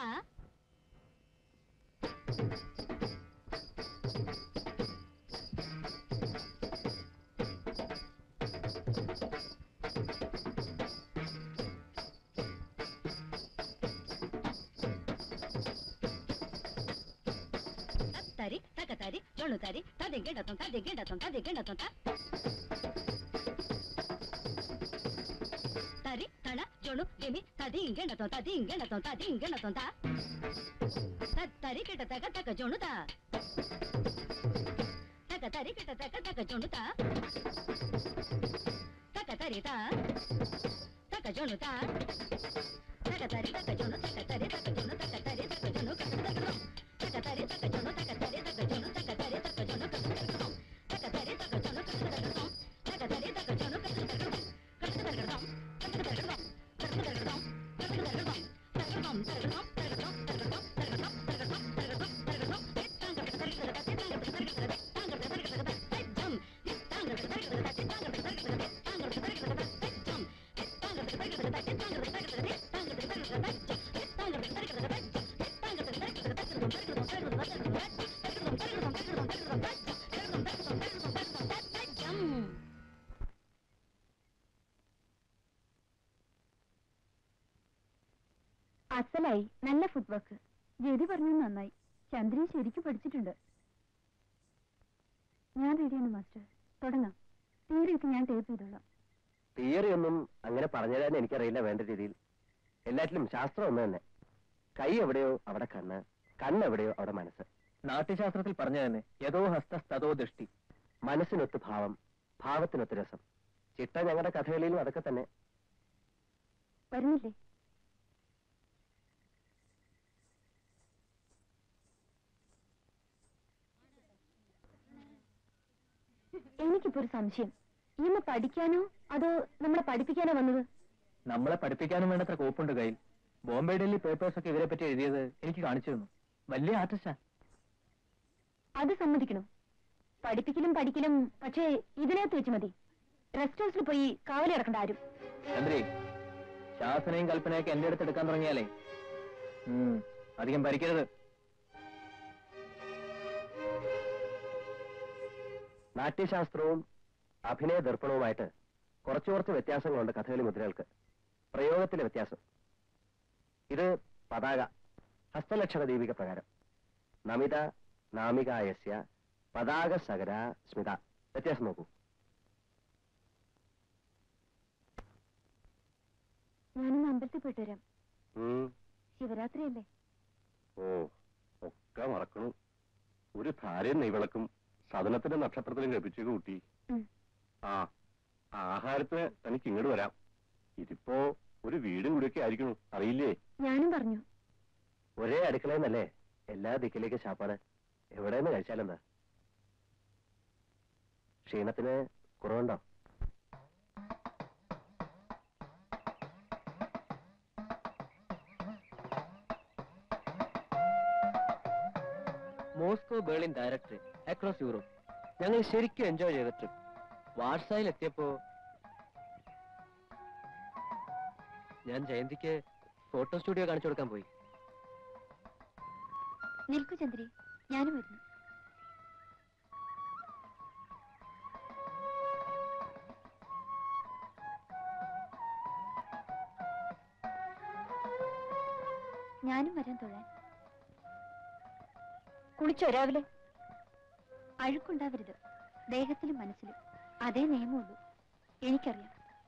తరి తగ తరి జొణు తరి తది గిడతం తది గిడతం తది గిడతం త తరి తణ జొణు గిమి తది గిడతం తది గిడతం తది గిడతం త తరి గిడ తగ తగ జొణు త తగ తరి గిడ తగ తగ జొణు త తగ తరి త తగ జొణు త తగ తరి తగ జొణు తగ తరి తగ జొణు తగ తరి తగ జొణు కగ తగ తగ తరి తగ జొణు తగ తరి తగ జొణు తగ తరి తగ జొణు కగ తగ తగ తరి తగ జొణు కగ తగ తగ తరి తగ జొణు కగ తగ కగ తగ తగ కగ తగ కగ తగ తగ తగ അസലായി നല്ല ഫുഡ് വർക്ക് ജെതി പറഞ്ഞത് നന്നായി ചന്ദ്രി ശരിക്കും പഠിച്ചിട്ടുണ്ട് ഞാൻ റെഡിയാണ് മാസ്റ്റർ തുടങ്ങാം തീരെയൊക്കെ ഞാൻ ടേപ്പ് ചെയ്തോളാം തിയറി ഒന്നും അങ്ങനെ പറഞ്ഞുതരാൻ എനിക്കറിയില്ല വേണ്ട രീതിയിൽ എല്ലാറ്റിലും ശാസ്ത്രം ഒന്ന് തന്നെ കൈ എവിടെയോ അവിടെ കണ്ണ് കണ്ണ് എവിടെയോ അവിടെ മനസ്സ് നാട്യശാസ്ത്രത്തിൽ പറഞ്ഞു തന്നെ യഥോ ഹസ്ത തതോ ദൃഷ്ടി മനസ്സിനൊത്ത് ഭാവം ഭാവത്തിനൊത്ത് രസം ചിട്ട ഞങ്ങളുടെ കഥകളിലും അതൊക്കെ തന്നെ വരുന്നില്ലേ എനിക്കിപ്പോ ഒരു സംശയം ഇമ്മ പഠിക്കാനോ അതോ നമ്മളെ പഠിപ്പിക്കാനോ വന്നത് നമ്മളെ പഠിപ്പിക്കാനും വേണ്ടത്ര കോപ്പുണ്ട് കയ്യിൽ ബോംബെ ഡൽഹി പേപ്പേഴ്സ് ഒക്കെ ഇവരെ പറ്റി എഴുതിയത് എനിക്ക് കാണിച്ചു തന്നു വലിയ ആർട്ടിസ്റ്റാ അത് സമ്മതിക്കണം പഠിപ്പിക്കലും പഠിക്കലും പക്ഷേ ഇതിനകത്ത് വെച്ച് മതി റെസ്റ്റ് ഹൗസിൽ പോയി കാവലി കിടക്കണ്ട ആരും ചന്ദ്രി ശാസനയും കൽപ്പനയൊക്കെ എന്റെ അടുത്ത് എടുക്കാൻ തുടങ്ങിയാലേ ഉം, അധികം ഭരിക്കരുത് നാട്യശാസ്ത്രവും അഭിനയ ദർപ്പണവുമായിട്ട് കുറച്ചു കുറച്ച് വ്യത്യാസങ്ങളുണ്ട് കഥകളി മുദ്രകൾക്ക് പ്രയോഗത്തിലെ വ്യത്യാസം ഇത് പതാക ഹസ്തലക്ഷണ ദീപിക പ്രകാരം നമിത നാമികായസ്യ പതാക സകര സ്മിത വ്യത്യാസം നോക്കൂ ഞാനൊന്ന് അമ്പലത്തിൽ പോയിട്ട് വരാം ഉം. ശിവരാത്രി അല്ലേ ഓ ഒക്കെ മറക്കണു ഒരു ഭാര്യയും നെയ്വിളക്കും സദനത്തിന്റെ നക്ഷത്രത്തിലും ലഭിച്ചു കൂട്ടി ഉം. ആ ആഹാരത്തിന് തനിക്ക് ഇങ്ങോട്ട് വരാം ഇതിപ്പോ ഒരു വീടും കൂടിയൊക്കെ ആയിരിക്കണു അറിയില്ലേ ഞാനും പറഞ്ഞു ഒരേ അടുക്കളയിൽ നിന്നല്ലേ എല്ലാ ദിക്കിലേക്ക് ശാപ്പാട് എവിടെ നിന്ന് കഴിച്ചാലെന്താ ക്ഷീണത്തിന് കുറവുണ്ടോ Moscow Berlin directorate across Europe ഞങ്ങൾ ശരിക്കും എൻജോയ് ചെയ്ത ട്രിപ്പ് വാർസായിൽ എത്തിയപ്പോ ഞാൻ ജയന്തിക്ക് ഫോട്ടോ സ്റ്റുഡിയോ കാണിച്ചു കൊടുക്കാൻ പോയി നിൽക്കു ചന്ദ്രി ഞാനും വരുന്നു ഞാനും വരാൻ തൊഴാൻ കുളിച്ചോ രാവിലെ അഴുക്കുണ്ടാവരുത് ദേഹത്തിലും മനസ്സിലും അതേ നിയമമുള്ളൂ എനിക്കറിയാം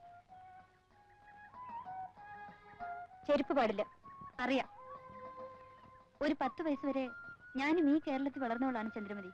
ചെരുപ്പ് പാടില്ല അറിയാം ഒരു പത്ത് വയസ്സ് വരെ ഞാനും ഈ കേരളത്തിൽ വളർന്നവളാണ് ചന്ദ്രമതി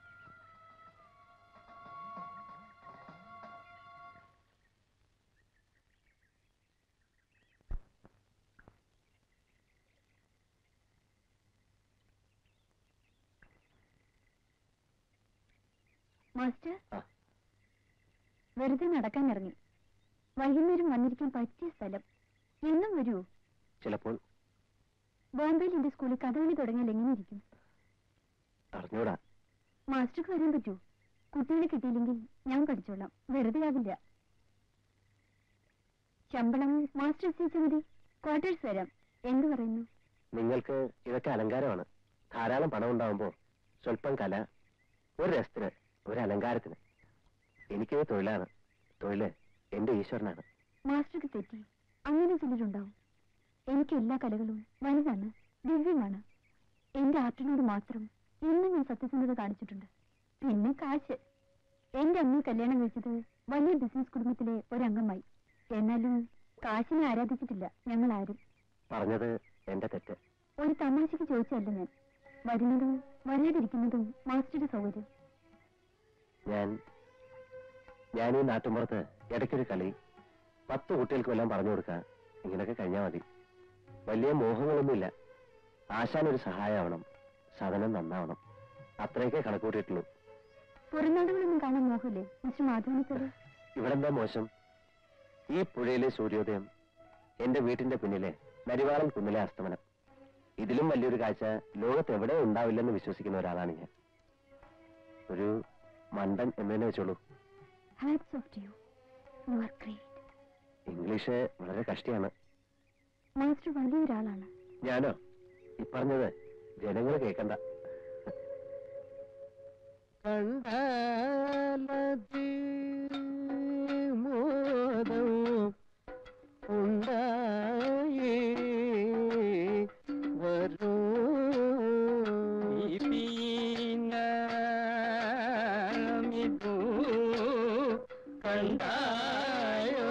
മാസ്റ്റർ ആ. വെറുതെ നടക്കാൻ ഇറങ്ങി വൈകുന്നേരം വന്നിരിക്കാൻ പറ്റിയ സ്ഥലം എന്നും വരൂ ചിലപ്പോൾ ബോംബെയിൽ എന്റെ സ്കൂളിൽ കഥകളി തുടങ്ങിയാൽ എങ്ങനെ ഇരിക്കും അറിഞ്ഞൂടാ മാസ്റ്റർക്ക് വരാൻ പറ്റൂ കുട്ടികളെ കിട്ടിയില്ലെങ്കിൽ ഞാൻ പഠിച്ചോളാം വെറുതെ ആവില്ല ശമ്പളം മാസ്റ്റർ നിശ്ചയിച്ചാൽ മതി ക്വാർട്ടേഴ്സ് തരാം എന്ത് പറയുന്നു നിങ്ങൾക്ക് ഇതൊക്കെ അലങ്കാരമാണ് ധാരാളം പണം ഉണ്ടാവുമ്പോ സ്വല്പം കല ഒരു രസത്തിന് ഒരു അലങ്കാരത്തിന് എനിക്കിത് തൊഴിലാണ് തൊഴില് എന്റെ ഈശ്വരനാണ് മാസ്റ്റർക്ക് തെറ്റി അങ്ങനെ ചിലരുണ്ടാവും എനിക്ക് എല്ലാ കലകളും വലുതാണ് ദിവ്യമാണ് എന്റെ ആർട്ടിനോട് മാത്രം ഇന്ന് ഞാൻ സത്യസന്ധത കാണിച്ചിട്ടുണ്ട് പിന്നെ കാശ് എന്റെ അമ്മ കല്യാണം കഴിച്ചത് വലിയ ബിസിനസ് കുടുംബത്തിലെ ഒരംഗമായി എന്നാലും കാശിനെ ആരാധിച്ചിട്ടില്ല ഞങ്ങൾ ആരും പറഞ്ഞത് എന്റെ തെറ്റ് ഒരു തമാശയ്ക്ക് ചോദിച്ചല്ല ഞാൻ വരുന്നതും വരാതിരിക്കുന്നതും മാസ്റ്ററുടെ സൗകര്യം ഞാൻ ഞാൻ ഈ നാട്ടുമ്പുറത്ത് ഇടയ്ക്കൊരു കളി പത്ത് കുട്ടികൾക്ക് വല്ലതും പറഞ്ഞു കൊടുക്കുക ഇങ്ങനെയൊക്കെ കഴിഞ്ഞാൽ മതി വലിയ മോഹങ്ങളൊന്നുമില്ല ആശാൻ ഒരു സഹായമാവണം സദനം നന്നാവണം അത്രയൊക്കെ കണക്കൂട്ടിയിട്ടുള്ളൂ പുറനാടുകളൊന്നും കാണാൻ മോഹമില്ലേ മിസ്റ്റർ മാധവനെ ഇവിടെന്താ മോശം ഈ പുഴയിലെ സൂര്യോദയം എന്റെ വീട്ടിന്റെ പിന്നിലെ നരിവാളൻ കുന്നിലെ അസ്തമനം ഇതിലും വലിയൊരു കാഴ്ച ലോകത്ത് എവിടെ ഉണ്ടാവില്ലെന്ന് വിശ്വസിക്കുന്ന ഒരാളാണ് ഞാൻ ഒരു മണ്ടൻ എന്ന് തന്നെ വെച്ചോളൂ hats off to you you are great English വളരെ കഷ്ടിയാണ് മാസ്റ്റർ വലിയൊരാളാണ് ഞാനോ ഈ പറഞ്ഞത് ജനങ്ങൾ കേൾക്കണ്ട കണ്ടാലതി മോദം ഉണ്ടായി വരൂ പീനമിതു കണ്ടായോ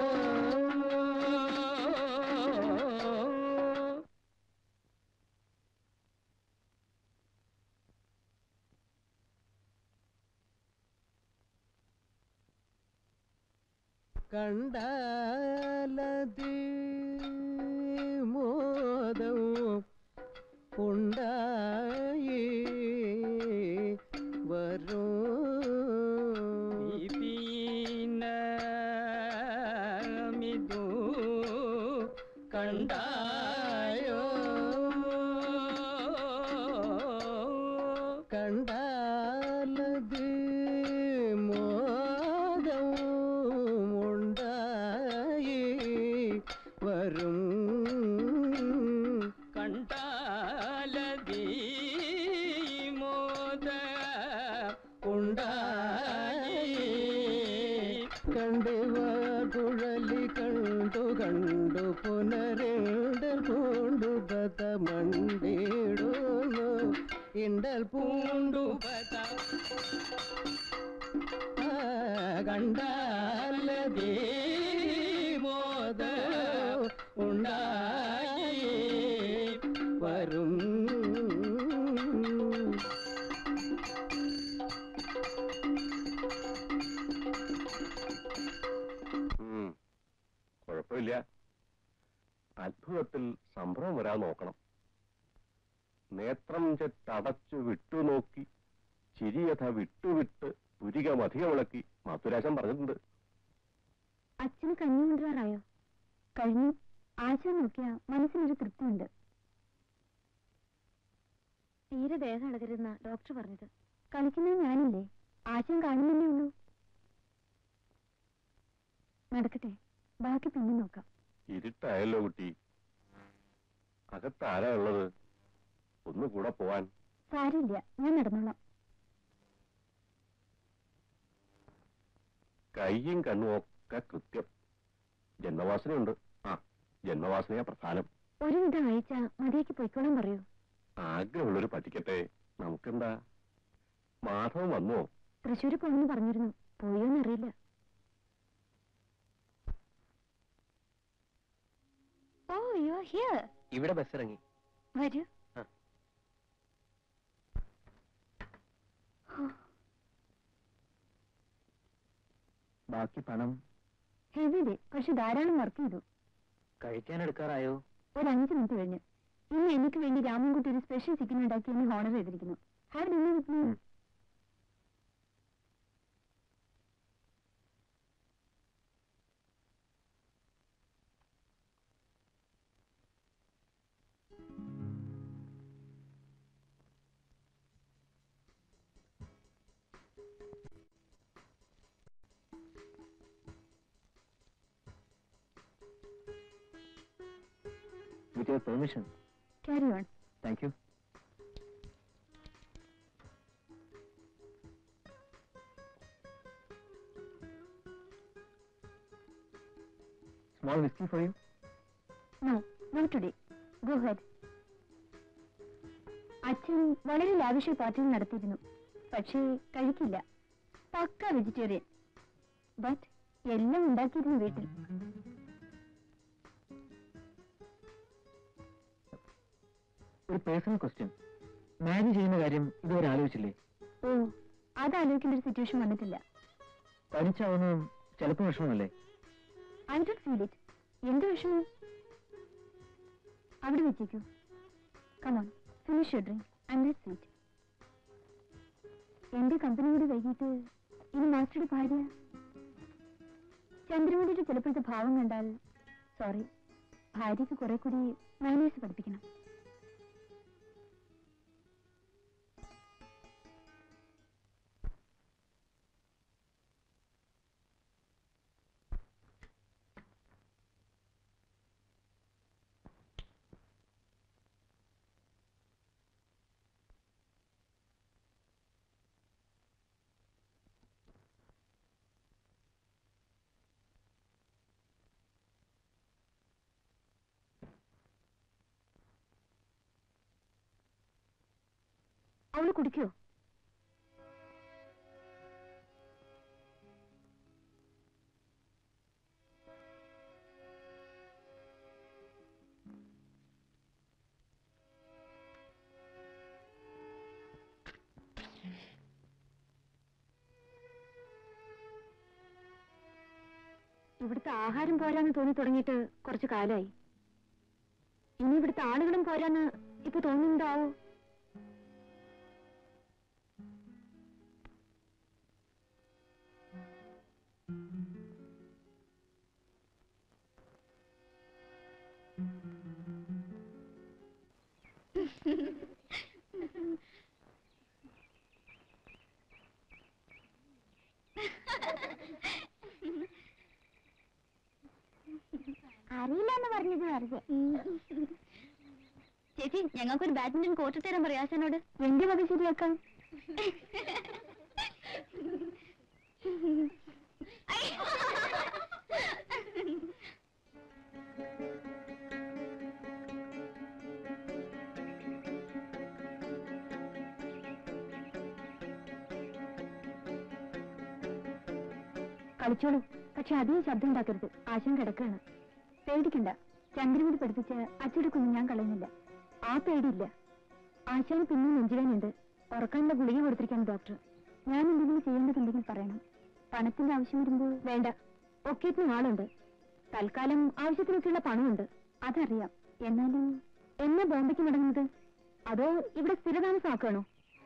കണ്ടാലതി മോദം ഉണ്ടായി വരൂ പീനമിതു കണ്ടായോ മോദ ഉണ്ടായി കണ്ടുവ കുഴലി കണ്ടു കണ്ടു പുനരേണ്ടൽ പൂണ്ടു ബത മണ്ടിടുന്നു ഇണ്ടൽ പൂണ്ടു ബത കണ്ടാലതേ മോദ ഉണ്ടായി വരും ഉം. കുഴപ്പമില്ല അത്ഭുതത്തിൽ സംഭവം വരാൻ നോക്കണം നേത്രം ചെട്ടടച്ചു വിട്ടുനോക്കി ചിരിയഥ വിട്ടുവിട്ട് പുരിക മധിക വിളക്കി മധുരാശം പറഞ്ഞിട്ടുണ്ട് അച്ഛന് കഞ്ഞി കൊണ്ടുവരാറായോ കഴിഞ്ഞു ആശ നോക്കിയ മനസ്സിനൊരു തൃപ്തിയുണ്ട് തീരെ ദേഹം ഇളകരുന്ന ഡോക്ടർ പറഞ്ഞത് കളിക്കുന്നത് ഞാനില്ലേ ആശയം കാണുന്നേ ഉള്ളൂ നടക്കട്ടെ ബാക്കി പിന്നെ നോക്കാം ഇരുട്ടായല്ലോ കുട്ടി അകത്താരാ ഉള്ളത് ഒന്ന് കൂടെ പോവാൻ സാരമില്ല ഞാൻ നടന്നോളാം കൈയും കണ്ണും ഒക്കെ കൃത്യം ജന്മവാസനയുണ്ട് ആ ജന്മവാസനയാ പ്രധാനം ഒരുവിധം അയച്ച മതിയേക്ക് പൊയ്ക്കോളാൻ പറയൂ ആഗ്രഹമുള്ളൊരു പഠിക്കട്ടെ നമുക്കെന്താ മാധവൻ വന്നോ തൃശ്ശൂര് പോണെന്ന് പറഞ്ഞിരുന്നു പോയോന്നറിയില്ല ഓ യു ആർ ഹിയർ ഇവിടെ ബസ് ഇറങ്ങി വരൂ ആ. ബാക്കി പണം ഹെവി ഡേ പക്ഷെ ധാരാളം വർക്ക് ചെയ്തു കഴിക്കാൻ എടുക്കാറായോ ഒരു അഞ്ച് മിനിറ്റ് കഴിഞ്ഞ് ഇന്ന് എനിക്ക് വേണ്ടി രാമൻകുട്ടി ഒരു സ്പെഷ്യൽ ചിക്കൻ ഉണ്ടാക്കി എന്നെ ഹോണർ ചെയ്തിരിക്കുന്നു have dinner with me with your permission carry on thank you small whisky for you no no today go head അച്ഛൻ വളരെ ലാവിഷ്യ പാർട്ടികൾ നടത്തിയിരുന്നു പക്ഷേ കഴിക്കില്ല പക്ക വെജിറ്റേറിയൻ ബട്ട് എല്ലാം ഉണ്ടാക്കിയിരുന്നു വീട്ടിൽ ഒരു പേഴ്സണൽ ക്വസ്റ്റ്യൻ മാരേജ് ചെയ്യുന്ന കാര്യം ഇതുവരെ ആലോചിച്ചില്ലേ ഓ അതാലോചിക്കേണ്ട ഒരു സിറ്റുവേഷൻ വന്നിട്ടില്ല തനിച്ചാവുന്ന ചിലപ്പോൾ വിഷമമല്ലേ ഐ ഡോണ്ട് ഫീൽ ഇറ്റ് എന്ത് വിഷമം അവിടെ വെച്ചേക്കൂ come on finish your drink and let sweet എന്റെ കമ്പനി കൂടി വൈകിട്ട് ഇനി മാസ്റ്ററുടെ ഭാര്യ ചന്ദ്രമുടിയുടെ ചിലപ്പോഴത്തെ ഭാവം കണ്ടാൽ സോറി ഭാര്യയ്ക്ക് കുറെ കൂടി മൈനേഴ്സ് പഠിപ്പിക്കണം അവള് കുടിക്കോ ഇവിടുത്തെ ആഹാരം പോരാന്ന് തോന്നി തുടങ്ങിയിട്ട് കുറച്ചു കാലായി ഇനി ഇവിടുത്തെ ആളുകളും പോരാന്ന് ഇപ്പൊ തോന്നുന്നുണ്ടാവോ അറിയില്ല എന്ന് പറഞ്ഞത് വെറുതെ ചേച്ചി ഞങ്ങൾക്കൊരു ബാഡ്മിന്റൺ കോർട്ട് തരാൻ പറയാ ആശാനോട് എന്റെ വക ശരിയാക്കാം കളിച്ചോളൂ പക്ഷെ അധികം ശബ്ദം ഉണ്ടാക്കരുത് ആശം കിടക്കുകയാണ് പേടിക്കണ്ട ചന്ദ്രനോട് പഠിപ്പിച്ച അച്ചടിക്കൊന്നും ഞാൻ കളയുന്നില്ല ആ പേടിയില്ല ആശാന് പിന്നെയും നെഞ്ചുവേനുണ്ട് ഉറക്കാനുള്ള ഗുളിക കൊടുത്തിരിക്കാണ് ഡോക്ടർ ഞാൻ എന്തെങ്കിലും ചെയ്യേണ്ടതുണ്ടെങ്കിൽ പറയണം പണത്തിന്റെ ആവശ്യം വരുമ്പോൾ വേണ്ട ഒക്കേറ്റിന് ആളുണ്ട് തൽക്കാലം ആവശ്യത്തിനൊക്കെയുള്ള പണമുണ്ട് അതറിയാം എന്നാലും എന്നാ ബോംബെക്ക് മടങ്ങുന്നത് അതോ ഇവിടെ സ്ഥിരതാമസമാക്കണോ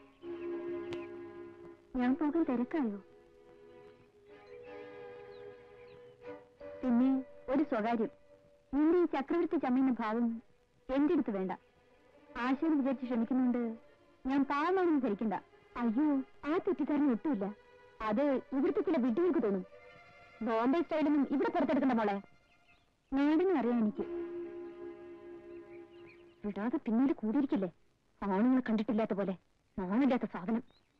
ഞാൻ പോകാൻ തിരക്കായോ പിന്നെ ഒരു സ്വകാര്യം നിന്റെ ഈ ചക്രവർത്തി ചമയുന്ന ഭാവം എന്റെ അടുത്ത് വേണ്ട ആശയം വിചാരിച്ച് ശ്രമിക്കുന്നുണ്ട് ഞാൻ പാവമാണെന്ന് ധരിക്കണ്ട അയ്യോ ആ തെറ്റിദ്ധാരണ ഒട്ടുമില്ല അത് ഇവിടുത്തെ ചില വിഡ്ഢികൾക്ക് തോന്നും ബോംബെ സ്റ്റൈലൊന്നും ഇവിടെ പുറത്തെടുക്കണ്ട മോളെ നാടിനെ അറിയാം എനിക്ക് വിടാതെ പിന്നീട് കൂടിയിരിക്കില്ലേ ആണുങ്ങളെ കണ്ടിട്ടില്ലാത്ത പോലെ നാണില്ലാത്ത സാധനം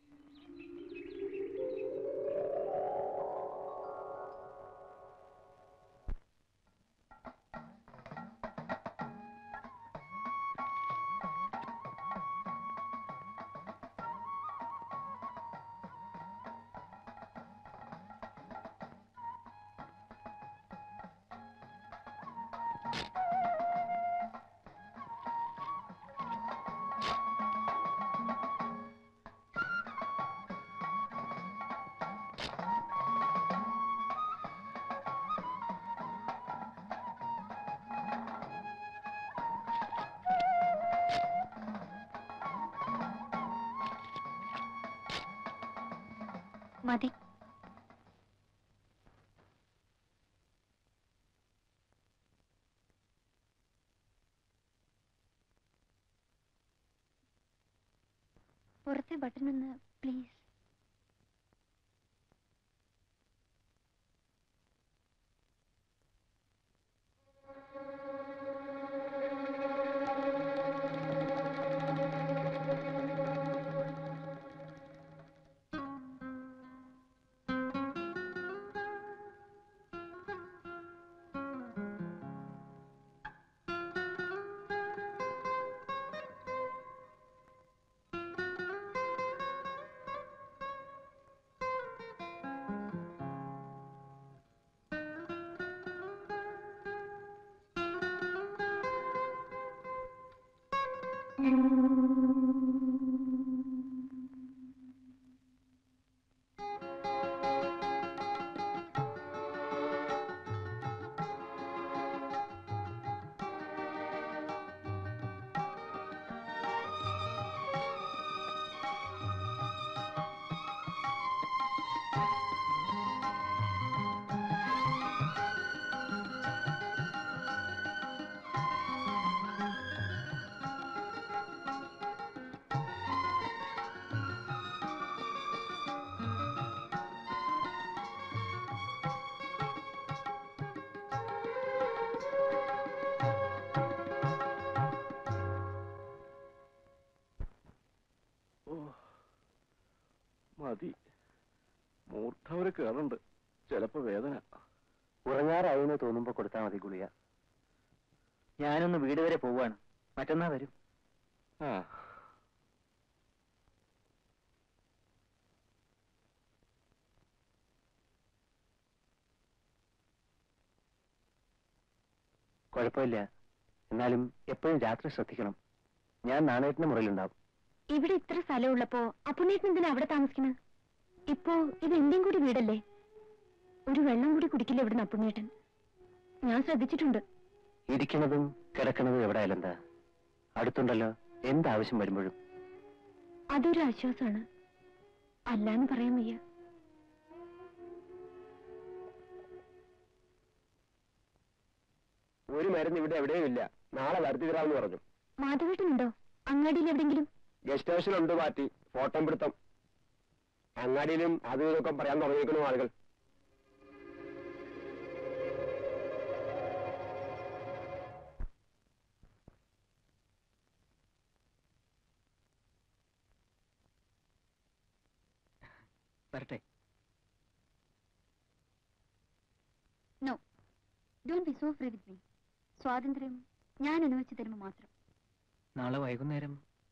മതി പുറത്തെ ബട്ടൺ ഒന്ന് പ്ലീസ് ഓ മതി മൂർഖവര് കേറുണ്ട് ചിലപ്പോ വേദന ഉറങ്ങാറായി എന്ന് തോന്നുമ്പോ കൊടുത്താൽ മതി ഗുളിക ഞാനൊന്ന് വീട് വരെ പോവാണ് മറ്റന്നാ വരും ആ കുഴപ്പമില്ല എന്നാലും എപ്പോഴും രാത്രി ശ്രദ്ധിക്കണം ഞാൻ നാണയത്തിന്റെ മുറിയിലുണ്ടാവും ഇവിടെ ഇത്ര സ്ഥലമുള്ളപ്പോ അപ്പുണ്ണേട്ടൻ എന്തിനാ അവിടെ താമസിക്കുന്നത് ഇപ്പോ ഇത് എന്റെയും കൂടി വീടല്ലേ ഒരു വെള്ളം കൂടി കുടിക്കില്ല ഇവിടുന്ന് അപ്പുണ്ണേട്ടൻ ഞാൻ ശ്രദ്ധിച്ചിട്ടുണ്ട് ഇരിക്കണതും കിടക്കണതും എവിടെയായാലും എന്താ അടുത്തുണ്ടല്ലോ എന്താവശ്യം വരുമ്പോഴും അതൊരു ആശ്വാസമാണ് അല്ലാന്ന് പറയാൻ വയ്യ ഒരു മരുന്ന് ഇവിടെ എവിടെയും ഇല്ല നാളെ വരുത്തി തരാമെന്ന് പറഞ്ഞു മാധവേട്ടനുണ്ടോ അങ്ങാടിയിൽ എവിടെങ്കിലും ഗസ്റ്റ് ഹൗസിലുണ്ട് പാർട്ടി ഫോട്ടം പിടുത്തം അങ്ങാടിയിലും അതും ഇതൊക്കെ പറയാൻ തുടങ്ങിയിരിക്കുന്നു ആളുകൾ വരട്ടെ no don't be so free with me സ്വാതന്ത്ര്യം ഞാൻ അനുവദിച്ചു തരുമ്പോൾ മാത്രം നാളെ വൈകുന്നേരം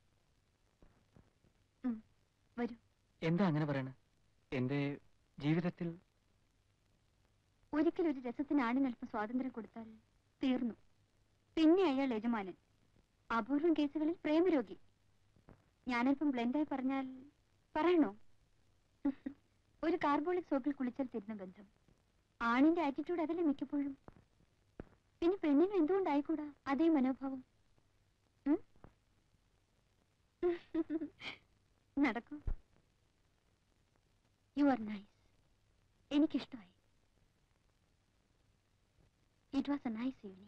വരൂ എന്താ അങ്ങനെ പറയണ എന്റെ ജീവിതത്തിൽ ഒരിക്കൽ ഒരു രസത്തിന് ആണിനൽപ്പം സ്വാതന്ത്ര്യം കൊടുത്താൽ തീർന്നു പിന്നെ അയാൾ യജമാനൻ അപൂർവം കേസുകളിൽ പ്രേമരോഗി ഞാനല്പം ബ്ലെൻഡായി പറഞ്ഞാൽ പറയണോ ഒരു കാർബോളിക് സോപ്പിൽ കുളിച്ചാൽ തരുന്ന ഗന്ധം ആണിന്റെ ആറ്റിറ്റ്യൂഡ് അതല്ലേ മിക്കപ്പോഴും പിന്നെ പെണ്ണിനും എന്തുകൊണ്ടായിക്കൂടാ അതേ മനോഭാവം ഉം? നടക്കൂ യു ആർ നൈസ് എനിക്കിഷ്ടമായി it was a nice evening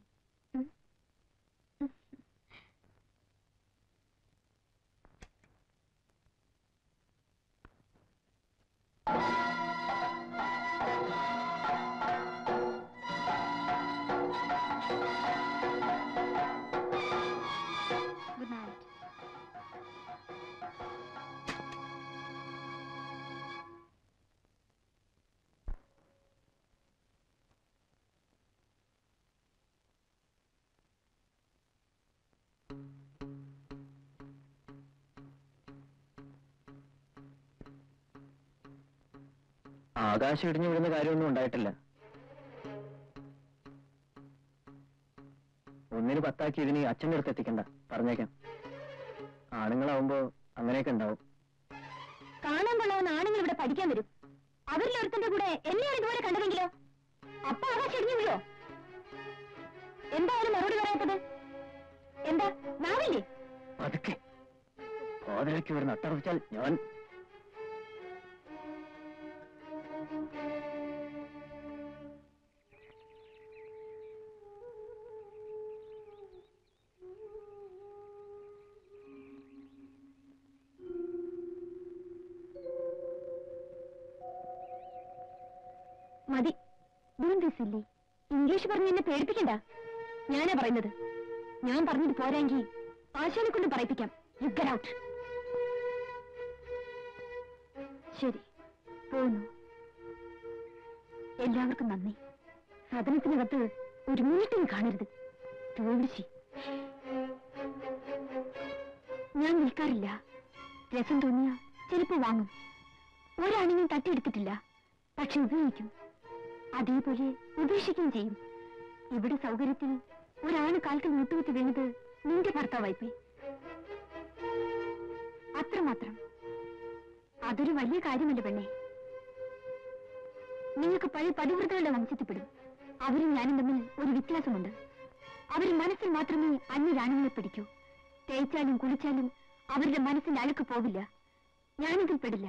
good night ആകാശം ഇടിഞ്ഞു വീഴുന്ന കാര്യമൊന്നും ഉണ്ടായിട്ടില്ല ഒന്നിന് പത്താക്കി ഇതിന് അച്ഛൻ്റെ അടുത്ത് എത്തിക്കണ്ട പറഞ്ഞേക്കാം ആണുങ്ങളാവുമ്പോ അങ്ങനെയൊക്കെ ഉണ്ടാവും കാണാൻ കൊള്ളാവുന്ന ആണുങ്ങൾ ഇവിടെ പഠിക്കാൻ വരും അവരിൽ ഒരുത്തന്റെ കൂടെ എന്നെയാണ് ഇതുപോലെ കണ്ടതെങ്കിലോ അപ്പൊ ആകാശം ഇടിഞ്ഞു വീഴോ എന്തായാലും മറുപടി പറയാത്തത് എന്താ നാവില്ലേ അതൊക്കെ കോതലയ്ക്ക് ഒരു നട്ടറപ്പിച്ചാൽ ഞാൻ മതി സില്ലി ഇംഗ്ലീഷ് പറഞ്ഞ് എന്നെ പേടിപ്പിക്കണ്ട ഞാനാ പറയുന്നത് ഞാൻ പറഞ്ഞത് പോരാങ്കി ആശാനെ കൊണ്ട് പറയിപ്പിക്കാം യു ഗെറ്റ് ഔട്ട് ശരി പോന്നു എല്ലാവർക്കും നന്ദി സദനത്തിനകത്ത് ഒരു മിനിറ്റും കാണരുത് തോൽവിശി ഞാൻ നിൽക്കാറില്ല രസം തോന്നിയ ചിലപ്പോ വാങ്ങും ഒരാണിനും തട്ടിയെടുത്തിട്ടില്ല പക്ഷെ ഉപയോഗിക്കും അതേപോലെ ഉപേക്ഷിക്കുകയും ചെയ്യും ഇവിടെ സൗകര്യത്തിൽ ഒരാണ് കാൽക്ക് നൂട്ടുകുത്തി വീണത് നിന്റെ ഭർത്താവായിപ്പോയി അത്രമാത്രം അതൊരു വലിയ കാര്യമല്ല പെണ്ണെ നിങ്ങൾക്ക് പഴയ പതിവൃത്തകളുടെ വംശത്തിൽപ്പെടും അവരും ഞാനും തമ്മിൽ ഒരു വ്യത്യാസമുണ്ട് അവർ മനസ്സിൽ മാത്രമേ അന്യരാണുങ്ങളെ പിടിക്കൂ തേച്ചാലും കുളിച്ചാലും അവരുടെ മനസ്സിന്റെ അഴുക്ക് പോവില്ല ഞാനിതിൽ പെടില്ല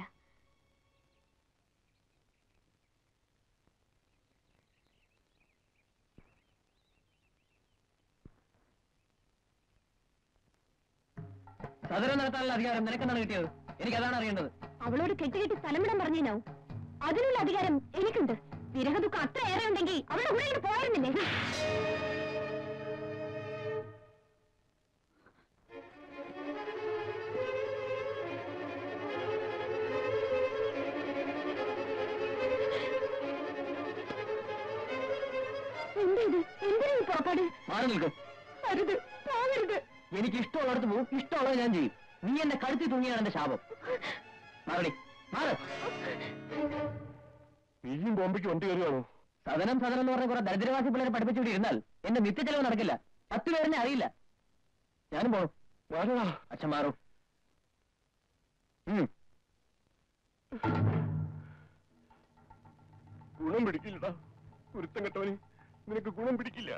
സദനം നടത്താനുള്ള അധികാരം നിനക്കെന്താണ് കിട്ടിയത് എനിക്കതാണ് അറിയേണ്ടത് അവളോട് കെട്ടുകെട്ടി സ്ഥലമിടാൻ പറഞ്ഞേനാവും അതിനുള്ള അധികാരം എനിക്കുണ്ട് വിരഹദുഃഖം അത്ര ഏറെ ഉണ്ടെങ്കിൽ അവളുടെ കൂടെ ഇങ്ങോട്ട് പോയിരുന്നില്ലേ എന്താ ഇത് എന്തിനാ ഈ പുറപ്പാട് മാറി നിൽക്കും അരുത് പോകരുത് എനിക്ക് ഇഷ്ടമുള്ളിടത്ത് പോകും ഇഷ്ടമുള്ളത് ഞാൻ ചെയ്യും നീ എന്റെ കഴുത്തിൽ തൂങ്ങിയാണ് എന്റെ ശാപം മാറടി മാറ് നീയും ബോംബെക്ക് വണ്ടി കയറുകയാണോ സദനം സദനം എന്ന് പറഞ്ഞ കുറെ ദരിദ്രവാസി പിള്ളേരെ പഠിപ്പിച്ചുകൂടി ഇരുന്നാൽ എന്റെ നിത്യ ചെലവ് നടക്കില്ല പത്ത് പേരെന്നെ അറിയില്ല ഞാനും പോണു വാടാ അച്ഛൻ മാറും ഉം. ഗുണം പിടിക്കില്ലടാ ഒരുത്തം കെട്ടവന് നിനക്ക് ഗുണം പിടിക്കില്ല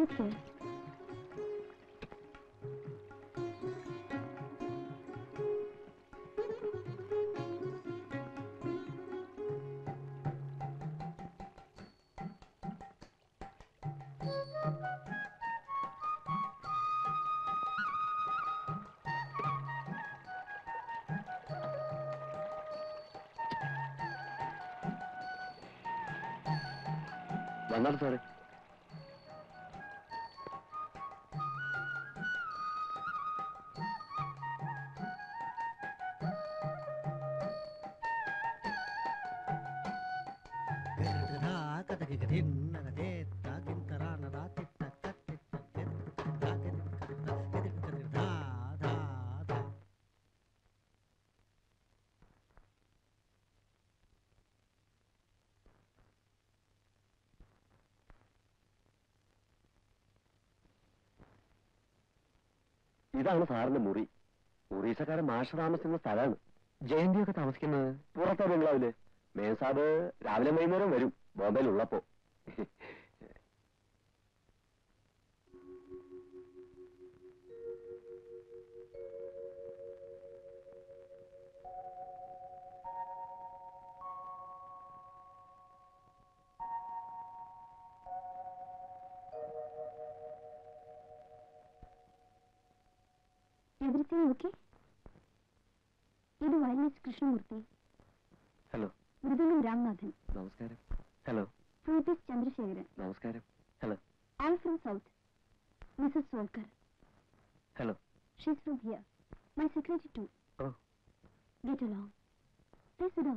നമസ്തേ വന്നാലും സാറേ ഇതാണ് സാറിന്റെ മുറി ഒറീസക്കാരൻ മാഷ താമസിക്കുന്ന സ്ഥലമാണ് ജയന്തിയൊക്കെ താമസിക്കുന്നത് പുറത്തെ ബംഗ്ലാവില് മേസാബ് രാവിലെ വൈകുന്നേരം വരും ബോംബെയിലുള്ളപ്പോ എവറിത്തിങ് ഓക്കെ ഇത് വയലിനിസ്റ്റ് കൃഷ്ണമൂർത്തി ഹലോ മൃദംഗം രാംനാഥൻ നമസ്കാരം ഹലോ ഫ്ലൂട്ടിസ്റ്റ് ചന്ദ്രശേഖരൻ നമസ്കാരം hello all from south Mrs Solkar hello she's from here my secretary too oh get along please sit down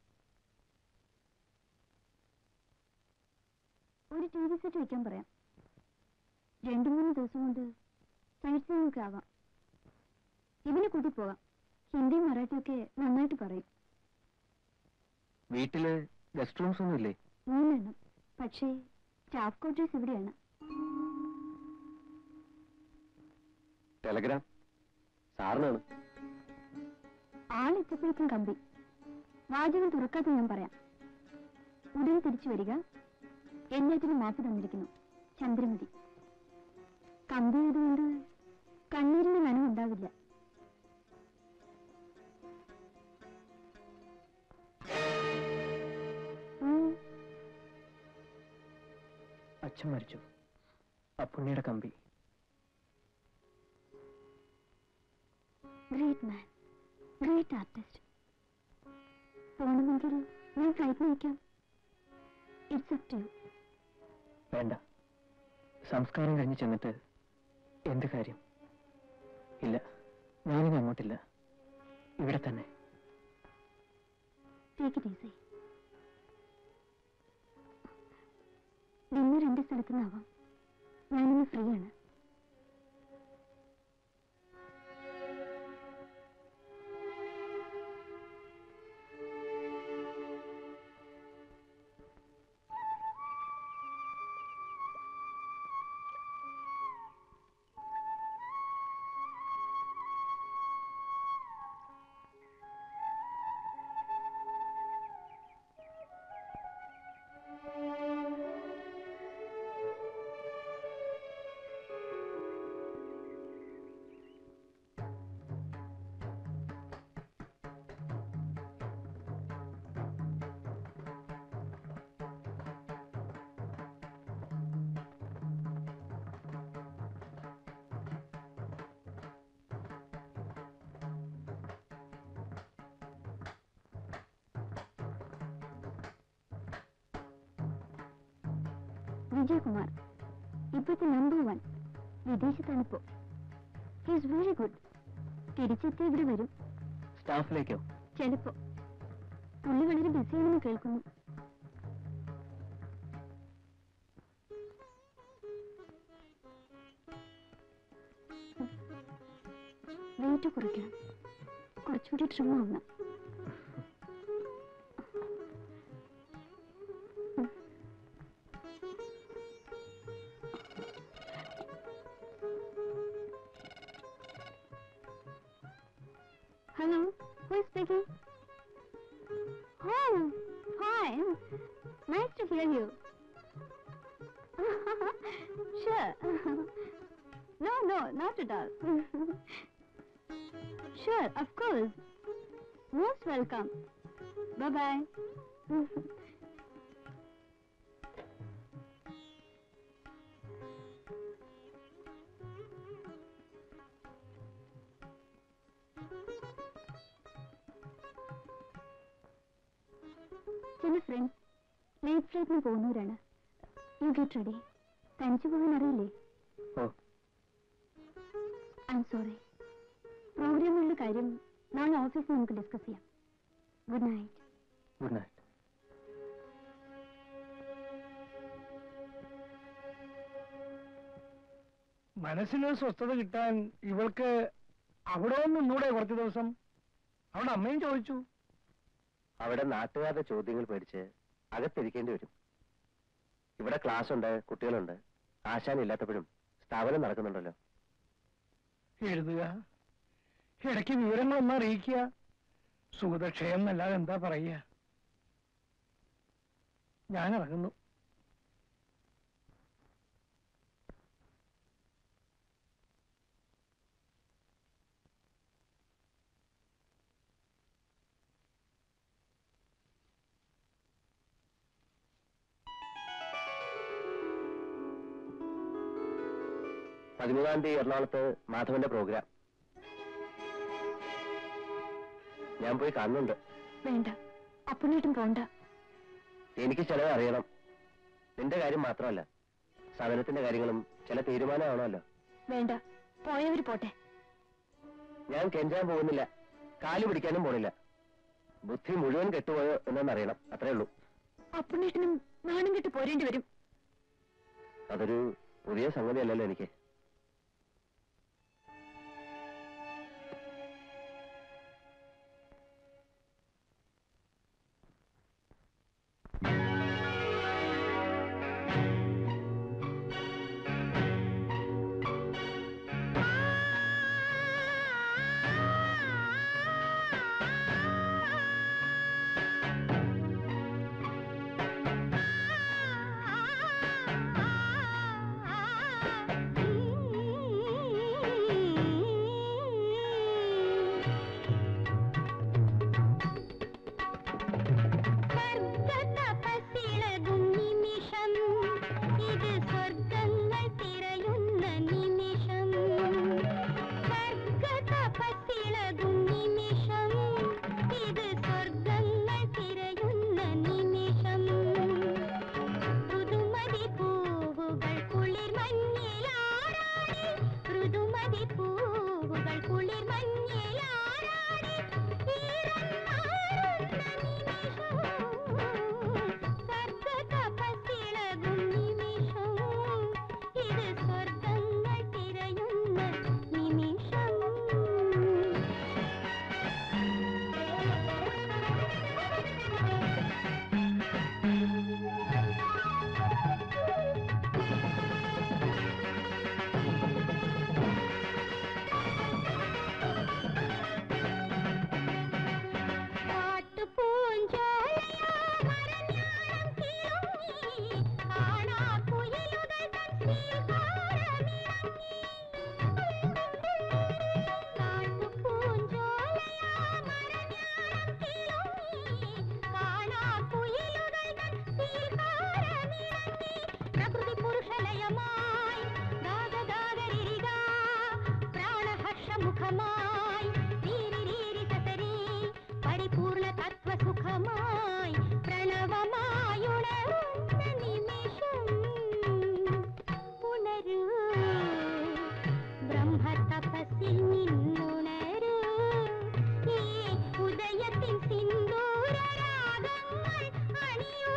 ഒരു ടി വി സെറ്റ് വെക്കാൻ പറയാം രണ്ടു മൂന്ന് ദിവസം കൊണ്ട് സൈറ്റ് സീയിങ് ഒക്കെ ആവാം ഇവനെ കൂട്ടി പോകാം ഹിന്ദി മറാഠിയൊക്കെ നന്നായിട്ട് പറയും വീട്ടില് ഗസ്റ്റ് റൂംസ് ഒന്നും ഇല്ലേ മൂന്നെണ്ണം പക്ഷേ സ്റ്റാഫ് ക്വാർട്ടേഴ്സ് ഇവിടെയാണ് ടെലഗ്രാം സാറിനാണ് ആളെത്തിയപ്പോഴേക്കും കമ്പി വാചകം തുറക്കാതെ ഞാൻ പറയാം ഉടൻ തിരിച്ചു വരിക എല്ലാറ്റിനും മാപ്പ് തന്നിരിക്കുന്നു ചന്ദ്രമതി കമ്പി ആയതുകൊണ്ട് കണ്ണീരിന് നനവുണ്ടാവില്ല ഉം, അച്ഛൻ മരിച്ചു അപ്പുണ്ണിയുടെ കമ്പി ഗ്രേറ്റ് മാൻ ഗ്രേറ്റ് ആർട്ടിസ്റ്റ് പോകണമെങ്കിൽ ഞാൻ ഫ്ലൈറ്റ് നയിക്കാം ഇറ്റ്സ് അപ് ടു യു വേണ്ട സംസ്കാരം കഴിഞ്ഞ് ചെന്നിട്ട് എന്ത് കാര്യം ഇല്ല ഞാനിനി അങ്ങോട്ടില്ല ഇവിടെ തന്നെ ടേക്ക് ഇറ്റ് ഈസി ഡിന്നർ എന്റെ സ്ഥലത്ത് നിന്നാവാം ഞാനിന്ന് ഫ്രീ ആണ് വിജയകുമാർ ഇപ്പോഴത്തെ നമ്പർ വൺ വിദേശത്താണിപ്പോ ഹിസ് വെരി ഗുഡ് തിരിച്ചെത്തി ഇവിടെ വരും സ്റ്റാഫിലേക്കോ ചിലപ്പോ പുള്ളി വളരെ ബിസിയാണെന്ന് കേൾക്കുന്നു വെയിറ്റ് കുറയ്ക്കണം കുറച്ചുകൂടി ട്രിം ആവണം Hello, who is speaking? Oh, fine. Nice to hear you. sure. not at all. sure, of course. Most welcome. Bye-bye. ചില ഫ്രണ്ട്സ് ലേറ്റ് ഫ്ലൈറ്റിന് പോകുന്നവരാണ് യു ഗെറ്റ് റെഡി തനിച്ചു പോകാൻ അറിയില്ലേ ഓ ഐ എം സോറി പ്രോഗ്രാമുകളുടെ കാര്യം നാളെ ഓഫീസിൽ നമുക്ക് ഡിസ്കസ് ചെയ്യാം ഗുഡ് നൈറ്റ് ഗുഡ് നൈറ്റ് മനസ്സിനൊരു സ്വസ്ഥത കിട്ടാൻ ഇവൾക്ക് അവിടെ ഒന്ന് നിന്നൂടെ കുറച്ച് ദിവസം അവിടെ അമ്മയും ചോദിച്ചു അവിടെ നാട്ടുകാരുടെ ചോദ്യങ്ങൾ പേടിച്ച് അകത്തിരിക്കേണ്ടി വരും ഇവിടെ ക്ലാസ് ഉണ്ട് കുട്ടികളുണ്ട് ആശാൻ ഇല്ലാത്തപ്പോഴും സ്ഥാപനം നടക്കുന്നുണ്ടല്ലോ എഴുതുക ഇടയ്ക്ക് വിവരങ്ങളൊന്നും അറിയിക്കുക സുഖതക്ഷയം എന്നല്ലാതെ എന്താ പറയുക ഞാൻ ഇറങ്ങുന്നു പതിമൂന്നാം തീയതി എറണാകുളത്ത് മാധവന്റെ പ്രോഗ്രാം ഞാൻ പോയി കാണുന്നുണ്ട് വേണ്ട അപ്പുണ്ണേട്ടും പോണ്ട എനിക്ക് ചിലത് അറിയണം നിന്റെ കാര്യം മാത്രമല്ല സദനത്തിന്റെ കാര്യങ്ങളും ചില തീരുമാനമാണല്ലോ വേണ്ട പോയവര് പോട്ടെ ഞാൻ കെഞ്ചാൻ പോകുന്നില്ല കാല് പിടിക്കാനും പോണില്ല ബുദ്ധി മുഴുവൻ കെട്ടുപോയോ എന്നറിയണം അത്രേ ഉള്ളൂ അപ്പുണ്ണേട്ടനും നാണം കെട്ട് പോരേണ്ടി വരും അതൊരു പുതിയ സംഗതിയല്ലല്ലോ എനിക്ക് സ്വർഗതപസ്സിളകും നിമിഷം ഇത് സ്വർഗങ്ങൾ തിരയുന്ന നിമിഷം സ്വർഗതപസ്സിളകും നിമിഷം ഇത് സ്വർഗങ്ങൾ തിരയുന്ന നിമിഷം ഋതുമതി പൂവുകൾ കുളിർമഞ്ഞിലാറാടി ഋതുമതി പൂവുകൾ കുളിർമഞ്ഞിലാറാടി ഈറൻ മാറുന്ന നിമിഷം സ്വർഗതപസ്സിളകും നിമിഷം ഇത് സ്വർഗങ്ങൾ തിരയുന്ന നിമിഷം കാട്ടുപൂഞ്ചോലയോ മരഞ്ഞാണം കിളുങ്ങി കാണാക്കുയിലുകൾ തൻ സ്വീകാരമിറങ്ങി കാട്ടുപൂഞ്ചോലയോ മരഞ്ഞാണം കിളുങ്ങി കാണാക്കുയിലുകൾ തൻ സ്വീകാരമിറങ്ങി പ്രകൃതി പുരുഷലയമായി ദാഗദാഗരിരിക പ്രാണഹർഷമുഖമായി രീരി സസരി പരിപൂർണ തത്വസുഖമായി പ്രണവമായുണരുന്ന നിമിഷം ഉണരൂ ബ്രഹ്മതപസ്സിൽ നിന്നുണരൂ ഈ ഉദയത്തിൻ സിന്ദൂര രാഗങ്ങൾ അണിയൂ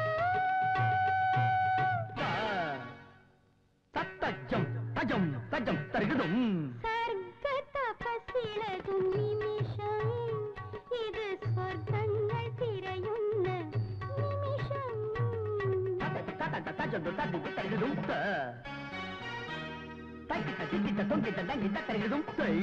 തത്തജം തജം തജം തരികിടും സർഗതപസ്സിളകും നിമിഷം ഇത് സ്വർഗങ്ങൾ തിരയുന്ന നിമിഷം തജം തജം തരികിടും തൈക്കിട്ട ചിക്കിട്ട തൊങ്കിട്ട ലങ്കിട്ട തരികിടും തൈ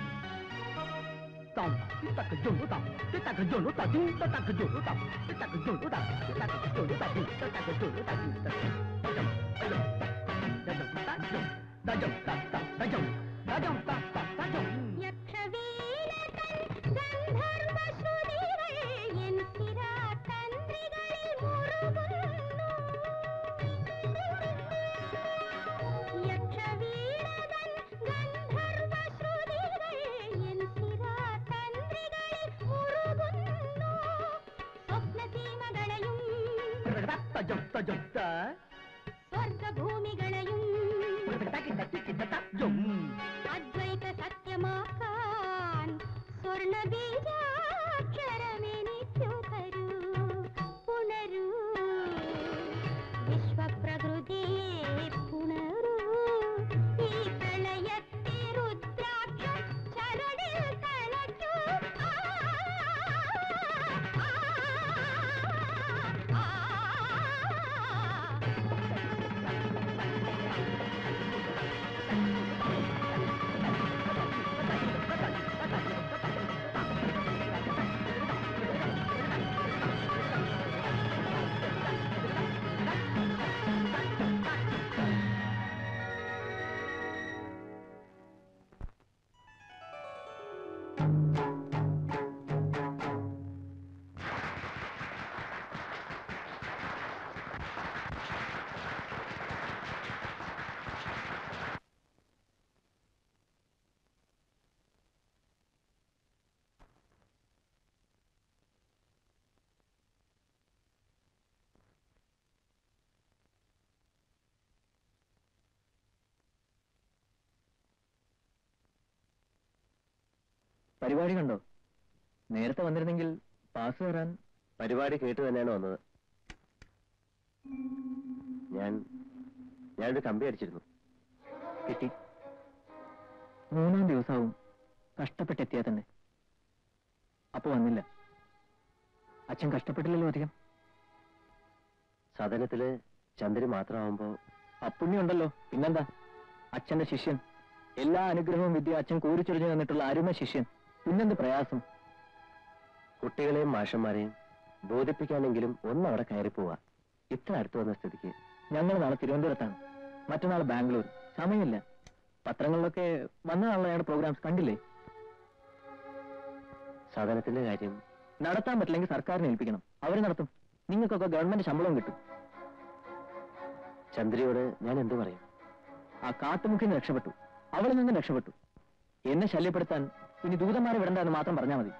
തം തക്ക ജൊന്നു തം തക്ക ജൊന്നു തജിം തക്ക ജൊന്നു തം തക്ക ജൊന്നു തം തക്ക ജൊന്നു തജിം തക്ക ജൊന്നു തജിം തജം തജം തജം തജം തജം ത ത തജം തജം ത ത തജം യക്ഷവീരതൻ ഗന്ധർവശ്രുതികൾ എൻ സ്ഥിരാതന്ത്രികളിൽ മുറുകുന്നു. യക്ഷവീരതൻ ഗന്ധർവശ്രുതികൾ എൻ സ്ഥിരാതന്ത്രികളിൽ മുറുകുന്നു. സ്വപ്നസീമകളെയും തജം തജം ത സ്വർഗഭൂമികളെയും തക്കി തക്കി തജം അദ്വൈത സത്യമാക്കാൻ സ്വർണ ബീജാക്ഷരമെനിക്കു തരൂ പുണരൂ വിശ്വപ്രകൃതിയെ പുണരൂ ഈ പ്രളയത്തെ രുദ്രാക്ഷം ചരടിൽ തളയ്ക്കൂ ആ, ആ, ആ, ആ. പരിപാടി കണ്ടോ നേരത്തെ വന്നിരുന്നെങ്കിൽ പാസ് തരാൻ പരിപാടി കേട്ട് തന്നെയാണ് വന്നത് ഞാൻ ഞാനൊരു കമ്പി അടിച്ചിരുന്നു കിട്ടി മൂന്നാം ദിവസവും കഷ്ടപ്പെട്ടെത്തിയാ തന്നെ അപ്പൊ വന്നില്ല അച്ഛൻ കഷ്ടപ്പെട്ടില്ലല്ലോ അധികം സദനത്തില് ചന്ദ്രൻ മാത്രമാവുമ്പോ അപ്പുണ്യം ഉണ്ടല്ലോ പിന്നെന്താ അച്ഛന്റെ ശിഷ്യൻ എല്ലാ അനുഗ്രഹവും വിദ്യ അച്ഛൻ കൂരിച്ചൊരിഞ്ഞു തന്നിട്ടുള്ള അരുമ ശിഷ്യൻ പിന്നെന്ത് പ്രയാസം കുട്ടികളെയും മാഷന്മാരെയും ബോധിപ്പിക്കാനെങ്കിലും ഒന്നവിടെ കയറി പോവാ ഇത്ര അടുത്ത് വന്ന സ്ഥിതിക്ക് ഞങ്ങൾ നാളെ തിരുവനന്തപുരത്താണ് മറ്റന്നാൾ ബാംഗ്ലൂർ സമയമില്ല പത്രങ്ങളിലൊക്കെ വന്ന നാളെയാണ് പ്രോഗ്രാംസ് കണ്ടില്ലേ സദനത്തിന്റെ കാര്യം നടത്താൻ പറ്റില്ലെങ്കിൽ സർക്കാരിനെ ഏൽപ്പിക്കണം അവർ നടത്തും നിങ്ങൾക്കൊക്കെ ഗവൺമെന്റ് ശമ്പളവും കിട്ടും ചന്ദ്രയോട് ഞാൻ എന്തു പറയും ആ കാട്ടുമുക്കിൽ നിന്ന് രക്ഷപ്പെട്ടു അവളിൽ നിന്ന് രക്ഷപ്പെട്ടു എന്നെ ശല്യപ്പെടുത്താൻ ഇനി ദൂതന്മാരെ വിടണ്ട എന്ന് മാത്രം പറഞ്ഞാൽ മതി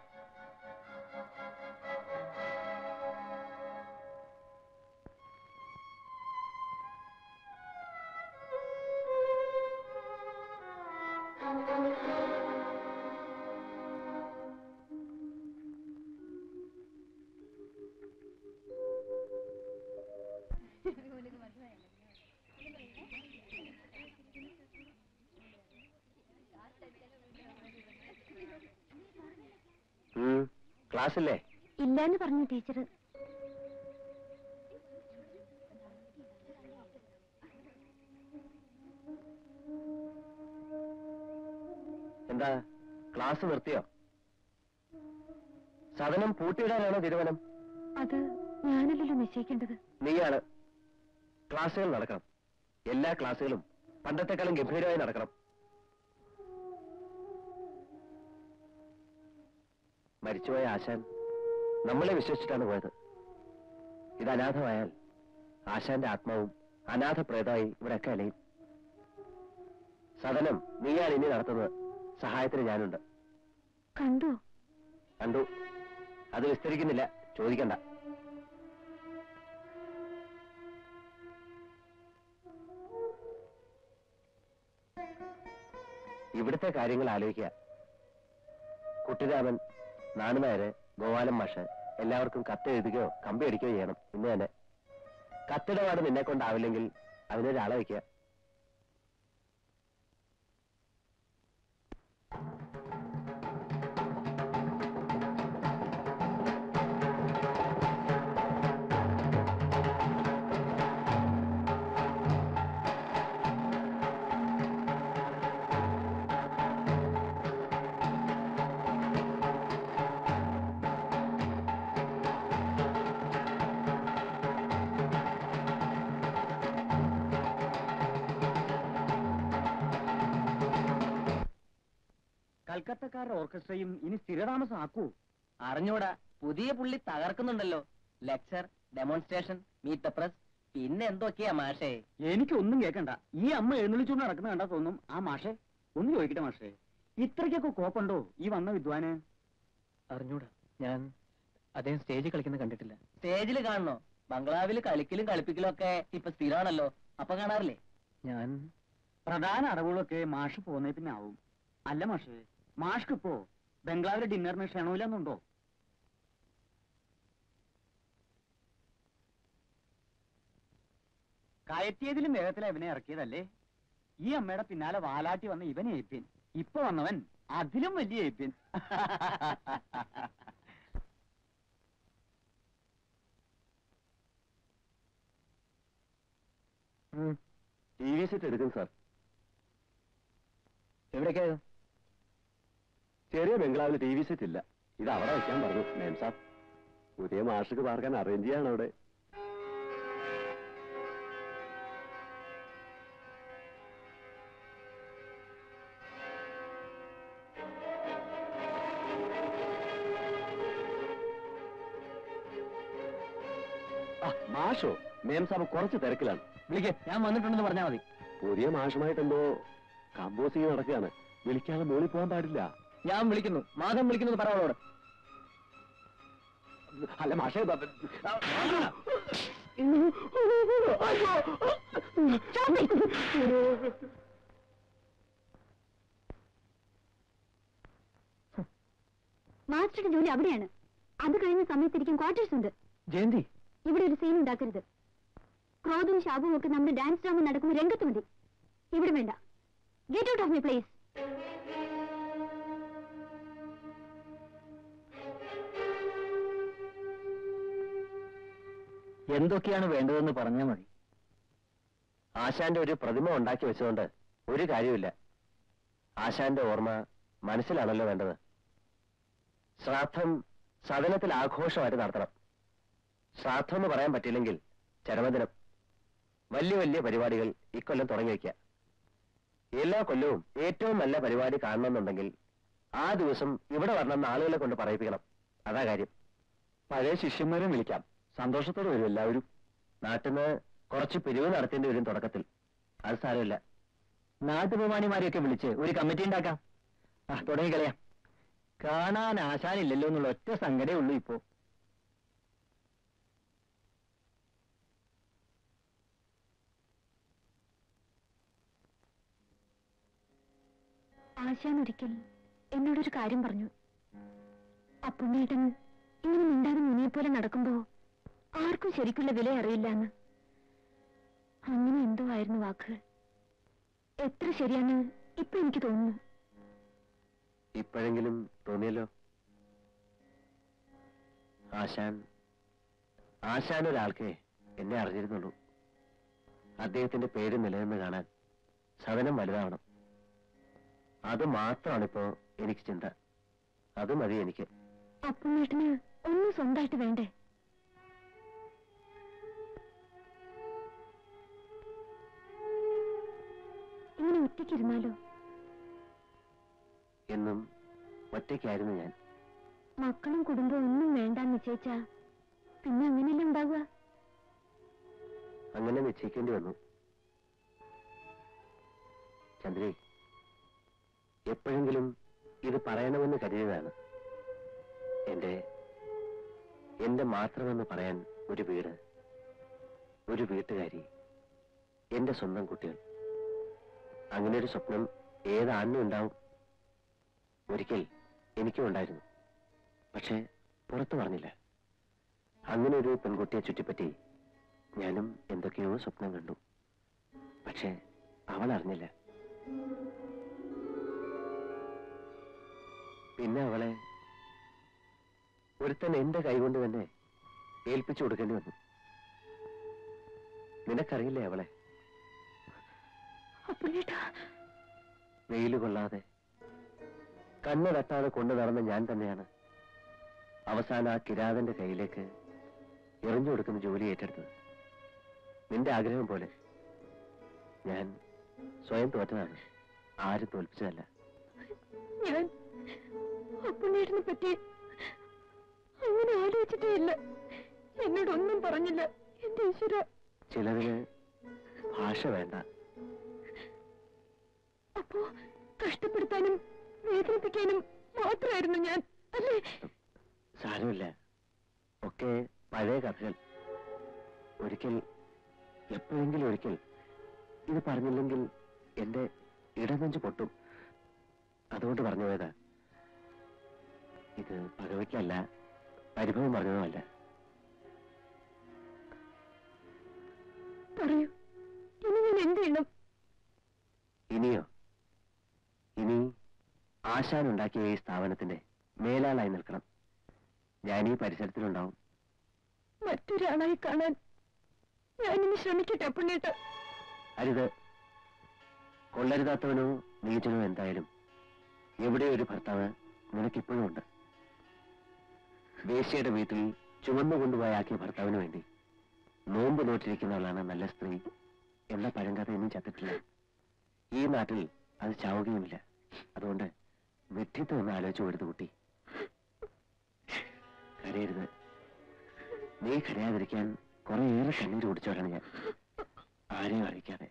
ഉം, ക്ലാസ്സില്ലേ ഇല്ലാന്ന് പറഞ്ഞു ടീച്ചർ എന്താ ക്ലാസ് നിർത്തിയോ സദനം പൂട്ടിയിടാനാണോ തീരുമാനം അത് ഞാനല്ലല്ലോ നിശ്ചയിക്കേണ്ടത് നീയാണ് ക്ലാസ്സുകൾ നടക്കണം എല്ലാ ക്ലാസ്സുകളും പണ്ടത്തെക്കാളും ഗംഭീരമായി നടക്കണം മരിച്ചുപോയ ആശാൻ നമ്മളെ വിശ്വസിച്ചിട്ടാണ് പോയത് ഇത് അനാഥമായാൽ ആശാന്റെ ആത്മാവും അനാഥ പ്രേതമായി ഇവിടെയൊക്കെ അലയും സദനം നീയാണ് ഇനി നടത്തുന്നത് സഹായത്തിന് ഞാനുണ്ട് കണ്ടോ കണ്ടു അത് വിസ്തരിക്കുന്നില്ല ചോദിക്കണ്ട ഇവിടുത്തെ കാര്യങ്ങൾ ആലോചിക്കുക കുട്ടിരാമൻ നാണുനായര് ഗോപാലൻ മാഷ് എല്ലാവർക്കും കത്ത് എഴുതുകയോ കമ്പി അടിക്കുകയോ ചെയ്യണം ഇന്ന് തന്നെ കത്തിടപാട് നിന്നെ കൊണ്ടാവില്ലെങ്കിൽ അതിനൊരാളെ വയ്ക്കുക കൽക്കത്തക്കാരുടെ ഓർക്കസ്ട്രയും ഇനി സ്ഥിരതാമസം ആക്കൂ അറിഞ്ഞൂടാ പുതിയ പുള്ളി തകർക്കുന്നുണ്ടല്ലോ lecture demonstration meet the press പിന്നെ എന്തൊക്കെയാ മാഷേ എനിക്കൊന്നും കേൾക്കണ്ട ഈ അമ്മ എഴുന്നള്ളിച്ചുകൊണ്ട് നടക്കുന്ന കണ്ടാ തോന്നും ആ മാഷേ ഒന്ന് ചോദിക്കട്ടെ മാഷേ ഇത്രയ്ക്കൊക്കെ കോപ്പുണ്ടോ ഈ വന്ന വിദ്വാന് അറിഞ്ഞൂടാ ഞാൻ അദ്ദേഹം സ്റ്റേജിൽ കളിക്കുന്ന കണ്ടിട്ടില്ല സ്റ്റേജിൽ കാണണോ ബംഗ്ലാവിൽ കളിക്കലും കളിപ്പിക്കലും ഒക്കെ ഇപ്പൊ സ്ഥിരമാണല്ലോ അപ്പൊ കാണാറില്ലേ ഞാൻ പ്രധാന അടവുകളൊക്കെ മാഷ് പോന്നേ പിന്നെ ആവും അല്ല മാഷേ മാഷ്ക്ക് ഇപ്പോ ബംഗ്ലാവിലെ ഡിന്നറിന് ക്ഷണമില്ലെന്നുണ്ടോ കയറ്റിയതിലും വേഗത്തിൽ ഇവനെ ഇറക്കിയതല്ലേ ഈ അമ്മയുടെ പിന്നാലെ വാലാട്ടി വന്ന ഇവൻ ഏപ്യൻ ഇപ്പൊ വന്നവൻ അതിലും വലിയ ഏപ്യൻ ടി വി സെറ്റ് എടുക്കും സാർ എവിടേക്കാ ചെറിയ ബംഗ്ലാവിൽ ടി വി സെറ്റ് ഇല്ല ഇത് അവിടെ വെക്കാൻ പറഞ്ഞു മേം സാബ് പുതിയ മാഷക്ക് പാർക്കാൻ അറേഞ്ച് ചെയ്യാണ് അവിടെ ആ, മാഷോ മേം സാബ് കുറച്ച് തിരക്കിലാണ് വിളിക്കേ ഞാൻ വന്നിട്ടുണ്ടെന്ന് പറഞ്ഞാൽ മതി പുതിയ മാഷുമായിട്ട് എന്തോ കമ്പോസിങ് നടക്കുകയാണ് വിളിക്കാതെ മുകളിൽ പോകാൻ പാടില്ല ഞാൻ വിളിക്കുന്നു മാധവൻ വിളിക്കുന്നത് പറവളോട് അല്ല മാഷേ ബ- ബ- മാസ്റ്ററുടെ ജോലി അവിടെയാണ് അത് കഴിഞ്ഞ സമയത്തിരിക്കും ക്വാർട്ടേഴ്സ് ഉണ്ട് ജയന്തി ഇവിടെ ഒരു സീൻ ഉണ്ടാക്കരുത് ക്രോധവും ശാപവും ഒക്കെ നമ്മുടെ ഡാൻസ് ഡ്രാമ നടക്കുന്ന രംഗത്ത് മതി ഇവിടെ വേണ്ട get out of my place എന്തൊക്കെയാണ് വേണ്ടതെന്ന് പറഞ്ഞാൽ മതി ആശാന്റെ ഒരു പ്രതിമ ഉണ്ടാക്കി വെച്ചുകൊണ്ട് ഒരു കാര്യമില്ല ആശാന്റെ ഓർമ്മ മനസ്സിലാണല്ലോ വേണ്ടത് ശ്രാദ്ധം സദനത്തിൽ ആഘോഷമായിട്ട് നടത്തണം ശ്രാദ്ധം എന്ന് പറയാൻ പറ്റില്ലെങ്കിൽ ചരമദിനം വലിയ വലിയ പരിപാടികൾ ഇക്കൊല്ലം തുടങ്ങി വയ്ക്കുക എല്ലാ കൊല്ലവും ഏറ്റവും നല്ല പരിപാടി കാണണമെന്നുണ്ടെങ്കിൽ ആ ദിവസം ഇവിടെ വരണമെന്ന് ആളുകളെ കൊണ്ട് പറയിപ്പിക്കണം അതാ കാര്യം പഴയ ശിഷ്യന്മാരെ വിളിക്കാം സന്തോഷത്തോടെ വരും എല്ലാവരും നാട്ടിൽ നിന്ന് കുറച്ച് പിരിവ് നടത്തേണ്ടി വരും തുടക്കത്തിൽ അത് സാരമില്ല നാട്ടുബഹുമാനിമാരെയൊക്കെ വിളിച്ച് ഒരു കമ്മിറ്റി ഉണ്ടാക്കാം ആ തുടങ്ങി കളയാം കാണാൻ ആശാനില്ലല്ലോ എന്നുള്ള ഒറ്റ സങ്കടേ ഉള്ളൂ ഇപ്പോ ആശാൻ ഒരിക്കൽ എന്നോടൊരു കാര്യം പറഞ്ഞു അപ്പുണ്ണേട്ടൻ ഇങ്ങനെ മിണ്ടാതെ മുനിയെപ്പോലെ നടക്കുമ്പോ ആർക്കും ശരിക്കുള്ള വില അറിയില്ല എന്ന് അങ്ങനെ എന്തോ ആയിരുന്നു വാക്കുകൾ എത്ര ശരിയാണ് ഇപ്പൊ എനിക്ക് തോന്നുന്നു ഇപ്പോഴെങ്കിലും തോന്നിയല്ലോ ആശാൻ ആശാൻ ഒരാൾക്ക് എന്നെ അറിഞ്ഞിരുന്നുള്ളൂ അദ്ദേഹത്തിന്റെ പേര് നിലനിന്ന് കാണാൻ സദനം വലുതാവണം അത് മാത്രമാണിപ്പോ എനിക്ക് ചിന്ത അത് മതി എനിക്ക് അപ്പുണ്ണേട്ടന് ഒന്നും സ്വന്തമായിട്ട് വേണ്ടേ ഇങ്ങനെ ഒറ്റയ്ക്കിരുന്നാലോ എന്നും ഒറ്റയ്ക്കായിരുന്നു ഞാൻ മക്കളും കുടുംബവും ഒന്നും വേണ്ടാന്ന് നിശ്ചയിച്ചാ പിന്നെ അങ്ങനെയല്ലേ ഉണ്ടാവുക അങ്ങനെ നിശ്ചയിക്കേണ്ടി വന്നു ചന്ദ്രി എപ്പോഴെങ്കിലും ഇത് പറയണമെന്ന് കരുതിയതാണ് എന്റെ എന്റെ മാത്രമെന്ന് പറയാൻ ഒരു വീട് ഒരു വീട്ടുകാരി എന്റെ സ്വന്തം കുട്ടികൾ അങ്ങനെ ഒരു സ്വപ്നം ഏതാണ്ണും ഉണ്ടാവും ഒരിക്കൽ എനിക്കും ഉണ്ടായിരുന്നു പക്ഷേ പുറത്തു പറഞ്ഞില്ല അങ്ങനെ ഒരു പെൺകുട്ടിയെ ചുറ്റിപ്പറ്റി ഞാനും എന്തൊക്കെയോ സ്വപ്നം കണ്ടു പക്ഷേ അവൾ അറിഞ്ഞില്ല പിന്നെ അവളെ ഒരുത്തൻ എന്റെ കൈകൊണ്ട് തന്നെ ഏൽപ്പിച്ചു കൊടുക്കേണ്ടി വന്നു നിനക്കറിയില്ലേ അവളെ അപ്പുണ്ണേട്ടാ വെയിൽ കൊള്ളാതെ കണ്ണ് തട്ടാതെ കൊണ്ടു നടന്ന ഞാൻ തന്നെയാണ് അവസാനം ആ കിരാതന്റെ കയ്യിലേക്ക് എറിഞ്ഞു കൊടുക്കുന്ന ജോലി ഏറ്റെടുത്തത് നിന്റെ ആഗ്രഹം പോലെ ഞാൻ സ്വയം തോറ്റതാണ് ആരും തോൽപ്പിച്ചതല്ല ഞാൻ അപ്പുണ്ണേട്ടിനെ പറ്റി അങ്ങനെ ആലോചിച്ചിട്ടേ ഇല്ല എന്നോടൊന്നും പറഞ്ഞില്ല എന്റെ ഈശ്വര ചിലതിന് ഭാഷ വേണ്ട അപ്പോ കഷ്ടപ്പെടുത്താനും വേദനിപ്പിക്കാനും മാത്രമായിരുന്നു ഞാൻ അല്ലേ സാരമില്ല ഒക്കെ പഴയ കഥകൾ ഒരിക്കൽ എപ്പോഴെങ്കിലും ഒരിക്കൽ ഇത് പറഞ്ഞില്ലെങ്കിൽ എന്റെ ഇടനെഞ്ച് പൊട്ടും അതുകൊണ്ട് പറഞ്ഞു പോയതാ ഇത് പകവയ്ക്കല്ല പരിഭവം പറഞ്ഞതുമല്ല പറയൂ ഇനി ഞാൻ എന്ത് ചെയ്യണം ഇനിയോ ഇനി ആശാൻ ഉണ്ടാക്കിയ ഈ സ്ഥാപനത്തിന്റെ മേലാളായി നിൽക്കണം ഞാൻ ഈ പരിസരത്തിലുണ്ടാവും മറ്റൊരാളായി കാണാൻ ഞാനിനി ശ്രമിക്കട്ടെ അപ്പുണ്ണേട്ട അരുത് കൊള്ളരുതാത്തവനോ നീചനോ എന്തായാലും എവിടെ ഒരു ഭർത്താവ് നിനക്കിപ്പോഴും ഉണ്ട് വേശ്യയുടെ വീട്ടിൽ ചുവന്നു കൊണ്ടുപോയാക്കിയ ഭർത്താവിന് വേണ്ടി നോമ്പ് നോറ്റിരിക്കുന്നവളാണ് നല്ല സ്ത്രീ എന്ന പഴങ്കഥ ഇന്നും ചത്തിട്ടില്ല ഈ നാട്ടിൽ അത് ചാവുകയുമില്ല അതുകൊണ്ട് വിഡ്ഢിത്തം ഒന്ന് ആലോചിച്ചു കൊടുത്തു കുട്ടി കരയരുത് നീ കരയാതിരിക്കാൻ കുറേയേറെ കണ്ണീര് കുടിച്ചവരാണ് ഞാൻ ആരെയും അറിയിക്കാതെ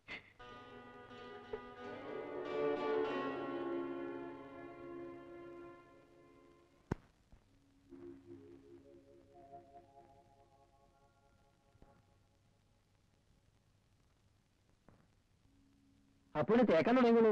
അപ്പോൾ തേക്കാൻ തുടങ്ങിയുള്ളൂ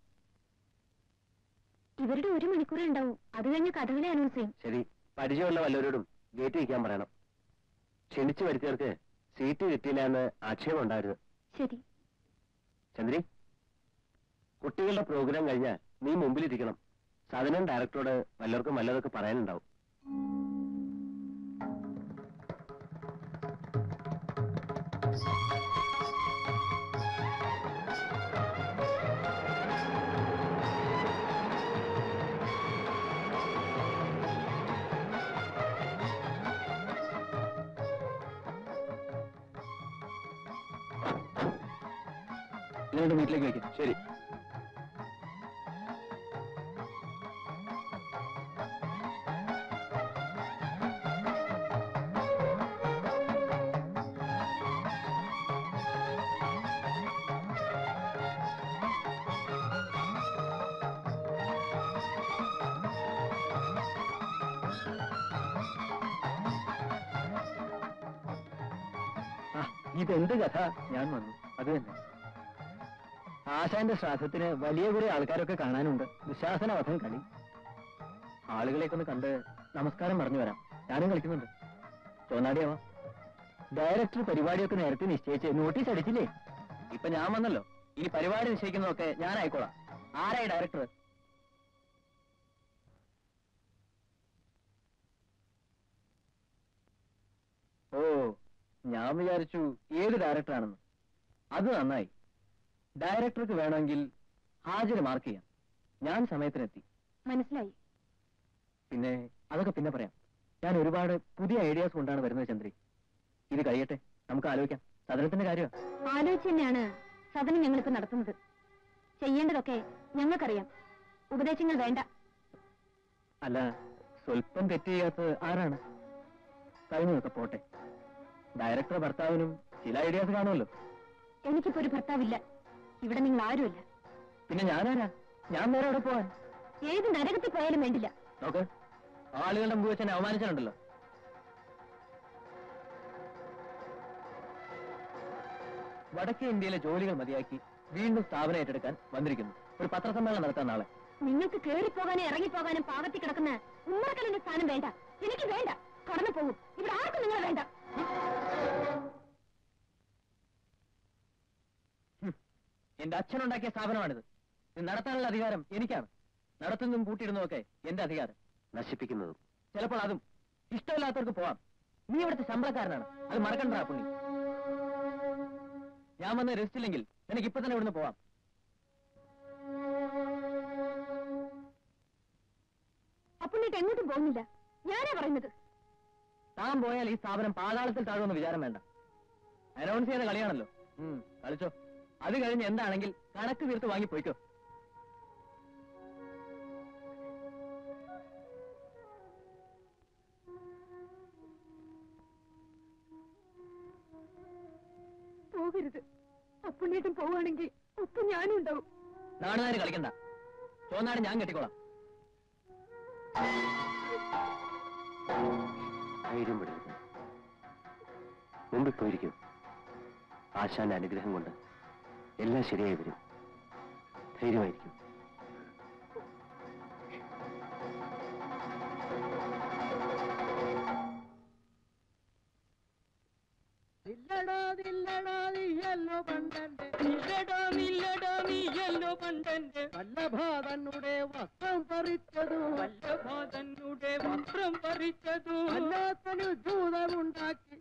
ഇവരുടെ ഒരു മണിക്കൂറേ ഉണ്ടാവും അത് കഴിഞ്ഞ് കഥകളെ അനൗൺസ് ചെയ്യും ശരി പരിചയമുള്ള വല്ലവരോടും ഗേറ്റ് വയ്ക്കാൻ പറയണം ക്ഷണിച്ചു വരുത്തിയവർക്ക് സീറ്റ് കിട്ടിയില്ല എന്ന് ആക്ഷേപം ഉണ്ടായിരുന്നു ശരി ചന്ദ്രി കുട്ടികളുടെ പ്രോഗ്രാം കഴിഞ്ഞാൽ നീ മുമ്പിലിരിക്കണം സദനം ഡയറക്ടറോട് വല്ലവർക്കും വല്ലതൊക്കെ പറയാനുണ്ടാവും നിങ്ങളുടെ വീട്ടിലേക്ക് വയ്ക്കും ശരി ആ, ഇതെന്ത് കഥ ഞാൻ വന്നു അത് തന്നെ ആശാന്റെ ശ്രാദ്ധത്തിന് വലിയ കുറെ ആൾക്കാരൊക്കെ കാണാനുണ്ട് ദുശാസന വധം കളി ആളുകളെയൊക്കെ ഒന്ന് കണ്ട് നമസ്കാരം പറഞ്ഞു വരാം ഞാനും കളിക്കുന്നുണ്ട് ചോന്നാടിയാവാ ഡയറക്ടർ പരിപാടിയൊക്കെ നേരത്തെ നിശ്ചയിച്ച് നോട്ടീസ് അടിച്ചില്ലേ ഇപ്പൊ ഞാൻ വന്നല്ലോ ഇനി പരിപാടി നിശ്ചയിക്കുന്നതൊക്കെ ഞാൻ ആയിക്കോളാം ആരായി ഡയറക്ടർ ഓ ഞാൻ വിചാരിച്ചു ഏത് ഡയറക്ടറാണെന്ന് അത് നന്നായി ഡയറക്ടർക്ക് വേണമെങ്കിൽ ഹാജര് മാർക്ക് ചെയ്യാം ഞാൻ സമയത്തിനെത്തി മനസ്സിലായി പിന്നെ അതൊക്കെ പിന്നെ പറയാം ഞാൻ ഒരുപാട് പുതിയ ഐഡിയാസ് കൊണ്ടാണ് വരുന്നത് ചന്ദ്രി ഇത് കഴിയട്ടെ നമുക്ക് ആലോചിക്കാം സദനത്തിന്റെ കാര്യമാണ് ആലോചിച്ച് തന്നെയാണ് സദനം ഞങ്ങളിപ്പോ നടത്തുന്നത് ചെയ്യേണ്ടതൊക്കെ ഞങ്ങൾക്കറിയാം ഉപദേശങ്ങൾ വേണ്ട അല്ല സ്വല്പം തെറ്റ് ചെയ്യാത്തത് ആരാണ് കഴിഞ്ഞതൊക്കെ പോട്ടെ ഡയറക്ടർ ഭർത്താവിനും ചില ഐഡിയാസ് കാണുമല്ലോ എനിക്കിപ്പോ ഒരു ഭർത്താവില്ല ഇവിടെ നിങ്ങൾ ആരുമല്ല പിന്നെ ഞാനാരാ ഞാൻ നേരെ അവിടെ പോവാൻ ഏത് നരകത്തിൽ പോയാലും വേണ്ടില്ല നോക്ക് ആളുകളുടെ മുമ്പ് വെച്ച് എന്നെ അവമാനിച്ചിട്ടുണ്ടല്ലോ വടക്കേ ഇന്ത്യയിലെ ജോലികൾ മതിയാക്കി വീണ്ടും സ്ഥാപനം ഏറ്റെടുക്കാൻ വന്നിരിക്കുന്നു ഒരു പത്രസമ്മേളനം നടത്താൻ നാളെ നിങ്ങൾക്ക് കേറിപ്പോകാനും ഇറങ്ങിപ്പോകാനും പാകത്തി കിടക്കുന്ന ഉമ്മറക്കലിന്റെ സ്ഥാനം വേണ്ട എനിക്ക് വേണ്ട കടന്നു പോകും ഇവിടെ ആർക്കും നിങ്ങളെ വേണ്ട എന്റെ അച്ഛനുണ്ടാക്കിയ സ്ഥാപനമാണിത് ഇത് നടത്താനുള്ള അധികാരം എനിക്കാണ് നടത്തുന്നതും കൂട്ടിയിടുന്നതൊക്കെ എന്റെ അധികാരം നശിപ്പിക്കുന്നതും ചിലപ്പോൾ അതും ഇഷ്ടമില്ലാത്തവർക്ക് പോവാം നീ ഇവിടുത്തെ ശമ്പളക്കാരനാണ് അത് മറക്കണ്ടാ പുള്ളി ഞാൻ വന്ന് റെസ്റ്റ് ഇല്ലെങ്കിൽ എനിക്ക് ഇപ്പൊ തന്നെ ഇവിടുന്ന് പോവാം അപ്പുണ്ണിട്ട് എങ്ങോട്ടും പോകുന്നില്ല ഞാനാ പറയുന്നത് താൻ പോയാൽ ഈ സ്ഥാപനം പാതാളത്തിൽ താഴുമെന്ന് വിചാരം വേണ്ട അനൗൺസ് ചെയ്ത കളിയാണല്ലോ ഉം, കളിച്ചോ അത് കഴിഞ്ഞ് എന്താണെങ്കിൽ കണക്ക് തീർത്ത് വാങ്ങി പോയിക്കോ പോകരുത് അപ്പുണ്ണേട്ടൻ പോവാണെങ്കിൽ ഒപ്പം ഞാനും ഉണ്ടാവും നാടുകാര് കളിക്കണ്ട ചോന്നാട് ഞാൻ കെട്ടിക്കോളാം ധൈര്യം വിടരുത് മുമ്പിൽ പോയിരിക്കും ആശാന്റെ അനുഗ്രഹം കൊണ്ട് എല്ലാം ശരിയായി വരും ധൈര്യമായിരിക്കും ഇല്ലടാ ഇല്ലടാ നീയല്ലോ പണ്ടന്റെ ഇല്ലടാ ഇല്ലടാ നീയല്ലോ പണ്ടന്റെ വല്ലഭ തന്നുടെ വസ്ത്രം പറിച്ചതു വല്ലഭ തന്നുടെ വസ്ത്രം പറിച്ചതു അല്ലാത്തനു ജൂതമുണ്ടാക്കി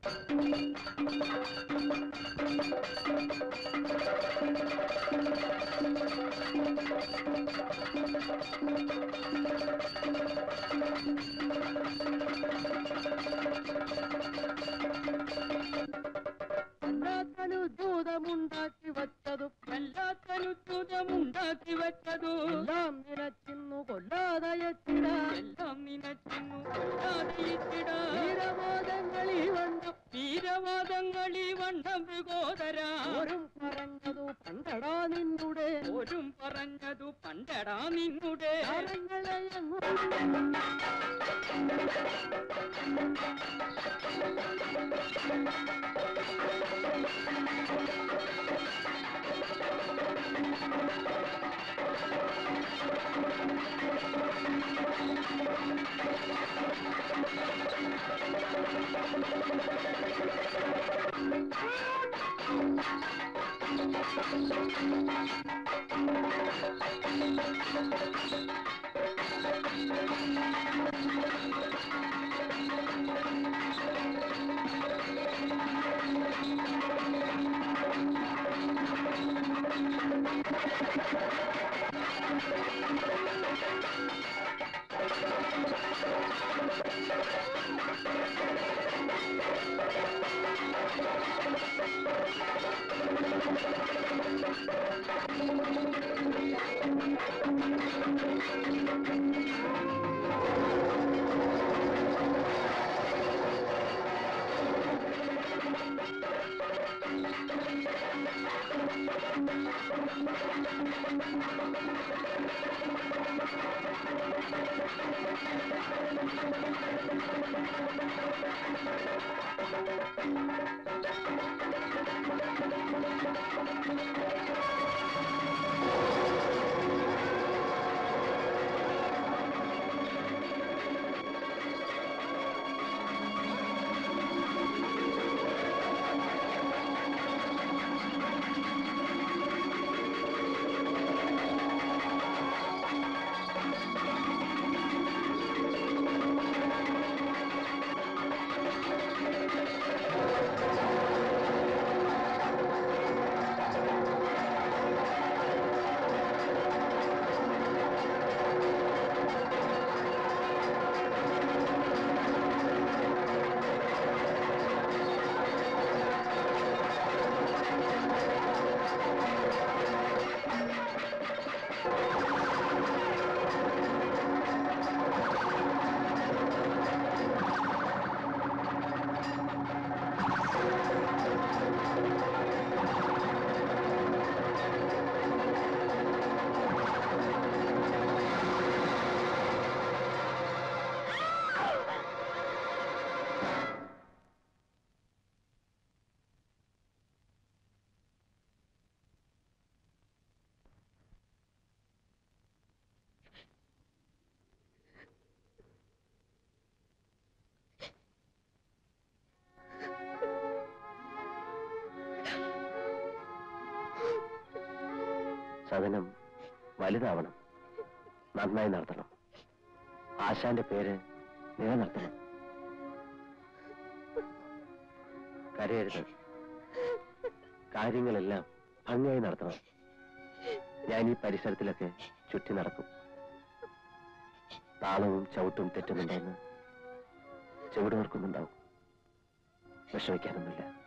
വല്ലാത്തനു ജൂതമുണ്ടാക്കി വച്ചതും വല്ലാത്തനു ജൂതമുണ്ടാക്കി വച്ചതു എല്ലാം നിനച്ചിന്നു കൊല്ലാതയച്ചിട എല്ലാം നിനച്ചിന്നു കൊല്ലാതയച്ചിട വീരവാദങ്ങളി വണ്ണം വീരവാദങ്ങളി വണ്ണം വിഗോദര ഓരും പറഞ്ഞതു പണ്ടടാ നിന്നുടെ ഓരും പറഞ്ഞതു പണ്ടടാ നിന്നുടെ താരങ്ങളെ അങ്ങ് സദനം വലുതാവണം നന്നായി നടത്തണം ആശാന്റെ പേര് നിലനിർത്തണം കരയരുത് കാര്യങ്ങളെല്ലാം ഭംഗിയായി നടത്തണം ഞാൻ ഈ പരിസരത്തിലൊക്കെ ചുറ്റി നടക്കും താളവും ചവിട്ടും തെറ്റുന്നുണ്ടെന്ന് ചുവട് ഓർക്കുന്നുണ്ടാവും വിഷമിക്കാനൊന്നുമില്ല